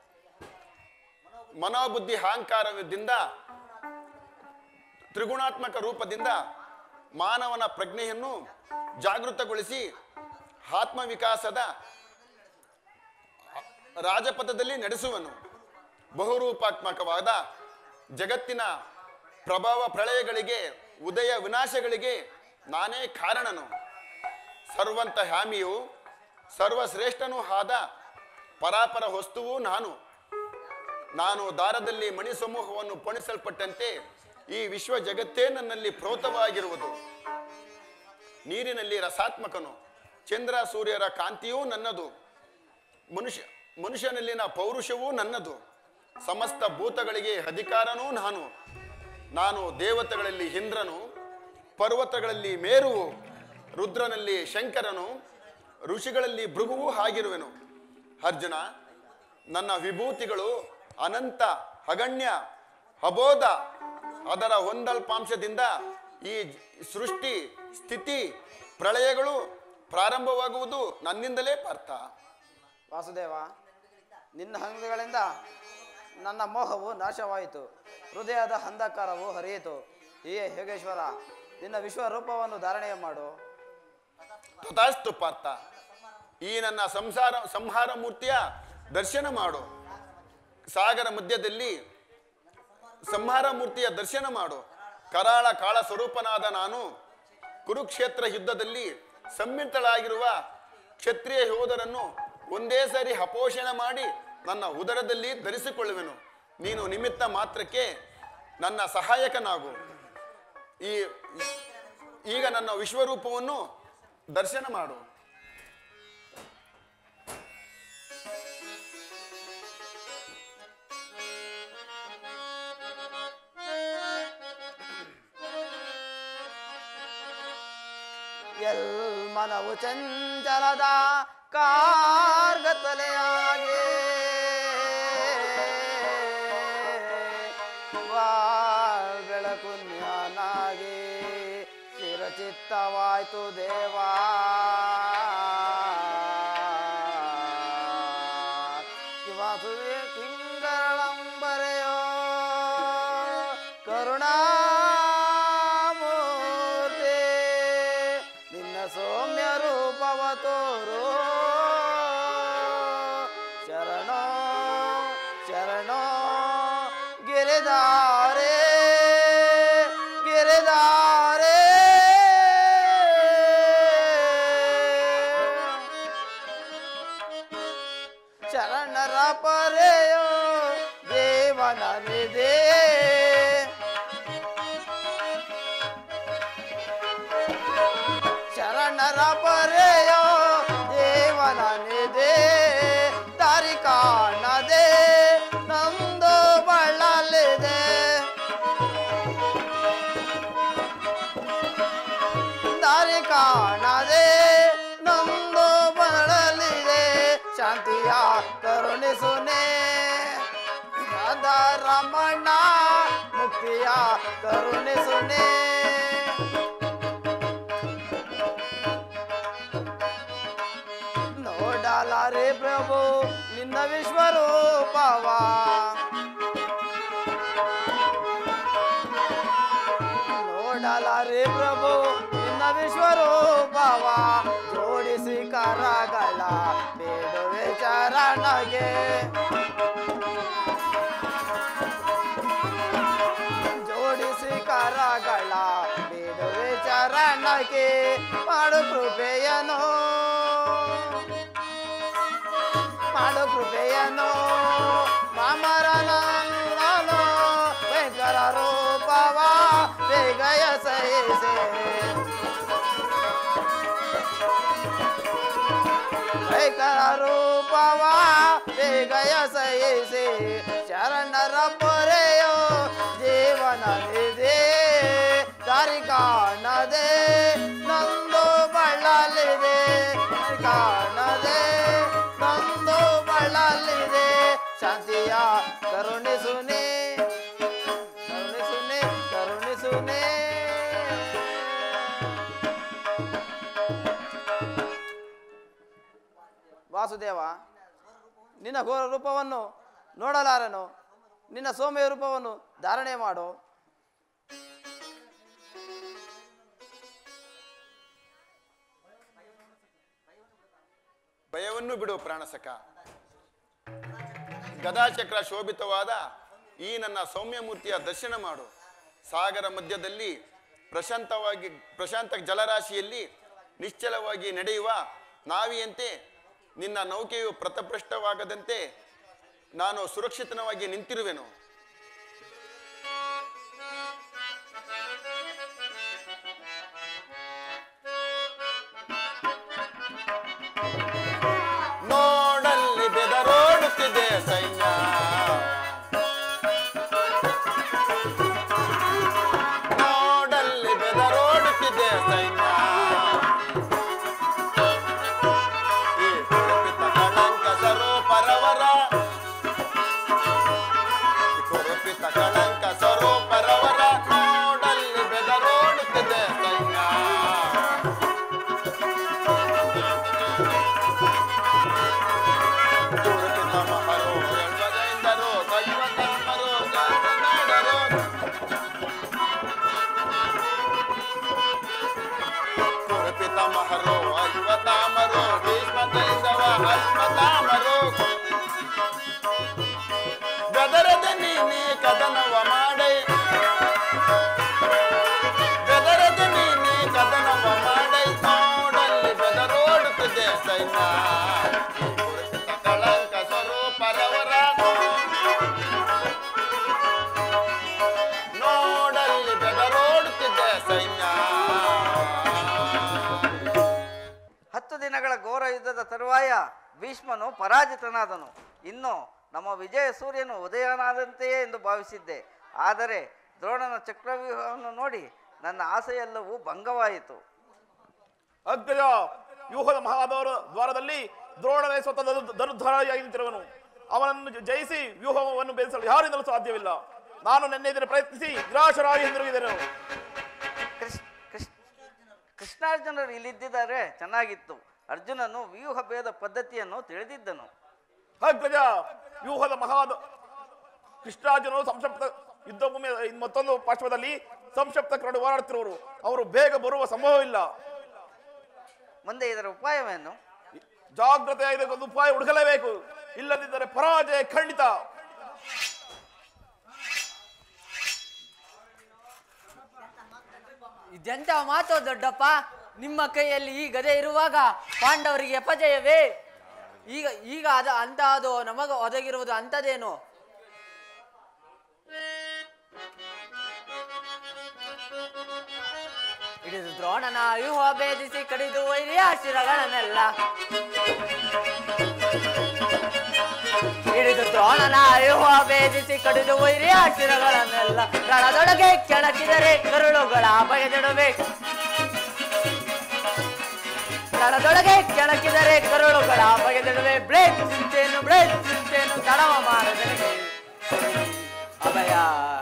ಮನೋಬುದ್ಧಿ ಅಹಂಕಾರದಿಂದ ತ್ರಿಗುಣಾತ್ಮಕ ರೂಪದಿಂದ ಮಾನವನ ಪ್ರಜ್ಞೆಯನ್ನು ಜಾಗೃತಗೊಳಿಸಿ ಆತ್ಮವಿಕಾಸದ ರಾಜಪಥದಲ್ಲಿ ನಡೆಸುವನು ಬಹುರೂಪಾತ್ಮಕವಾದ ಜಗತ್ತಿನ ಪ್ರಭಾವ ಪ್ರಳಯಗಳಿಗೆ ಉದಯ ವಿನಾಶಗಳಿಗೆ ನಾನೇ ಕಾರಣನು ಸರ್ವಂತ ಹ್ಯಾಮಿಯು ಸರ್ವಶ್ರೇಷ್ಠನೂ ಆದ ಪರಾಪರ ವಸ್ತುವು ನಾನು ನಾನು ದಾರದಲ್ಲಿ ಮಣಿ ಸಮೂಹವನ್ನು ಪಣಿಸಲ್ಪಟ್ಟಂತೆ ಈ ವಿಶ್ವ ಜಗತ್ತೇ ನನ್ನಲ್ಲಿ ಪ್ರೋತವಾಗಿರುವುದು ನೀರಿನಲ್ಲಿ ರಸಾತ್ಮಕನು ಚಂದ್ರ ಸೂರ್ಯರ ಕಾಂತಿಯೂ ನನ್ನದು ಮನುಷ್ಯ ಮನುಷ್ಯನಲ್ಲಿನ ಪೌರುಷವೂ ನನ್ನದು ಸಮಸ್ತ ಭೂತಗಳಿಗೆ ಅಧಿಕಾರನೂ ನಾನು ನಾನು ದೇವತೆಗಳಲ್ಲಿ ಇಂದ್ರನು ಪರ್ವತಗಳಲ್ಲಿ ಮೇರುವು ರುದ್ರನಲ್ಲಿ ಶಂಕರನು ಋಷಿಗಳಲ್ಲಿ ಭೃಗುವೂ ಆಗಿರುವೆನು ಅರ್ಜುನ ನನ್ನ ವಿಭೂತಿಗಳು ಅನಂತ ಅಗಣ್ಯ ಅಬೋಧ ಅದರ ಒಂದಲ್ಪಾಂಶದಿಂದ ಈ ಸೃಷ್ಟಿ ಸ್ಥಿತಿ ಪ್ರಳಯಗಳು ಪ್ರಾರಂಭವಾಗುವುದು ನನ್ನಿಂದಲೇ ಪಾರ್ಥ ವಾಸುದೇವ ನಿನ್ನ ಹಂಗಗಳಿಂದ ನನ್ನ ಮೋಹವು ನಾಶವಾಯಿತು ಹೃದಯದ ಅಂಧಕಾರವು ಹರಿಯಿತು ಏ ಯೋಗೇಶ್ವರ ನಿನ್ನ ವಿಶ್ವರೂಪವನ್ನು ಧಾರಣೆ ಮಾಡು ತಥಾಸ್ತು ಪಾರ್ಥ ಈ ನನ್ನ ಸಂಸಾರ ಸಂಹಾರ ಮೂರ್ತಿಯ ದರ್ಶನ ಮಾಡು ಸಾಗರ ಮಧ್ಯದಲ್ಲಿ ಸಂಹಾರ ಮೂರ್ತಿಯ ದರ್ಶನ ಮಾಡು ಕರಾಳ ಕಾಳ ಸ್ವರೂಪನಾದ ನಾನು ಕುರುಕ್ಷೇತ್ರ ಯುದ್ಧದಲ್ಲಿ ಸಮ್ಮಿಳಿತಳಾಗಿರುವ ಕ್ಷತ್ರಿಯ ಯೋಧರನ್ನು ಒಂದೇ ಸಾರಿ ಅಪೋಷಣ ಮಾಡಿ ನನ್ನ ಉದರದಲ್ಲಿ ಧರಿಸಿಕೊಳ್ಳುವೆನು ನೀನು ನಿಮಿತ್ತ ಮಾತ್ರಕ್ಕೆ ನನ್ನ ಸಹಾಯಕನಾಗು ಈ ಈಗ ನನ್ನ ವಿಶ್ವರೂಪವನ್ನು ದರ್ಶನ ಮಾಡು ಎಲ್ ಮನವು ಚಂಚಲದ ಕಾರ್ಗತಲೆಯಾಗಿ ಬಾಳ್ ಬೆಳಕು ಜ್ಞಾನಾಗಿ ಚಿರಚಿತ್ತವಾಯ್ತು ದೇವಾ ಶಿವಾಸುವೆ ಕಿಂಗಳಂಬರೆಯೋ ಕರುಣಾಮೂರ್ತಿ ನಿನ್ನ ಸೌಮ್ಯ ರೂಪವ ತೋರು ಶರಣೋ ಶರಣೋ ಗಿರಿದಾರೆ ಗಿರಿದಾರೆ ಶರಣರ ಪರೆಯೋ ದೇವನ ನಿಧಿ ಶರಣರ ಪರೆಯೋ ದೇವನ ನಿಧಿ ದಾರಿ ಕಾಣದೆ ನಂದು ಬಳಲಿದೆ ದಾರಿ ಕಾಣದೆ ನಂದು ಬಳಲಿದೆ ಶಾಂತಿಯ ಕರುಣಿಸುನೆ ರಾಧಾ ರಮಣ ಮುಕ್ತಿಯ ಕರುಣಿಸುನೆ ನೋಡಲಾರೆ ಪ್ರಭು ನಿನ್ನ ವಿಶ್ವರೂಪವ ನೋಡಲಾರೆ ಪ್ರಭು ನಿನ್ನ ವಿಶ್ವರೂಪವ ಜೋಡಿಸಿ ಕರಗಳ ಬೇಡುವೆ ಚರಣಗೆ ಜೋಡಿಸಿ ಕರಗಳ ಬೇಡುವೆ ಚರಣಗೆ ಮಾಡು ಕೃಪೆಯನು ಮಾಡು ಕೃಪೆಯನು ಮಾಮರನಂದನು ಭಯಂಕರ ರೂಪವ ಬೇಗಯ ಸಹಿಸೆ ಭಯಂಕರ ರೂಪವ ಬೇಗಯ ಸಹಿಸೆ ಶರಣರ ಪೊರೆಯೋ ಜೀವನ ನಿಧಿ ದಾರಿ ಕಾಣದೆ ನಂದು ಬಳಲಿದೆ ದಾರಿ ಕಾಣದೆ ನಂದು ಬಳಲಿದೆ ಶಾಂತಿಯ ಕರುಣಿಸುನೆ ಕರುಣಿಸುನೆ ಕರುಣಿಸುನೆ ವಾಸುದೇವ ನಿನ್ನ ಘೋರ ರೂಪವನ್ನು ನೋಡಲಾರನು ನಿನ್ನ ಸೌಮ್ಯ ರೂಪವನ್ನು ಧಾರಣೆ ಮಾಡು ಭಯವನ್ನು ಬಿಡು ಪ್ರಾಣಸಕ ಗದಾಚಕ್ರ ಶೋಭಿತವಾದ ಈ ನನ್ನ ಸೌಮ್ಯ ಮೂರ್ತಿಯ ದರ್ಶನ ಮಾಡು ಸಾಗರ ಮಧ್ಯದಲ್ಲಿ ಪ್ರಶಾಂತವಾಗಿ ಪ್ರಶಾಂತ ಜಲರಾಶಿಯಲ್ಲಿ ನಿಶ್ಚಲವಾಗಿ ನಡೆಯುವ ನಾವಿಯಂತೆ ನಿನ್ನ ನೌಕೆಯು ಪ್ರತಪೃಷ್ಟವಾಗದಂತೆ ನಾನು ಸುರಕ್ಷಿತವಾಗಿ ನಿಂತಿರುವೆನು ನೋಡಲ್ಲಿ ಬೆದರೋಡುತ್ತಿದೆ ಸೈನ್ಯ ನೋಡಲ್ಲಿ ಬೆದರೋಡುತ್ತಿದೆ ಸೈನ್ಯ ಈ ಕಲ್ಪಿತ ಕಳಂಕ ಸ್ವರೂಪರವರ ತರುವಾಯ ಭೀಷ್ಮನು ಪರಾಜಿತನಾದನು ಇನ್ನು ನಮ್ಮ ವಿಜಯ ಸೂರ್ಯನು ಉದಯನಾದಂತೆಯೇ ಎಂದು ಭಾವಿಸಿದ್ದೆ ಆದರೆ ದ್ರೋಣನ ಚಕ್ರವ್ಯೂಹವನ್ನು ನೋಡಿ ನನ್ನ ಆಸೆಯೆಲ್ಲವೂ ಭಂಗವಾಯಿತು ಅಗ್ರಜ ವ್ಯೂಹದ ಮಹಾದ್ವಾರ ದ್ವಾರದಲ್ಲಿ ದ್ರೋಣನೇ ಸ್ವತಃ ಧನು- ಧನುರ್ಧಾರಿಯಾಗಿ ನಿಂತಿರುವನು ಅವನನ್ನು ಜ- ಜಯಿಸಿ ವ್ಯೂಹವನ್ನು ಬೇಯಿಸಲು ಯಾರಿಂದಲೂ ಸಾಧ್ಯವಿಲ್ಲ ನಾನು ನಿನ್ನೆ ಇದನ್ನು ಪ್ರಯತ್ನಿಸಿ ನಿರಾಶರಾಗಿ ಹಿಂದಿರುಗಿದೆನು ಕೃಷ್ಣ ಕೃಷ್ಣ ಕೃಷ್ಣಾರ್ಜುನರು ಇಲ್ಲಿದ್ದಿದ್ದಾರೆ ಚೆನ್ನಾಗಿತ್ತು ಅರ್ಜುನನು ವ್ಯೂಹ ಭೇದ ಪದ್ಧತಿಯನ್ನು ತಿಳಿದಿದ್ದನು ಅಗ್ರಜ ವ್ಯೂಹದ ಮಹಾದ ಕೃಷ್ಣಾರ್ಜುನರು ಸಂಕ್ಷಿಪ್ತ ಯುದ್ಧ ಭೂಮಿ ಮತ್ತೊಂದು ಪಾರ್ಶ್ವದಲ್ಲಿ ಸಂಕ್ಷಿಪ್ತ ಕರಡು ಹೋರಾಡುತ್ತಿರುವರು ಅವರು ಬೇಗ ಬರುವ ಸಂಭವವಿಲ್ಲ ಮುಂದೆ ಇದರ ಉಪಾಯವೇನು ಜಾಗ್ರತೆಯಾಗಿ ಒಂದು ಉಪಾಯ ಹುಡುಕಲೇಬೇಕು ಇಲ್ಲದಿದ್ದರೆ ಪರಾಜಯ ಖಂಡಿತ ಇದೆಂತ ಮಾತು ದೊಡ್ಡಪ್ಪ ನಿಮ್ಮ ಕೈಯಲ್ಲಿ ಈ ಗದೆ ಇರುವಾಗ ಪಾಂಡವರಿಗೆ ಅಪಜಯವೇ ಈಗ ಈಗ ಅದ ಅಂತ ಅದು ನಮಗ ಒದಗಿರುವುದು ಅಂಥದ್ದೇನು ಹಿಡಿದು ದ್ರೋಣನ ವ್ಯೂಹ ಭೇದಿಸಿ ಕಡಿದು ವೈರಿಯ ಶಿರಗಳನ್ನೆಲ್ಲ ಹಿಡಿದು ದ್ರೋಣನ ವ್ಯೂಹ ಭೇದಿಸಿ ಕಡಿದು ವೈರಿಯ ಶಿರಗಳನ್ನೆಲ್ಲ ರಣದೊಳಗೆ ಕೆಣಕಿದರೆ ಕರುಳುಗಳ ಬಗೆದಿಡುವೆ ರಣದೊಳಗೆ ಕೆಣಕಿದರೆ ಕರುಳುಗಳ ಬಗೆದಿಡುವೆ ಬ್ರೇಕ್ ಚಿಂತೇನು ಬ್ರೇಕ್ ಚಿಂತೇನು ತಡವ ಮಾಡದನಿಗೆ ಅಭಯ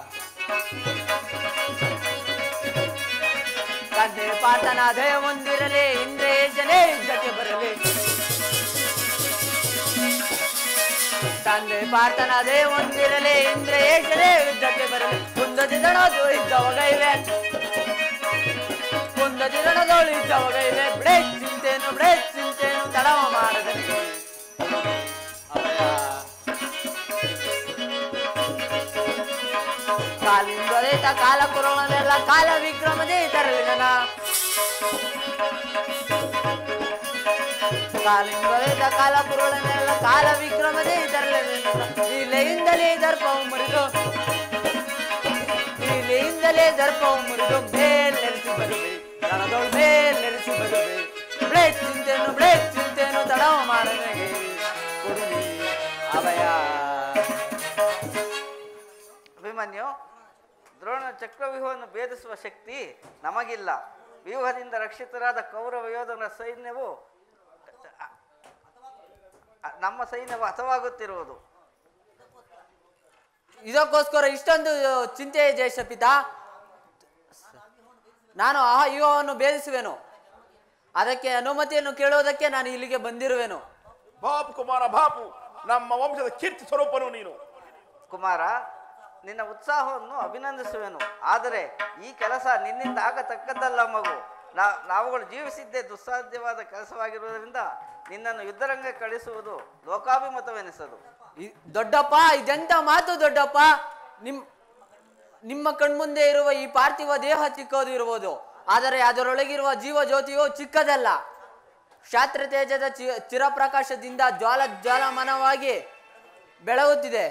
ತಂದೆ ಪಾತನ ದಯ ಹೊಂದಿರಲಿ ಇಂದ್ರೇಶನೇ ಯುದ್ಧಕ್ಕೆ ಬರಲಿ ತಂದೆ ಪಾತನ ದಯ ಹೊಂದಿರಲಿ ಇಂದ್ರೇಶನೇ ಯುದ್ಧಕ್ಕೆ ಬರಲಿ ಕುಂದದಿದಣದು ಇದ್ದವಗೈವೆ ಕುಂದದಿದಣದೋಳು ಇದ್ದವಗೈವೆ ಬ್ರೇಕ್ ಚಿಂತೇನು ಬ್ರೇಕ್ ಚಿಂತೇನು ತಡವ ಮಾಡದನಿಗೆ ಅಭಯ ಕಾಲಿಂದೊರೆತ ಕಾಲ ಕುರುಳನೆಲ್ಲ ಕಾಲ ವಿಕ್ರಮದೇ ತರಲಿದನ ಕಾಲಿಂದೊರೆತ ಕಾಲ ಕುರುಳನೆಲ್ಲ ಕಾಲ ವಿಕ್ರಮದೇ ತರಲಿದನ ಇಲೆಯಿಂದಲೇ ದರ್ಪವು ಮುರಿದು ಇಲೆಯಿಂದಲೇ ದರ್ಪವು ಮುರಿದು ಮೇಲೆರಿಸಿ ಬರುವೆ ರಣದೊಳು ಮೇಲೆರಿಸಿ ಬರುವೆ ಬ್ರೇಕ್ ಚಿಂತೇನು ಬ್ರೇಕ್ ಚಿಂತೇನು ತಡವ ಮಾಡನೆಗೆ ಕೊಡುವೆ ಅಭಯ ಅಭಿಮನ್ಯು ದ್ರೋಣ ಚಕ್ರವ್ಯೂಹವನ್ನು ಭೇದಿಸುವ ಶಕ್ತಿ ನಮಗಿಲ್ಲ ವ್ಯೂಹದಿಂದ ರಕ್ಷಿತರಾದ ಕೌರವ ಯೋಧನ ಸೈನ್ಯವು ಅ- ಅ- ನಮ್ಮ ಸೈನ್ಯವು ಹತವಾಗುತ್ತಿರುವುದು ಇದಕ್ಕೋಸ್ಕರ ಇಷ್ಟೊಂದು ಚಿಂತೆ ಜಯಶಪಿತ ನಾನು ಆ ಯುವವನ್ನು ಭೇದಿಸುವೆನು ಅದಕ್ಕೆ ಅನುಮತಿಯನ್ನು ಕೇಳುವುದಕ್ಕೆ ನಾನು ಇಲ್ಲಿಗೆ ಬಂದಿರುವೆನು ಬಾಪು ಕುಮಾರ ಬಾಪು ನಮ್ಮ ವಂಶದ ಕೀರ್ತಿ ಸ್ವರೂಪನು ನೀನು ಕುಮಾರ ನಿನ್ನ ಉತ್ಸಾಹವನ್ನು ಅಭಿನಂದಿಸುವೆನು ಆದರೆ ಈ ಕೆಲಸ ನಿನ್ನಿಂದ ಆಗತಕ್ಕದ್ದಲ್ಲ ಮಗು ನಾ ನಾವುಗಳು ಜೀವಿಸಿದ್ದೇ ದುಸ್ಸಾಧ್ಯವಾದ ಕೆಲಸವಾಗಿರುವುದರಿಂದ ನಿನ್ನನ್ನು ಯುದ್ಧರಂಗ ಕಳಿಸುವುದು ಲೋಕಾಭಿಮತವೆನಿಸದು ಇ- ದೊಡ್ಡಪ್ಪ ಇದೆಂತ ಮಾತು ದೊಡ್ಡಪ್ಪ ನಿಮ್ ನಿಮ್ಮ ಕಣ್ಮುಂದೆ ಇರುವ ಈ ಪಾರ್ಥಿವ ದೇಹ ಚಿಕ್ಕದು ಇರುವುದು ಆದರೆ ಅದರೊಳಗಿರುವ ಜೀವ ಜ್ಯೋತಿಯು ಚಿಕ್ಕದಲ್ಲ ಶಾಸ್ತ್ರ ತೇಜದ ಚಿ ಚಿರಪ್ರಕಾಶದಿಂದ ಜ್ವಾಲ ಜ್ವಾಲಮನವಾಗಿ ಬೆಳಗುತ್ತಿದೆ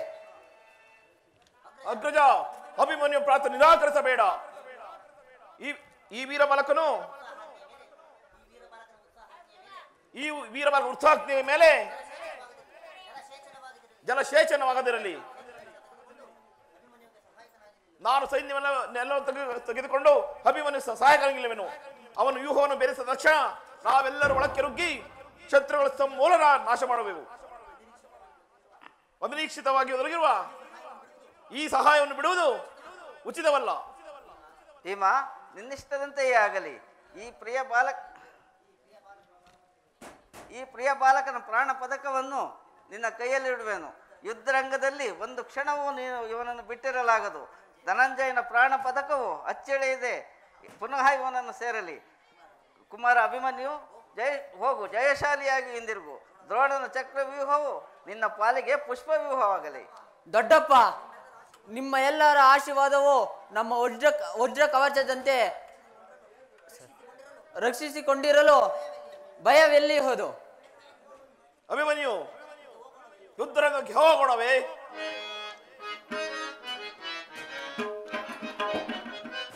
ಅಗ್ರಜ ಅಭಿಮನ್ಯು ಪ್ರಾರ್ಥನೆ ನಿರಾಕರಿಸಬೇಡ ಈ ಈ ವೀರಬಲಕನು ಈ ವೀರಬಲ ಉತ್ಸಾಹದ ಮೇಲೆ ಜಲಸೇಚನವಾಗದಿರಲಿ ನಾನು ಸೈನ್ಯವೆಲ್ಲ ನೆಲ ತೆಗೆ- ತೆಗೆದುಕೊಂಡು ಅಭಿಮನ್ಯು ಸ- ಸಹಾಯಕನಿಲ್ಲವೆನು ಅವನು ವ್ಯೂಹವನ್ನು ಬೆರೆಸಿದ ತಕ್ಷಣ ನಾವೆಲ್ಲರೂ ಒಳಕ್ಕೆ ರುಗ್ಗಿ ಶತ್ರುಗಳ ಸಮೂಲನ ನಾಶ ಮಾಡಬೇಕು ಅನಿರೀಕ್ಷಿತವಾಗಿ ಒದಗಿರುವ ಈ ಸಹಾಯವನ್ನು ಬಿಡುವುದು ಉಚಿತವಲ್ಲ ಭೀಮ ನಿನ್ನಿಷ್ಟದಂತೆಯೇ ಆಗಲಿ ಈ ಪ್ರಿಯ ಬಾಲಕ ಈ ಪ್ರಿಯ ಬಾಲಕನ ಪ್ರಾಣ ಪದಕವನ್ನು ನಿನ್ನ ಕೈಯಲ್ಲಿಡುವೆನು ಯುದ್ಧರಂಗದಲ್ಲಿ ಒಂದು ಕ್ಷಣವೂ ನೀನು ಇವನನ್ನು ಬಿಟ್ಟಿರಲಾಗದು ಧನಂಜಯನ ಪ್ರಾಣ ಪದಕವು ಅಚ್ಚಳಿಯಿದೆ ಪುನಃ ಇವನನ್ನು ಸೇರಲಿ ಕುಮಾರ ಅಭಿಮನ್ಯು ಜಯ ಹೋಗು ಜಯಶಾಲಿಯಾಗಿ ಹಿಂದಿರುಗು ದ್ರೋಣನ ಚಕ್ರವ್ಯೂಹವು ನಿನ್ನ ಪಾಲಿಗೆ ಪುಷ್ಪವ್ಯೂಹವಾಗಲಿ ದೊಡ್ಡಪ್ಪ ನಿಮ್ಮ ಎಲ್ಲರ ಆಶೀರ್ವಾದವು ನಮ್ಮ ವಜ್ರ ವಜ್ರ ಕವಚದಂತೆ ರಕ್ಷಿಸಿಕೊಂಡಿರಲು ಭಯವೆಲ್ಲಿ ಹೋದು ಅಭಿಮನ್ಯು ಯುದ್ಧರಂಗಕ್ಕೆ ಹೋಗೋಣವೇ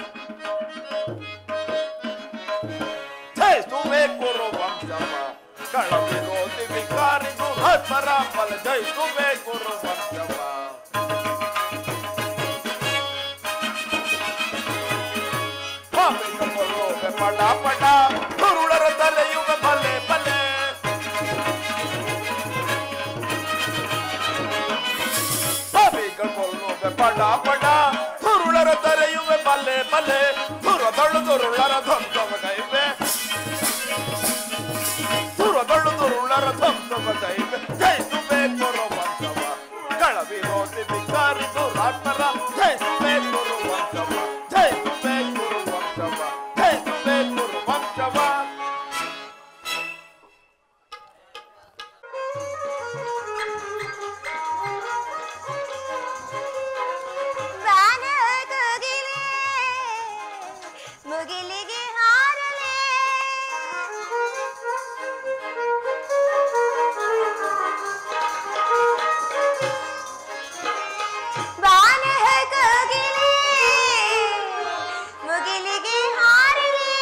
ಛೇ, ಸುಮ್ಮನೆ ಕೂರು ವಂಶವ. ಕಳ ವಿರೋಧಿ ವಿಕಾರಿಗೂ ಹಸ್ಮರ ಫಲ ಜಯಿಸುವೆ ಗುರು ವಂಶವ ಪಾಪಿಕ ಕೊಲ್ಲುವೆ ಪಡ ಪಡ ಕುರುಳರ ತಲೆಯುವೆ ಬಲೆ ಬಲೆ ಪಾಪಿಕ ಕೊಲ್ಲುವೆ ಪಡ ಪಡ ಕುರುಳರ ತಲೆಯುವೆ ಬಲೆ ಬಲೆ ತುರದಳು ತುರುಳರ ಧ್ವಂಸವ ಕೈವೆ ತುರದಳು ತುರುಳರ ಧ್ವಂಸವ ಕೈವೆ ಜಯಿಸುವೆ ಗುರು ವಂಶವ ಕಳ ವಿರೋಧಿ ವಿಕಾರಿ ದುರಾತ್ಮರ ಜಯಿಸುವೆ ಗುರು ವಂಶವ ಜಯಿಸುವೆ ಗುರು ವಂಶವ ಜಯಿಸುವೆ ಗುರು ವಂಶವ ಬಾನ ಕೋಗಿಲೆ ಮುಗಿಲಿಗೆ ಹಾರಲೆ ಬಾನ ಕೋಗಿಲೆ ಮುಗಿಲಿಗೆ ಹಾರಲೆ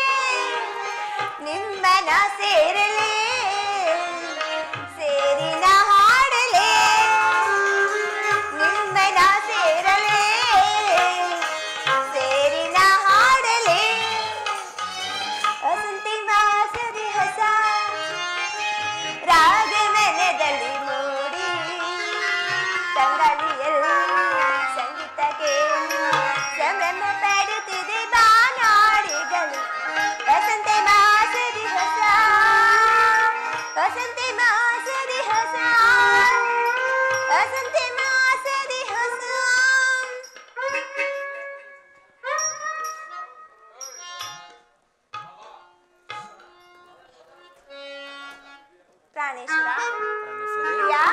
ನಿಮ್ಮನ ಸೇರಲೆ ಸೇರಿನ ಹಾಡಲೆ ನಿಮ್ಮನ ಸೇರಲೆ ಸೇರಿನ ಹಾಡಲೆ ವಸಂತಿ ಮಾಸರಿ ಹೊಸ ರಾಗಮನದಲ್ಲಿ ಮೂಡಿ ತಂಗಾಳಿಯಲ್ಲಿ ಸಂಗೀತಕ್ಕೆ ಸಂಭ್ರಮ ಪಡುತ್ತಿದೆ ಬಾನಾಡಿಗಳು ವಸಂತಿ ಮಾಸರಿ ಹೊಸ ವಸಂತಿ ಮಾಸರಿ ಹೊಸ ವಸಂತಿ ಮಾಸರಿ ಹೊಸ ಪ್ರಾಣೇಶ್ವರ ಪ್ರಿಯಾ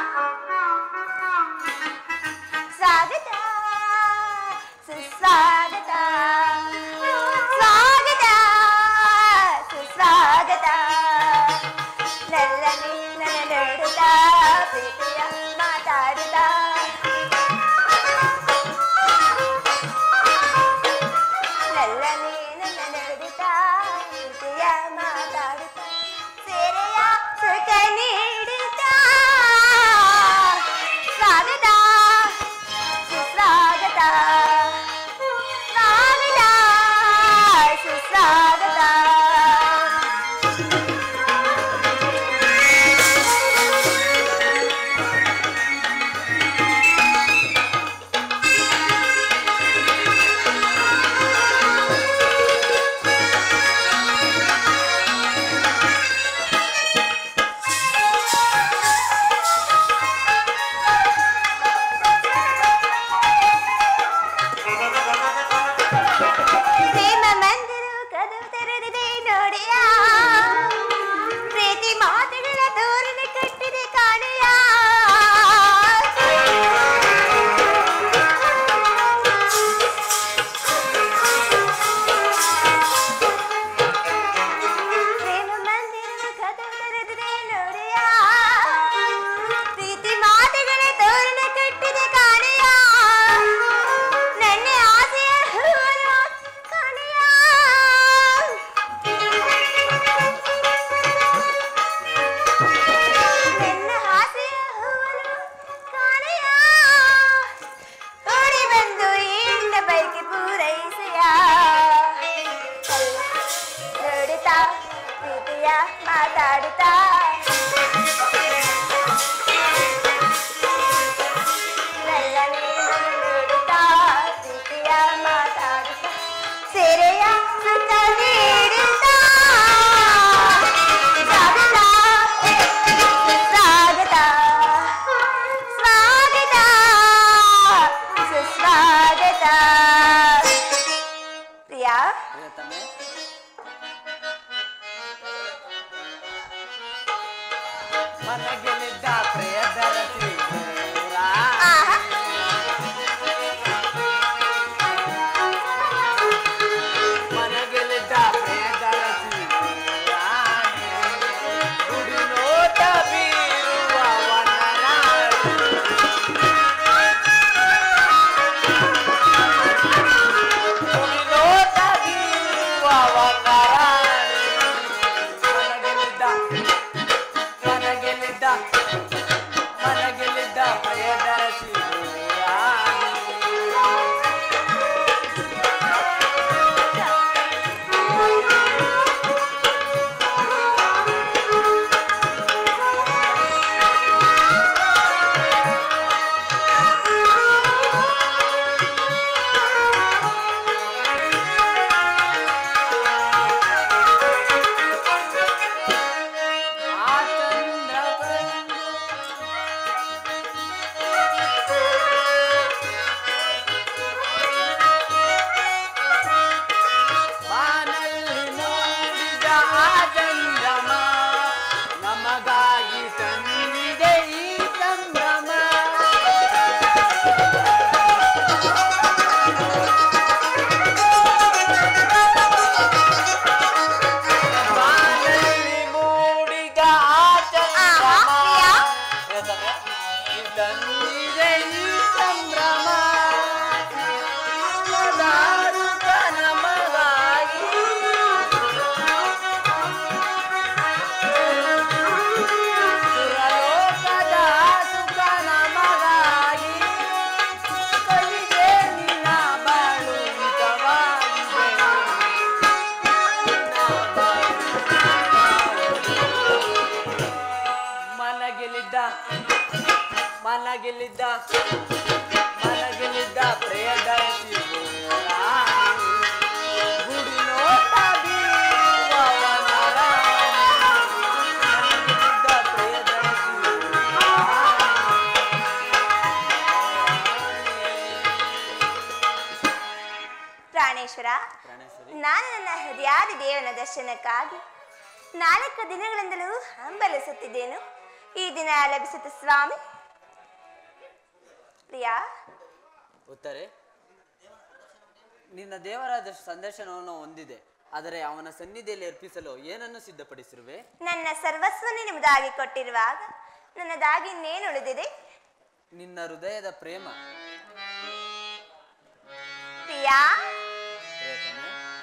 ಸ್ವಾಗತ ಸುಸ್ವಾಗತ ಸ್ವಾಗತ ಸುಸ್ವಾಗತ ನಲ್ಲನೆ ನನ್ನ ನೋಡುತ್ತಾ ಪ್ರೀತಿಯ ಮಾತಾಡುತ್ತಾ ನಲ್ಲನೆ ನನ್ನ ನೋಡುತ್ತಾ ಪ್ರೀತಿಯ ಮಾತಾಡುತ್ತಾ ಸೇರೆಯ ಸುಖ ನೀಡುತ್ತಾ ಸ್ವಾಗತ ಸುಸ್ವಾಗತ ಸ್ವಾಗತ ಸುಸ್ವಾಗತ ಪ್ರೇಮ ಮಂದಿರ ಕದವು ತೆರೆದಿದೆ ನೋಡಿಯ ಪ್ರೀತಿ ಮಾತುಗಳ ತೋರಣ ಕಟ್ಟಿದೆ ಕಾಣೆಯ ಪ್ರೇಮ ಮಂದಿರ ಕದವು ತೆರೆದಿದೆ ನೋಡಿಯ ಪ್ರೀತಿ ಮಾತುಗಳ ತೋರಣ ಕಟ್ಟಿದೆ ಕಾಣೆಯ ನನ್ನ ಆಸೆಯ ಹೂವನು ಕಾಣೆಯ ನನ್ನ ಆಸೆಯ ಹೂವನು ಕಾಣೆಯ ಓಡಿ ಬಂದು ಎಂದ ಬೈಕೆ ಪೂರೈಸೆಯ ನೋಡುತ್ತಾ ಪ್ರೀತಿಯ ಮಾತಾಡುತ್ತಾ ನಲ್ಲನೆ ನೋಡುತ್ತಾ ಪ್ರೀತಿಯ ಮಾತಾಡುತ್ತಾ ಸೆರೆಯ ಸುತ್ತ ನೀಡುತ್ತಾ ಸ್ವಾಗತ ಸ್ವಾಗತ ಸ್ವಾಗತ ಸುಸ್ವಾಗತ ಪ್ರಿಯಾ ಪ್ರಿಯತಮೆ ಮನಗೆಲಿದ್ದ ಪ್ರಿಯದರಸಿ ದೂರ. ಆಹಾ ಮನಗೆಲಿದ್ದ ಪ್ರಿಯದರಸಿ ದೂರ. ಗುಡಿ ನೋಟ ಬೀರುವ ವನರಾಳು. ಗುಡಿ ನೋಟ ಬೀರುವ ವನರಾಳು. ಮನಗೆಲಿದ್ದ ಮನಗೆಲ್ಲಿದ್ದ ಮನಗೆಲ್ಲಿದ್ದ ಪ್ರಿಯದರ್ಶಿ ರಾಣಿ. ಗುಡಿ ನೋಟ ಬೀರುವವನ ರಾಣಿ. ಮನಗೆಲ್ಲಿದ್ದ ಪ್ರಿಯದರ್ಶಿ ಪ್ರಾಣೇಶ್ವರ ನಾನು ನನ್ನ ಹೃದಯಾದಿ ದೇವನ ದರ್ಶನಕ್ಕಾಗಿ ನಾಲ್ಕು ದಿನಗಳಿಂದಲೂ ಹಂಬಲಿಸುತ್ತಿದ್ದೇನು ಈ ದಿನ ಲಭಿಸುತ್ತ ಸ್ವಾಮಿ ಪ್ರಿಯಾ ಉತ್ತರೆ ನಿನ್ನ ದೇವರಾದ ಸಂದರ್ಶನವನ್ನು ಹೊಂದಿದೆ ಆದರೆ ಅವನ ಸನ್ನಿಧಿಯಲ್ಲಿ ಅರ್ಪಿಸಲು ಏನನ್ನು ಸಿದ್ಧಪಡಿಸಿರುವೆ ನನ್ನ ಸರ್ವಸ್ವನೇ ನಿಮ್ಮದಾಗಿ ಕೊಟ್ಟಿರುವಾಗ ನನ್ನದಾಗಿ ಇನ್ನೇನು ಉಳಿದಿದೆ ನಿನ್ನ ಹೃದಯದ ಪ್ರೇಮ ಪ್ರಿಯಾ ಪ್ರಿಯತಮೆ.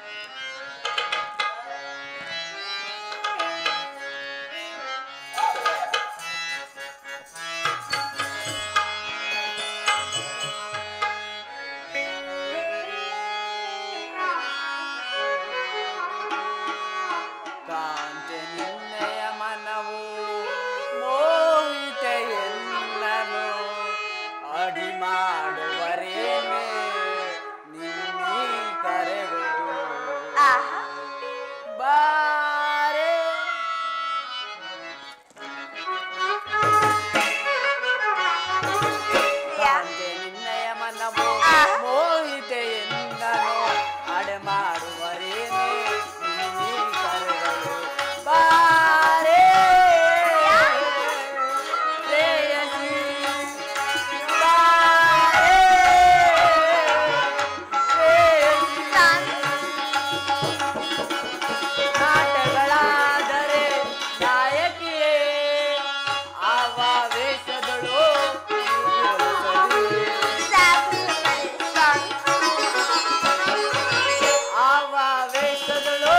ಕಾಂತೆ ನಿನ್ನೆಯ ಮನವು ಮೋಹಿತೆ ಎಲ್ಲನು ಅಡಿ ಮಾಡುವರೇನೆ ನಿನ್ನೀ ಕರೆಗಳು ಆಹಾ ಬಾರೆ ಪ್ರಿಯಾ ಕಾಂತೆ ನಿನ್ನಯ ಮನವು ಆಹಾ. ಮೋಹಿತೆ ಎಂದನು ಅಡೆ ಮಾಡುವರೇನೆ ನಿನ್ನೀ ಕರೆಗಳು ಬಾರೆ ಪ್ರೇಯಸಿ ಬಾರೆ ಪ್ರೇಯಸಿ ಸ್ವಾಮಿ ನಾಟಗಳಾದರೆ ನಾಯಕಿಯೇ ಆವ ವೇಷದಳು ಸಾಕು ಸ್ವಾಮಿ ಆವ ವೇಷದಳು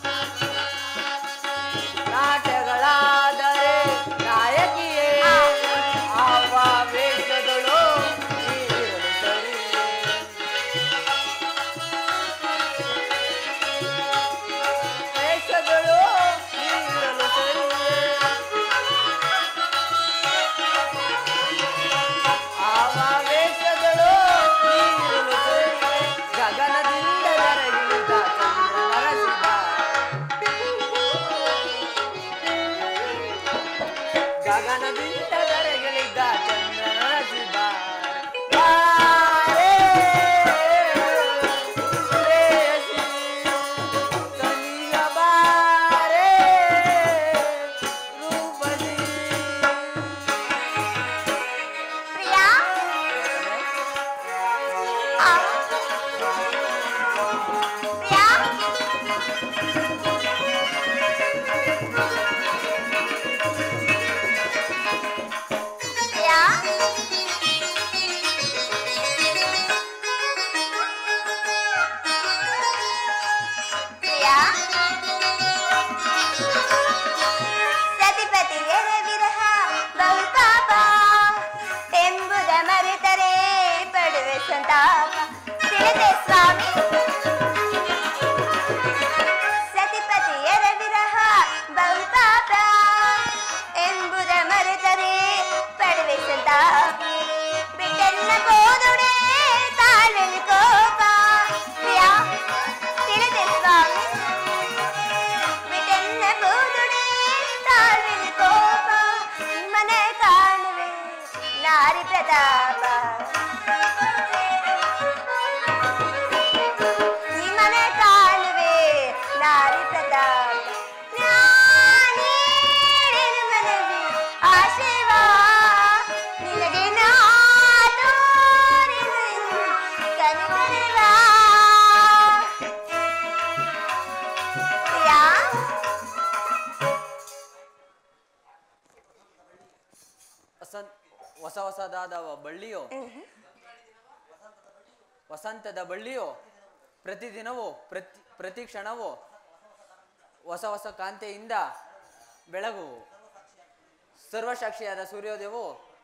ನಾಟಗಳಾದರೆ ನಾಯಕಿಯೇ ಆವ ವೇಷದಳು ನೀರಿರಲು ಸರಿ. ವೇಷಗಳು ನೀರಲು ಸರಿ ಆವೇಶಗಳು ನೀರಲು ಸರಿ ಗಗನದಿಂದ ಕರಗಿದ ಚಂದ್ರನರ ಶಿವ ಗಗನದಿಂದ ಕರಗಿದ ಚಂದ್ರನರ ಶಿವ ಬಾರೆ, ಪ್ರೇಯಸಿ, ಕನಿಯ ಬಾರೆ, ರೂಪಸಿ. ಪ್ರಿಯಾ ಆ. ಪ್ರಿಯಾ ಪ್ರಿಯಾ ಪ್ರಿಯಾ ಸತಿಪತಿಯರ ವಿರಹ ಬಹು ಪಾಪ ಎಂಬುದ ಮರೆತರೆ ಪಡುವೆ ಸಂತಾಪ ತಿಳಿದೆ ಸ್ವಾಮಿ ಸತಿಪತಿಯರ ವಿರಹ ಬಹು ಪಾಪ ಎಂಬುದ ಮರೆತರೆ ಪಡುವೆ ಸಂತಾಪ ಬಿಟ್ಟೆಲ್ಲ ಕೋದುಡೆ ತಾಳಲು ಕೋಪ ಪ್ರಿಯಾ ತಿಳಿದೆ ಸ್ವಾಮಿ ಬಿಟ್ಟೆಲ್ಲ ಕೂದುಡೆ ತಾಳ್ಮೆಯ ಕೋಪ ಮನೆ ಕಾಣುವೆ ನಾರಿ ಪ್ರತಾಪ ನಿಮ್ಮನೆ ಕಾಣುವೆ ನಾರಿ ಪ್ರತಾಪ ನಾನೇನು ಮನವಿ ಆಶೀರ್ವಾ ನಿನಗೆ ನಾ ತೋರಿದೆ ಕನಿಕರಿವಾ ಪ್ರಿಯಾ ವಸಂತ ಹೊಸ ಹೊಸದಾದ ಬಳ್ಳಿಯು ವಸಂತದ ಬಳ್ಳಿಯು ಪ್ರತಿದಿನವೂ ಪ್ರತಿ ಪ್ರತಿ ಕ್ಷಣವೂ ಹೊಸ ಹೊಸ ಕಾಂತೆಯಿಂದ ಬೆಳಗುವು ಸರ್ವಸಾಕ್ಷಿಯಾದ ಸೂರ್ಯೋದಯವು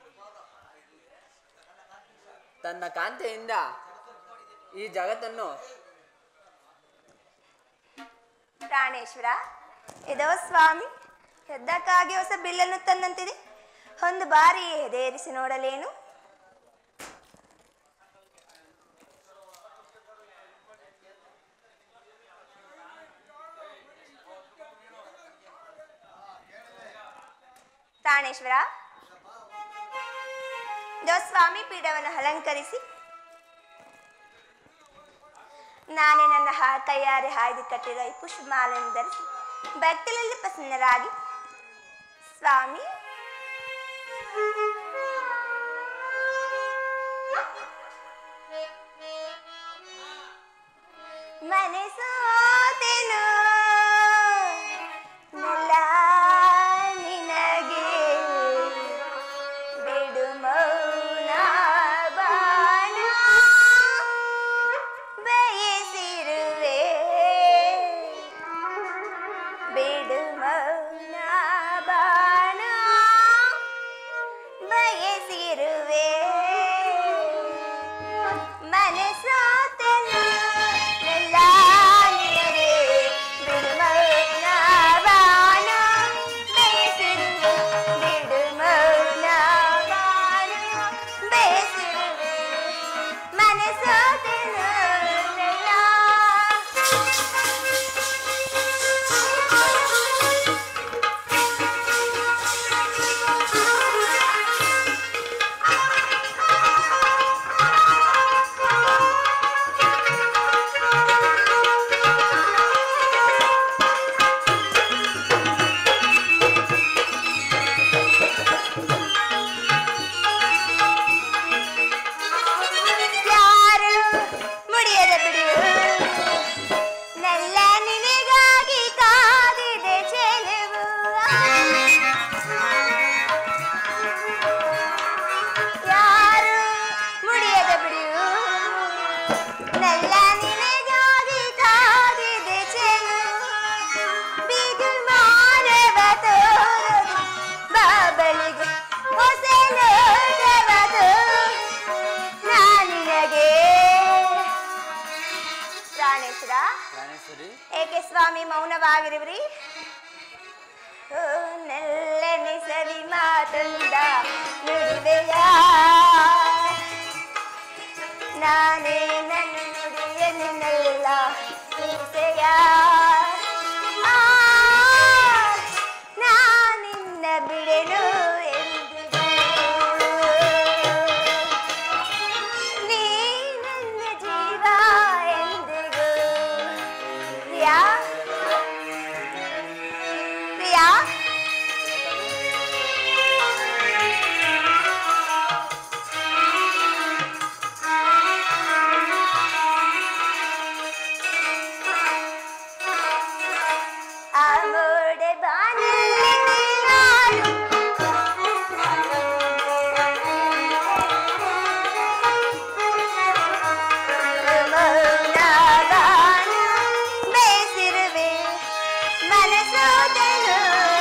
ತನ್ನ ಕಾಂತೆಯಿಂದ ಈ ಜಗತ್ತನ್ನು ಪ್ರಾಣೇಶ್ವರ ಇದೋ ಸ್ವಾಮಿ ಯುದ್ಧಕ್ಕಾಗಿ ಹೊಸ ಬಿಲ್ಲನ್ನು ತಂದಂತಿದೆ ಒಂದು ಬಾರಿ ಎದೇರಿಸಿ ನೋಡಲೇನು ಪ್ರಾಣೇಶ್ವರ ಇದೋ ಸ್ವಾಮಿ ಪೀಠವನ್ನು ಅಲಂಕರಿಸಿ ನಾನೇ ನನ್ನ ಹಾ ಕೈಯಾರೆ ಹಾಯ್ದು ಕಟ್ಟಿರೋ ಈ ಪುಷ್ಪಮಾಲೆಯನ್ನು ಧರಿಸಿ ಭಕ್ತರಲ್ಲಿ ಪ್ರಸನ್ನರಾಗಿ ಸ್ವಾಮಿ ಮನಸೋತೆನು ನಲ್ಲ ನಿನಗೆ ಬಿಡು ಮೌನ ಬಾಣ ಬಯಸಿರುವೆ ಬಿಡು ಮೌನ ಬಾಣ ಬಯಸಿರುವೆ ಮನಸೋತೆನು ಎಲ್ಲ ನಿನಗೆ ಬಿಡು ಮೌನ ಬಾಣ ಬಯಸಿರುವೆ ಬಿಡು ಮೌನ ಬಾಣ ಬಯಸಿರುವೆ ಮನಸೋತೆನು ಎಲ್ಲ ಯಾರು ಮುಡಿಯದ ಬಿಡು ನೆಲ್ಲ ನಿನಗಾಗಿ ಕಾದಿದೆ ಚೆಲುವು ಯಾರು ಮುಡಿಯದ ಬಿಡು ನೆಲ್ಲ ನಿನಗಾಗಿ ಕಾದಿದೆ ಚೆಲುವು ಬಿದು ಮಾನವ ತೋರದು ಬಾಬಲಿಗೆ ಹೊಸ ಲೋಕವದು ನಾನಿನಗೆ ಪ್ರಾಣೇಶ್ವರ ಪ್ರಾಣೇಶ್ವರಿ ಏಕೆ ಸ್ವಾಮಿ ಮೌನವಾಗಿರುವಿರಿ ಓ, ನೆಲ್ಲನಿಸವಿ ಮಾತಂದ ನುಡಿವೆಯ ನಾನೇ ನನ್ನ ನುಡಿಯ ನಿನ್ನೆಲ್ಲ ಹಿಂಸೆಯ ಆ, ನಾನಿನ್ನ ಬಿಡೆನು ಎಂದಿಗೂ ನೀ ನನ್ನ ಜೀವ ಎಂದಿಗೂ ಪ್ರಿಯಾ ಪ್ರಿಯಾ ಅವಡೆ ಬಾನಲ್ಲಿ ನೀನಾಡು ಮೌನಗಾನ ಬೇಸಿರುವೆ ಮನಸೋದನು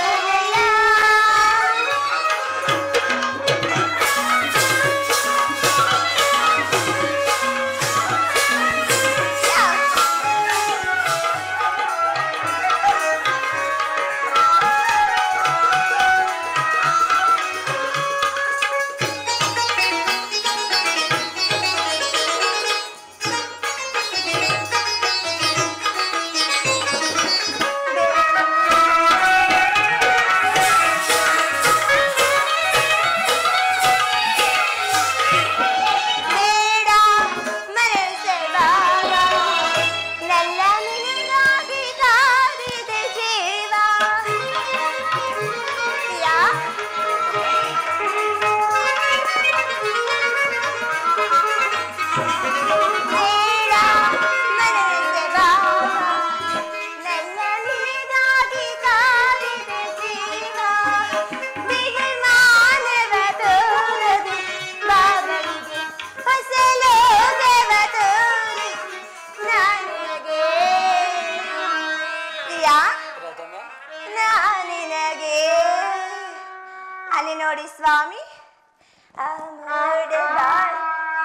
ಬೇಡ ಮನಸ್ಸೆ ಬಾವ ನನ್ನ ನಿನಗಾಗಿ ಕಾದಿದೆ ಜೀವ ಯಾ ಬೇಡ ಮನಸ್ಸೆ ಬಾವ ನನ್ನ ನಿನಗಾಗಿ ಕಾದಿದೆ ಜೀವ ಬಿಗಿ ಮಾನವ ತೋರದು ಬಾಬಲಿಗೆ ಹೊಸ ಲೋಕವ ತೋರಿ ನನಗೆ ಪ್ರಿಯಾ ಪ್ರಥಮ ನಾನಿನಗೆ ಅಲ್ಲಿ ನೋಡಿ ಸ್ವಾಮಿ ಆ ಮೂಡಬಾಳ್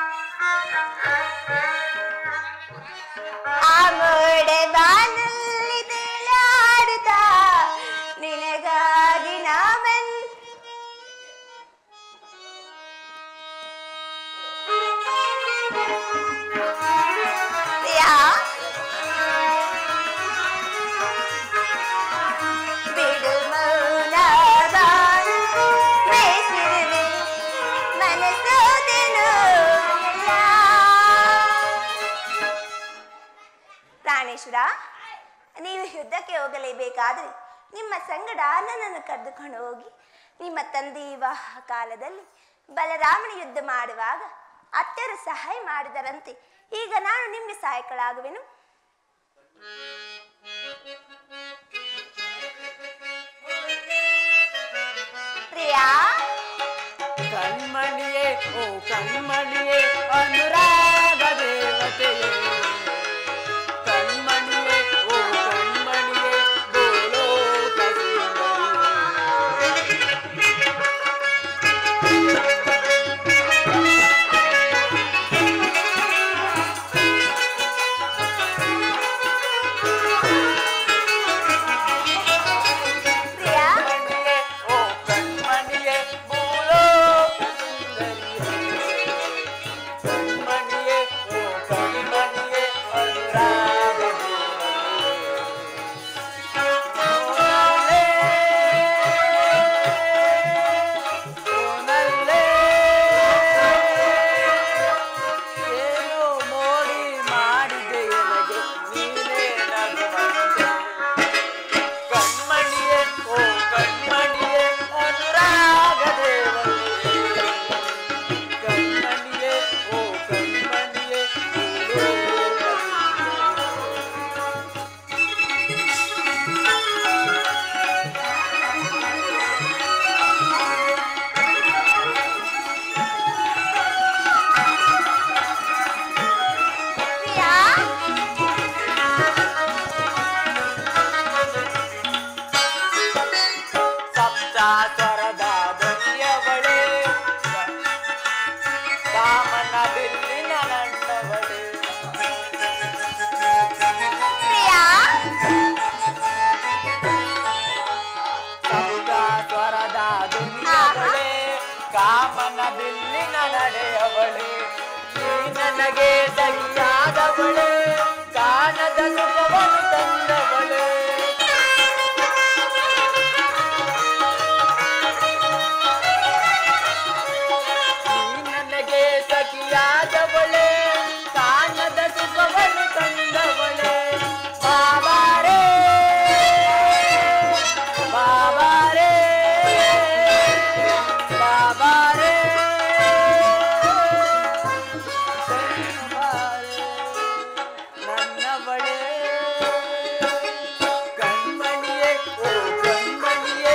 ಆ ಮೂಡಬಾನಲ್ಲಿ ತೇಲಾಡುತ್ತಾ ನಿನಗಾಗಿ ನಾಮನ್ ಪ್ರಾಣೇಶ್ವರ ನೀವು ಯುದ್ಧಕ್ಕೆ ಹೋಗಲೇಬೇಕಾದ್ರೆ ನಿಮ್ಮ ಸಂಗಡ ನನ್ನನ್ನು ಕರೆದುಕೊಂಡು ಹೋಗಿ ನಿಮ್ಮ ತಂದೆ ವಿವಾಹ ಕಾಲದಲ್ಲಿ ಬಲರಾಮನ ಯುದ್ಧ ಮಾಡುವಾಗ ಅತ್ತೆಯರು ಸಹಾಯ ಮಾಡಿದರಂತೆ ಈಗ ನಾನು ನಿಮಗೆ ಸಹಾಯಕಳಾಗುವೆನು ಪ್ರಿಯಾ ಕಣ್ಮಣಿಯೇ ಓ ಕಣ್ಮಣಿಯೇ ಅನುರಾಗ ದೇವತೆಯೇ ಕಣ್ಮಣಿಯೇ ಓ ಕಣ್ಮಣಿಯೇ ಭೂಲೋಕ ಸುಂದರಿಯೇ. ಪ್ರಿಯಾ ಕಣ್ಮಣಿಯೇ ಓ ಕಣ್ಮಣಿಯೇ ಭೂಲೋಕ ಸುಂದರಿಯೇ. ಕಣ್ಮಣಿಯೇ ಓ ಕಣ್ಮಣಿಯೇ ಅನುರಾಗ ದೇವತೆಯೇ. ಓನಲ್ಲೇ ಏನೋ ಮೋಡಿ ಮಾಡಿದೆ ಎನಗೆ ನೀನೇ ನಗುವಂತೆ ಕಣ್ಮಣಿಯೇ ಓ ಕಣ್ಮಣಿಯೇ ಅನುರಾಗ ದೇವತೆಯೇ. ಕಣ್ಮಣಿಯೇ ಓ ಕಣ್ಮಣಿಯೇ ಭೂಲೋಕ ಸುಂದರಿಯೇ. ಪ್ರಿಯಾ ಸಪ್ತಾಸ್ವರದ ಧ್ವನಿಯವಳೆ ಕಾಮನ ಬಿಲ್ಲಿನ ನನ್ನವಳೆ ಪ್ರಿಯಾ ಸಪ್ತಾಸ್ವರದ ಧ್ವನಿಯವಳೆ ಕಾಮನ ಬಿಲ್ಲಿನ ನಡೆಯವಳೆ ನೀ ನನಗೆ ಸಹಿಯಾದವಳೆ ಕಾಣದ ಸುಖವನ್ನು ತಂದವಳೆ ನೀ ನನಗೆ ಸಖಿಯಾದವಳೆ ಕಾಣದ ಸುಖವನ್ನು ತಂದವಳೆ ಬಾಬಾರೇ ಬಾಬಾರೇ ಬಾಬಾರೇ ಬಾಬಾರೇ, ನನ್ನವಳೇ ಕಣ್ಮಣಿಯೇ ಓ ಕಣ್ಮಣಿಯೇ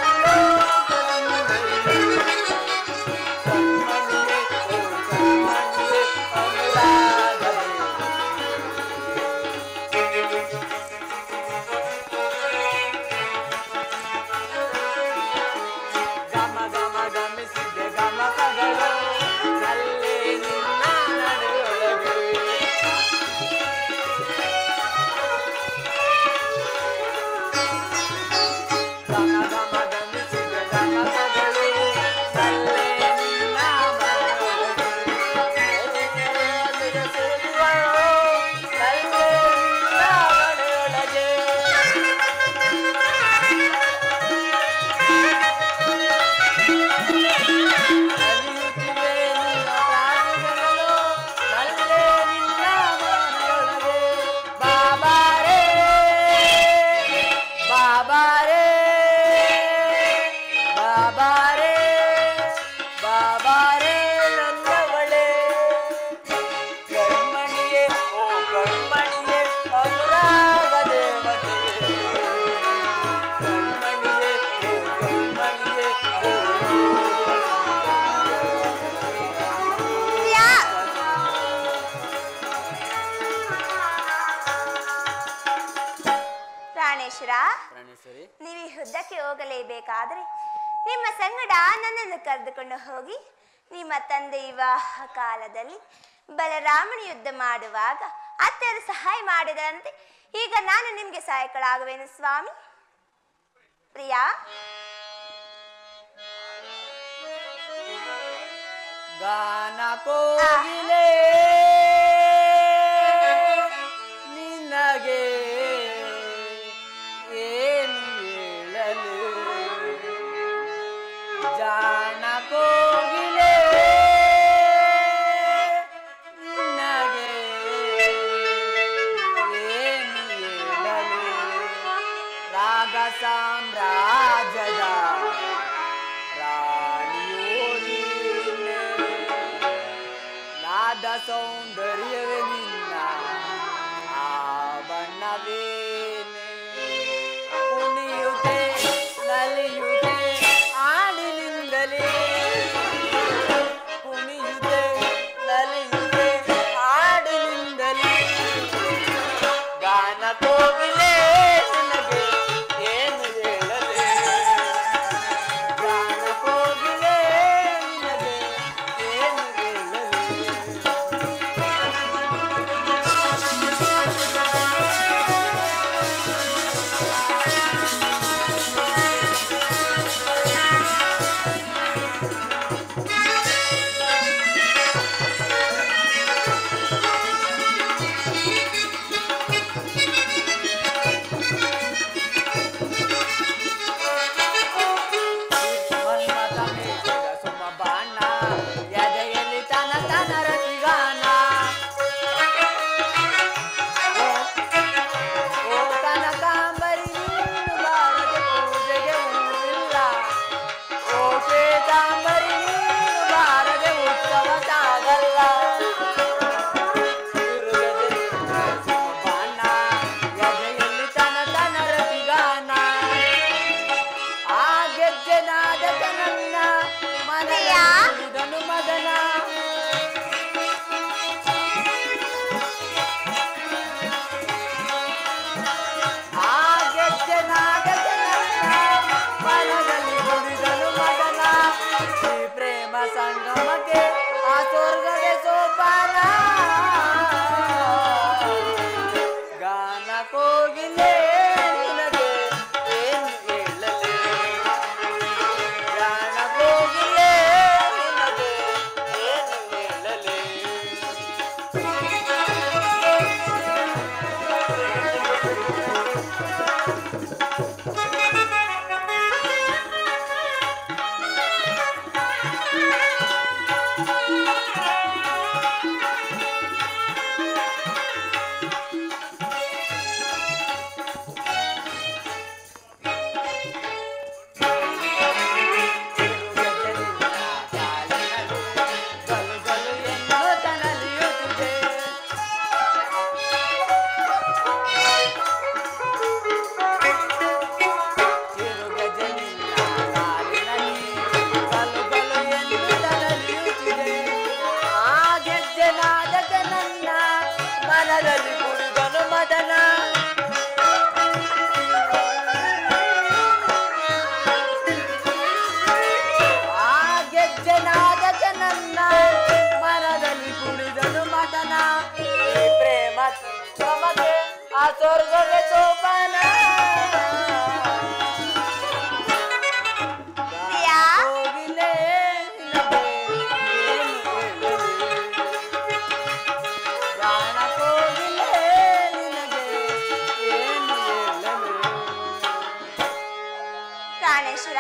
ಕಣ್ಮಣಿಯೇ ಓ ಕಣ್ಮಣಿಯೇ ಅನುರಾಗವೇ ಗಮ ಗಮ ಗಮಿಸಿದೆ ಗಮಕಗಳು ನಲ್ಲೇ ನಿನ್ನ ನಡೆಯೊಳಗೆ ಗಮ ಗಮ ಗಮಿಸಿದೆ ಗಮಕಗಳು ನಲ್ಲೇ ನಿನ್ನ ಮನೆಯೊಳಗೆ. ಎದೆಯ ಸುರಿಯುವಳು ನಲ್ಲೇ ನಿನ್ನ ಮನೆಯೊಳಗೆ. ನಲಿಯುತ್ತಿವೆ ನಿನ್ನ ಪ್ರಾಣಗಳು, ನಲ್ಲೇ ನಿನ್ನ ಮನೆಯೊಳಗೆ. ಬಾಬಾರೇ, ಬಾಬಾರೇ, ಬಾಬಾರೇ, ಬಾಬಾರೇ ನನ್ನವಳೇ. ಕಣ್ಮಣಿಯೇ ಓ ಕಣ್ಮಣಿಯೇ ಅನುರಾಗ ದೇವತೆಯೇ ಕಣ್ಮಣಿಯೇ ಓ ಕಣ್ಮಣಿಯೇ ಓ ಪ್ರಿಯಾ ಪ್ರಾಣೇಶ್ವರ ಪ್ರಾಣೇಶ್ವರಿ ನೀವು ಈ ಯುದ್ಧಕ್ಕೆ ಹೋಗಲೇಬೇಕಾದ್ರೆ ನಿಮ್ಮ ಸಂಗಡ ನನ್ನನ್ನು ಕರೆದುಕೊಂಡು ಹೋಗಿ ನಿಮ್ಮ ತಂದೆ ವಿವಾಹ ಕಾಲದಲ್ಲಿ ಬಲರಾಮನ ಯುದ್ಧ ಮಾಡುವಾಗ ಅತ್ತೆಯರು ಸಹಾಯ ಮಾಡಿದರಂತೆ ಈಗ ನಾನು ನಿಮಗೆ ಸಹಾಯಕಳಾಗುವೆನು ಸ್ವಾಮಿ ಪ್ರಿಯಾ ಗಾನ ಕೋಗಿಲೆ ನಿನಗೆ ಏನು ಹೇಳಲು ಜಾಣ ಕೋಗಿಲೆ ನಿನಗೆ ಏನು ಸಾಮ್ರಾಜ್ಯದ ರಾಣಿಯೋ ನೀನೆ. ನಾದ ಸೌಂದರ್ಯವೇ ನಿನ್ನ ಆಭರಣವೇನೆ ಕುಣಿಯುತ್ತೆ ನಲಿಯುತ್ತೆ ಆಡಿನಿಂದಲೇ ಕುಣಿಯುತ್ತೆ ನಲಿಯುತ್ತೆ ಆಡಿನಿಂದಲೇ ಗಾನ ಕೋಗಿಲೆ ನಿನಗೆ ಏನು ಹೇಳಲೆ ಗಾನ ಕೋಗಿಲೆ ನಿನಗೆ ಏನು ಹೇಳಲೆ ಮನ್ಮಥ ಮೇಘದ ಸುಮ ಬಾಣ ಎದೆಯಲ್ಲಿ ತನ ತನ ರತಿಗಾನ ಓ- ಓ ಕನಕಾಂಬರಿ ನೀನು ಬಾರದೆ ಪೂಜೆಗೆ ಹೂವಿಲ್ಲ ಓ ಶ್ವೇತಾಂಬರಿ ನೀನು ಬಾರದೆ ಉತ್ಸವ ಸಾಗಲ್ಲ ತಿರುಗದೆ ಸುಮ ಬಾಣ ಎದೆಯಲ್ಲಿ ತನ ತನ ರತಿಗಾನ ಆ ಗೆಜ್ಜೆನಾದಕ ನನ್ನ ಮನೆಯ ಉಳಿದನು ಮಗನ ಆ ಗೆಜ್ಜೆನಾದಕ ನನ್ನ ಮನದಲ್ಲಿ ಉಳಿದನು ಮಗನ ಈ ಪ್ರೇಮ ಸಂಗಮಕ್ಕೆ ಆ ಸ್ವರ್ಗವೇ ಸೋಪಾನ ಗಾನ ಕೋಗಿಲೆ ನಿನಗೆ ಏನು ಹೇಳಲೆ ಗಾನ ಕೋಗಿಲೆ ನಿನಗೆ ಏನು ಹೇಳಲೆ ಗಲು ಗಲು ಎನ್ನುತ್ತನಲಿಯುತ್ತಿದೆ ತಿರುಗಜನಿಲ್ಲ ಕಾಲಿನಲ್ಲಿ ಗಲು ಗಲು ಎನ್ನುತ್ತನಲಿಯುತ್ತಿದೆ ಆ ಗೆಜ್ಜೆನಾದಕ ನನ್ನ ಮನದಲ್ಲಿ ಕುಡಿದನು ಮದನ ಆ ಗೆಜ್ಜೆನಾದಕ ನನ್ನ ಮನದಲ್ಲಿ ಕುಡಿದನು ಮದನ ಈ ಪ್ರೇಮ ನಮಗೆ ಆ ಸ್ವರ್ಗವೇ ಸೋಪಾನ ಪ್ರಿಯಾ? ಹೋಗಿಲೆ ನಿನಗೆ ಏನು ಹೇಳಲಿ? ಪ್ರಾಣ ಹೋಗಿಲೆ ನಿನಗೆ ಏನು ಹೇಳಲಿ? ಪ್ರಾಣೇಶ್ವರ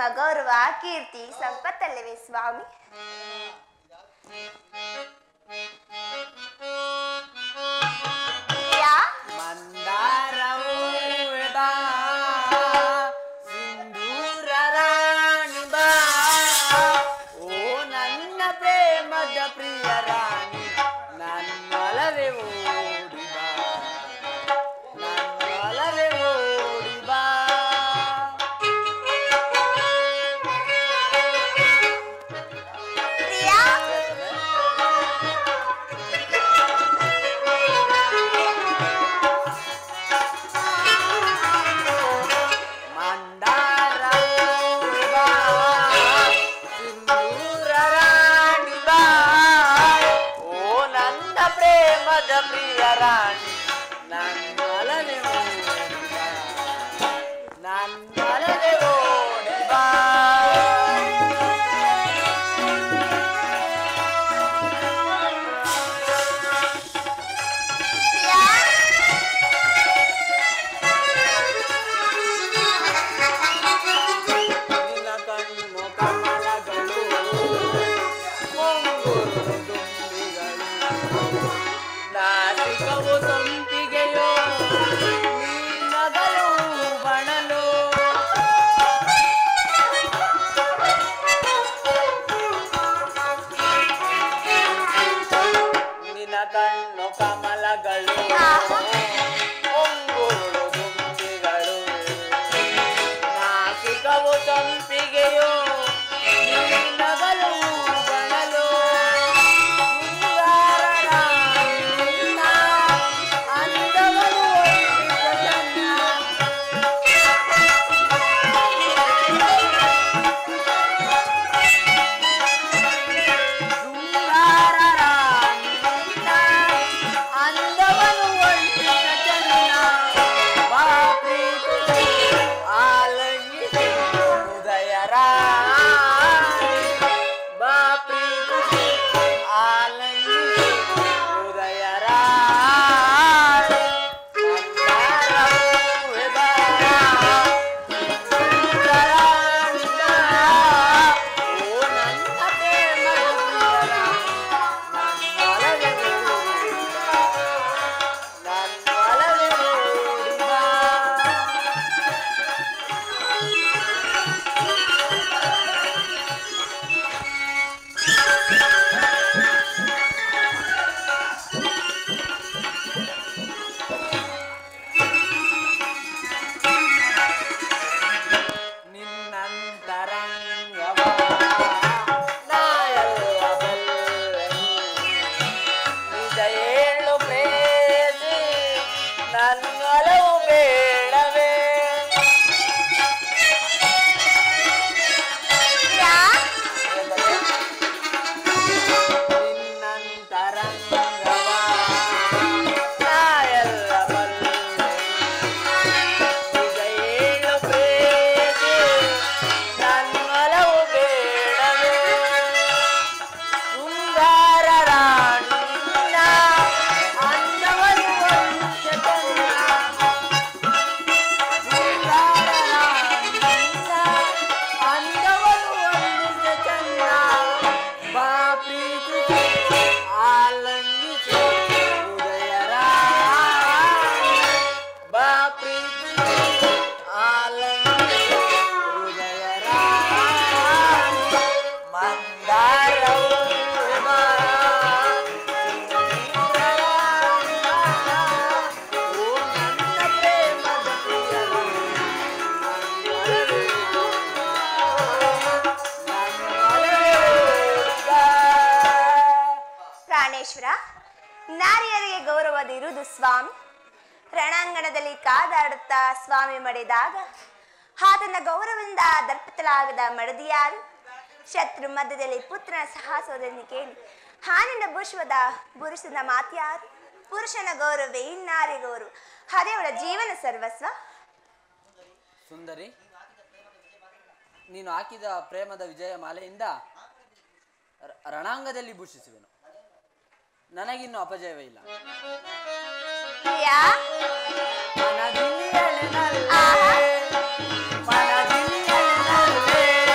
ಗೌರವ ಕೀರ್ತಿ ಸಂಪತ್ತಲ್ಲವೇ ಸ್ವಾಮಿ ಯಾ ಮಂದಾರ ಹೂವೆದ ಸಿಂಧೂರ ರಾಣಿ ಬಾ ಓ ನನ್ನ ಪ್ರೇಮದ ಪ್ರಿಯ ರಾಣಿ ನನ್ನೊಲವೇ ಓಡಿ ಬಾ ನನ್ನೊಲವೇ ಓಡಿ ಬಾ ಪ್ರಿಯಾ ಮಂದಾರ ಹೂವಾ, ಸಿಂಧೂರ ರಾಣಿ ಬಾ. ಓ ನನ್ನ ಪ್ರೇಮದ ಪ್ರಿಯ ರಾಣಿ ನನ್ನೊಲನೆ ಓಡಿ ಬಾ. ನನ್ನೊಲನೆ ಓಡಿ ಬಾ. ಪ್ರಿಯಾ ನಿನ್ನ ಕಣ್ಣು ಕಮಲಗಳು ಮುಂಗುರು ದುಂಬಿಗಳು ನಾಸಿಕವು ಸಂಪಿಗೆಯೋ ನಗಲು ಬಣಲು ನಿನ್ನ ಕಣ್ಣು ಕಮಲಗಳು ಮುಂಗುರು ದುಂಬಿಗಳು ನಾಸಿಕವು ತಂಪಿಗೆಯೋ ನಗಲು ಬಣಲು ಶೃಂಗಾರನ ನಿನ್ನ ಅಂದಗಳು ಒಪ್ಪಿದ ಜನ. ಶೃಂಗಾರರ ನಿನ್ನ ಅಂದವನು ಒಳ್ಳಿದ ಜನ. ಬಾ ಪ್ರೀತಿಸಿ ಆಲಂಗಿಸಿ ಹೃದಯ ರಾಣಿ. ಬಾ ಪ್ರೀತಿಸಿ ಆಲಂಗಿಸಿ ಹೃದಯ ರಾಣಿ. ಮಂದಾರವೇ ಬಾ. ಸುಂದರಾಂಗ. ಓ ನನ್ನ ಪ್ರೇಮದ ಪ್ರಿಯರ. ನನ್ನೊಲವೇ ಓಡಿ ಬಾ. ನನ್ನೊಲವೇ ಓಡಿ ಬಾ. ನಿನ್ನಂತರಂಗವ ನಾಯಲ್ಲ ಬಲ್ಲೆನು. ನಿಜ ಹೇಳು ಪ್ರೇಸಿ ನನ್ನೊಲವು ಬೇಡವೇ ಯಾ ನಿನ್ನಂತರಂಗವ ನಾಯಲ್ಲ ಬಲ್ಲೆನು. ನಿಜ ಹೇಳು ಪ್ರೇಸಿ ನನ್ನೊಲವು ಬೇಡವೇ ಶೃಂಗಾರ ರಾಣಿನ ಅನ್ನವನ್ನು ವಂಶ ಶೃಂಗಾರ ರಾಣಿನ ಅಂದವನ್ನು ವಂಶ ಚನ್ನ ಬಾ ಪ್ರೀತಿಸಿ ಆಲಂಗಿಸಿ ಹೃದಯ ರಾಣಿ ಬಾ ಪ್ರೀತಿಸಿ ಆಲಂಗಿಸಿ ಹೃದಯ ರಾಣಿ ಮಂದಾರವು ಬಾ. ಓ ನನ್ನ ಪ್ರೇಮದ ಪ್ರಿಯರು, ನನ್ನೊಲವೇ ನನ್ನೊಲವೇ ಬಾ. ಪ್ರಾಣೇಶ್ವರ ನಾರಿಯರಿಗೆ ಗೌರವದ ಇರುವುದು ಸ್ವಾಮಿ ರಣಾಂಗಣದಲ್ಲಿ ಕಾದಾಡುತ್ತಾ ಸ್ವಾಮಿ ಮಡಿದಾಗ ಆತನ ಗೌರವದಿಂದ ದರ್ಪಿತಲಾಗದ ಮಡದಿಯಾರು ಶತ್ರು ಮಧ್ಯದಲ್ಲಿ ಪುತ್ರನ ಸಾಹಸೋದನ್ನು ಕೇಳಿ ಹಾನಿನ ಭೂಷ್ವದ ಪುರುಷನ ಮಾತ್ಯಾರು ಪುರುಷನ ಗೌರವವೇ ಇನ್ನಾರಿ ಗೌರವ ಅದೇ ಅವಳ ಜೀವನ ಸರ್ವಸ್ವ ಸುಂದರಿ ನೀನು ಹಾಕಿದ ಪ್ರೇಮದ ವಿಜಯ ಮಾಲೆಯಿಂದ ರ- ರಣಾಂಗದಲ್ಲಿ ಭೂಷಿಸುವೆನು ನನಗಿನ್ನು ಅಪಜಯವೇ ಇಲ್ಲ ಯಾ ಮನದಿಲ್ಲಿಯಲೆ ನಲ್ಲೆ, ಮನದಿಲ್ಲಿಯಲೆ ನಲ್ಲೆ,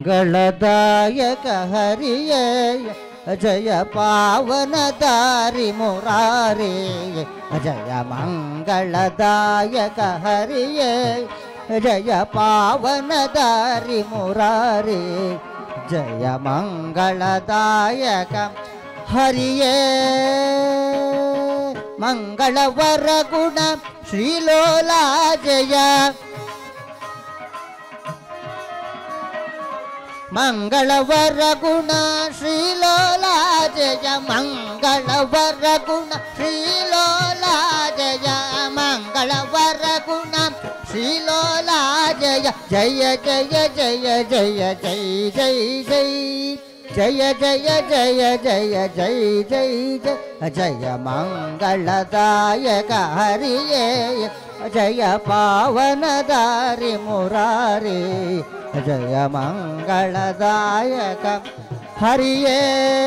ಮಂಗಳದಾಯಕ ಹರಿಯೇ ಜಯ ಪಾವನ ದಾರಿ ಮುರಾರೇ ಜಯ ಮಂಗಳದಾಯಕ ಹರಿಯೇ ಜಯ ಪಾವನ ದಾರಿ ಮುರಾರೇ ಜಯ ಮಂಗಳದಾಯಕ ಹರಿಯೇ ಮಂಗಳವರ ಗುಣ ಶ್ರೀಲೋಲಾ ಜಯ ಮಂಗಳವರ ಗುಣ ಶ್ರೀಲೋಲಾ ಜಯ ಮಂಗಳವರ ಗುಣ ಶ್ರೀಲೋಲಾ ಜಯ ಮಂಗಳವರ ಗುಣ ಶ್ರೀಲೋಲಾ ಜಯ ಜಯ ಜಯ ಜಯ ಜಯ ಜೈ ಜೈ ಜೈ ಜಯ ಜಯ ಜಯ ಜಯ ಜೈ ಜೈ ಜಯ ಜಯ ಮಂಗಳದಾಯಕ ಹರಿಯೇ ಜಯ ಪಾವನ ದಾರಿ ಮುರಾರಿ ಜಯ ಮಂಗಳದಾಯಕ ಹರಿಯೇ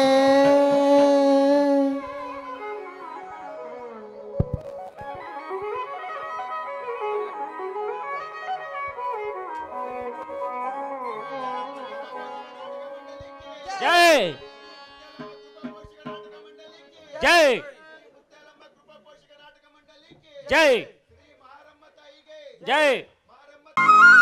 ಜೈ ಜೈ ಜೈ ಜೈ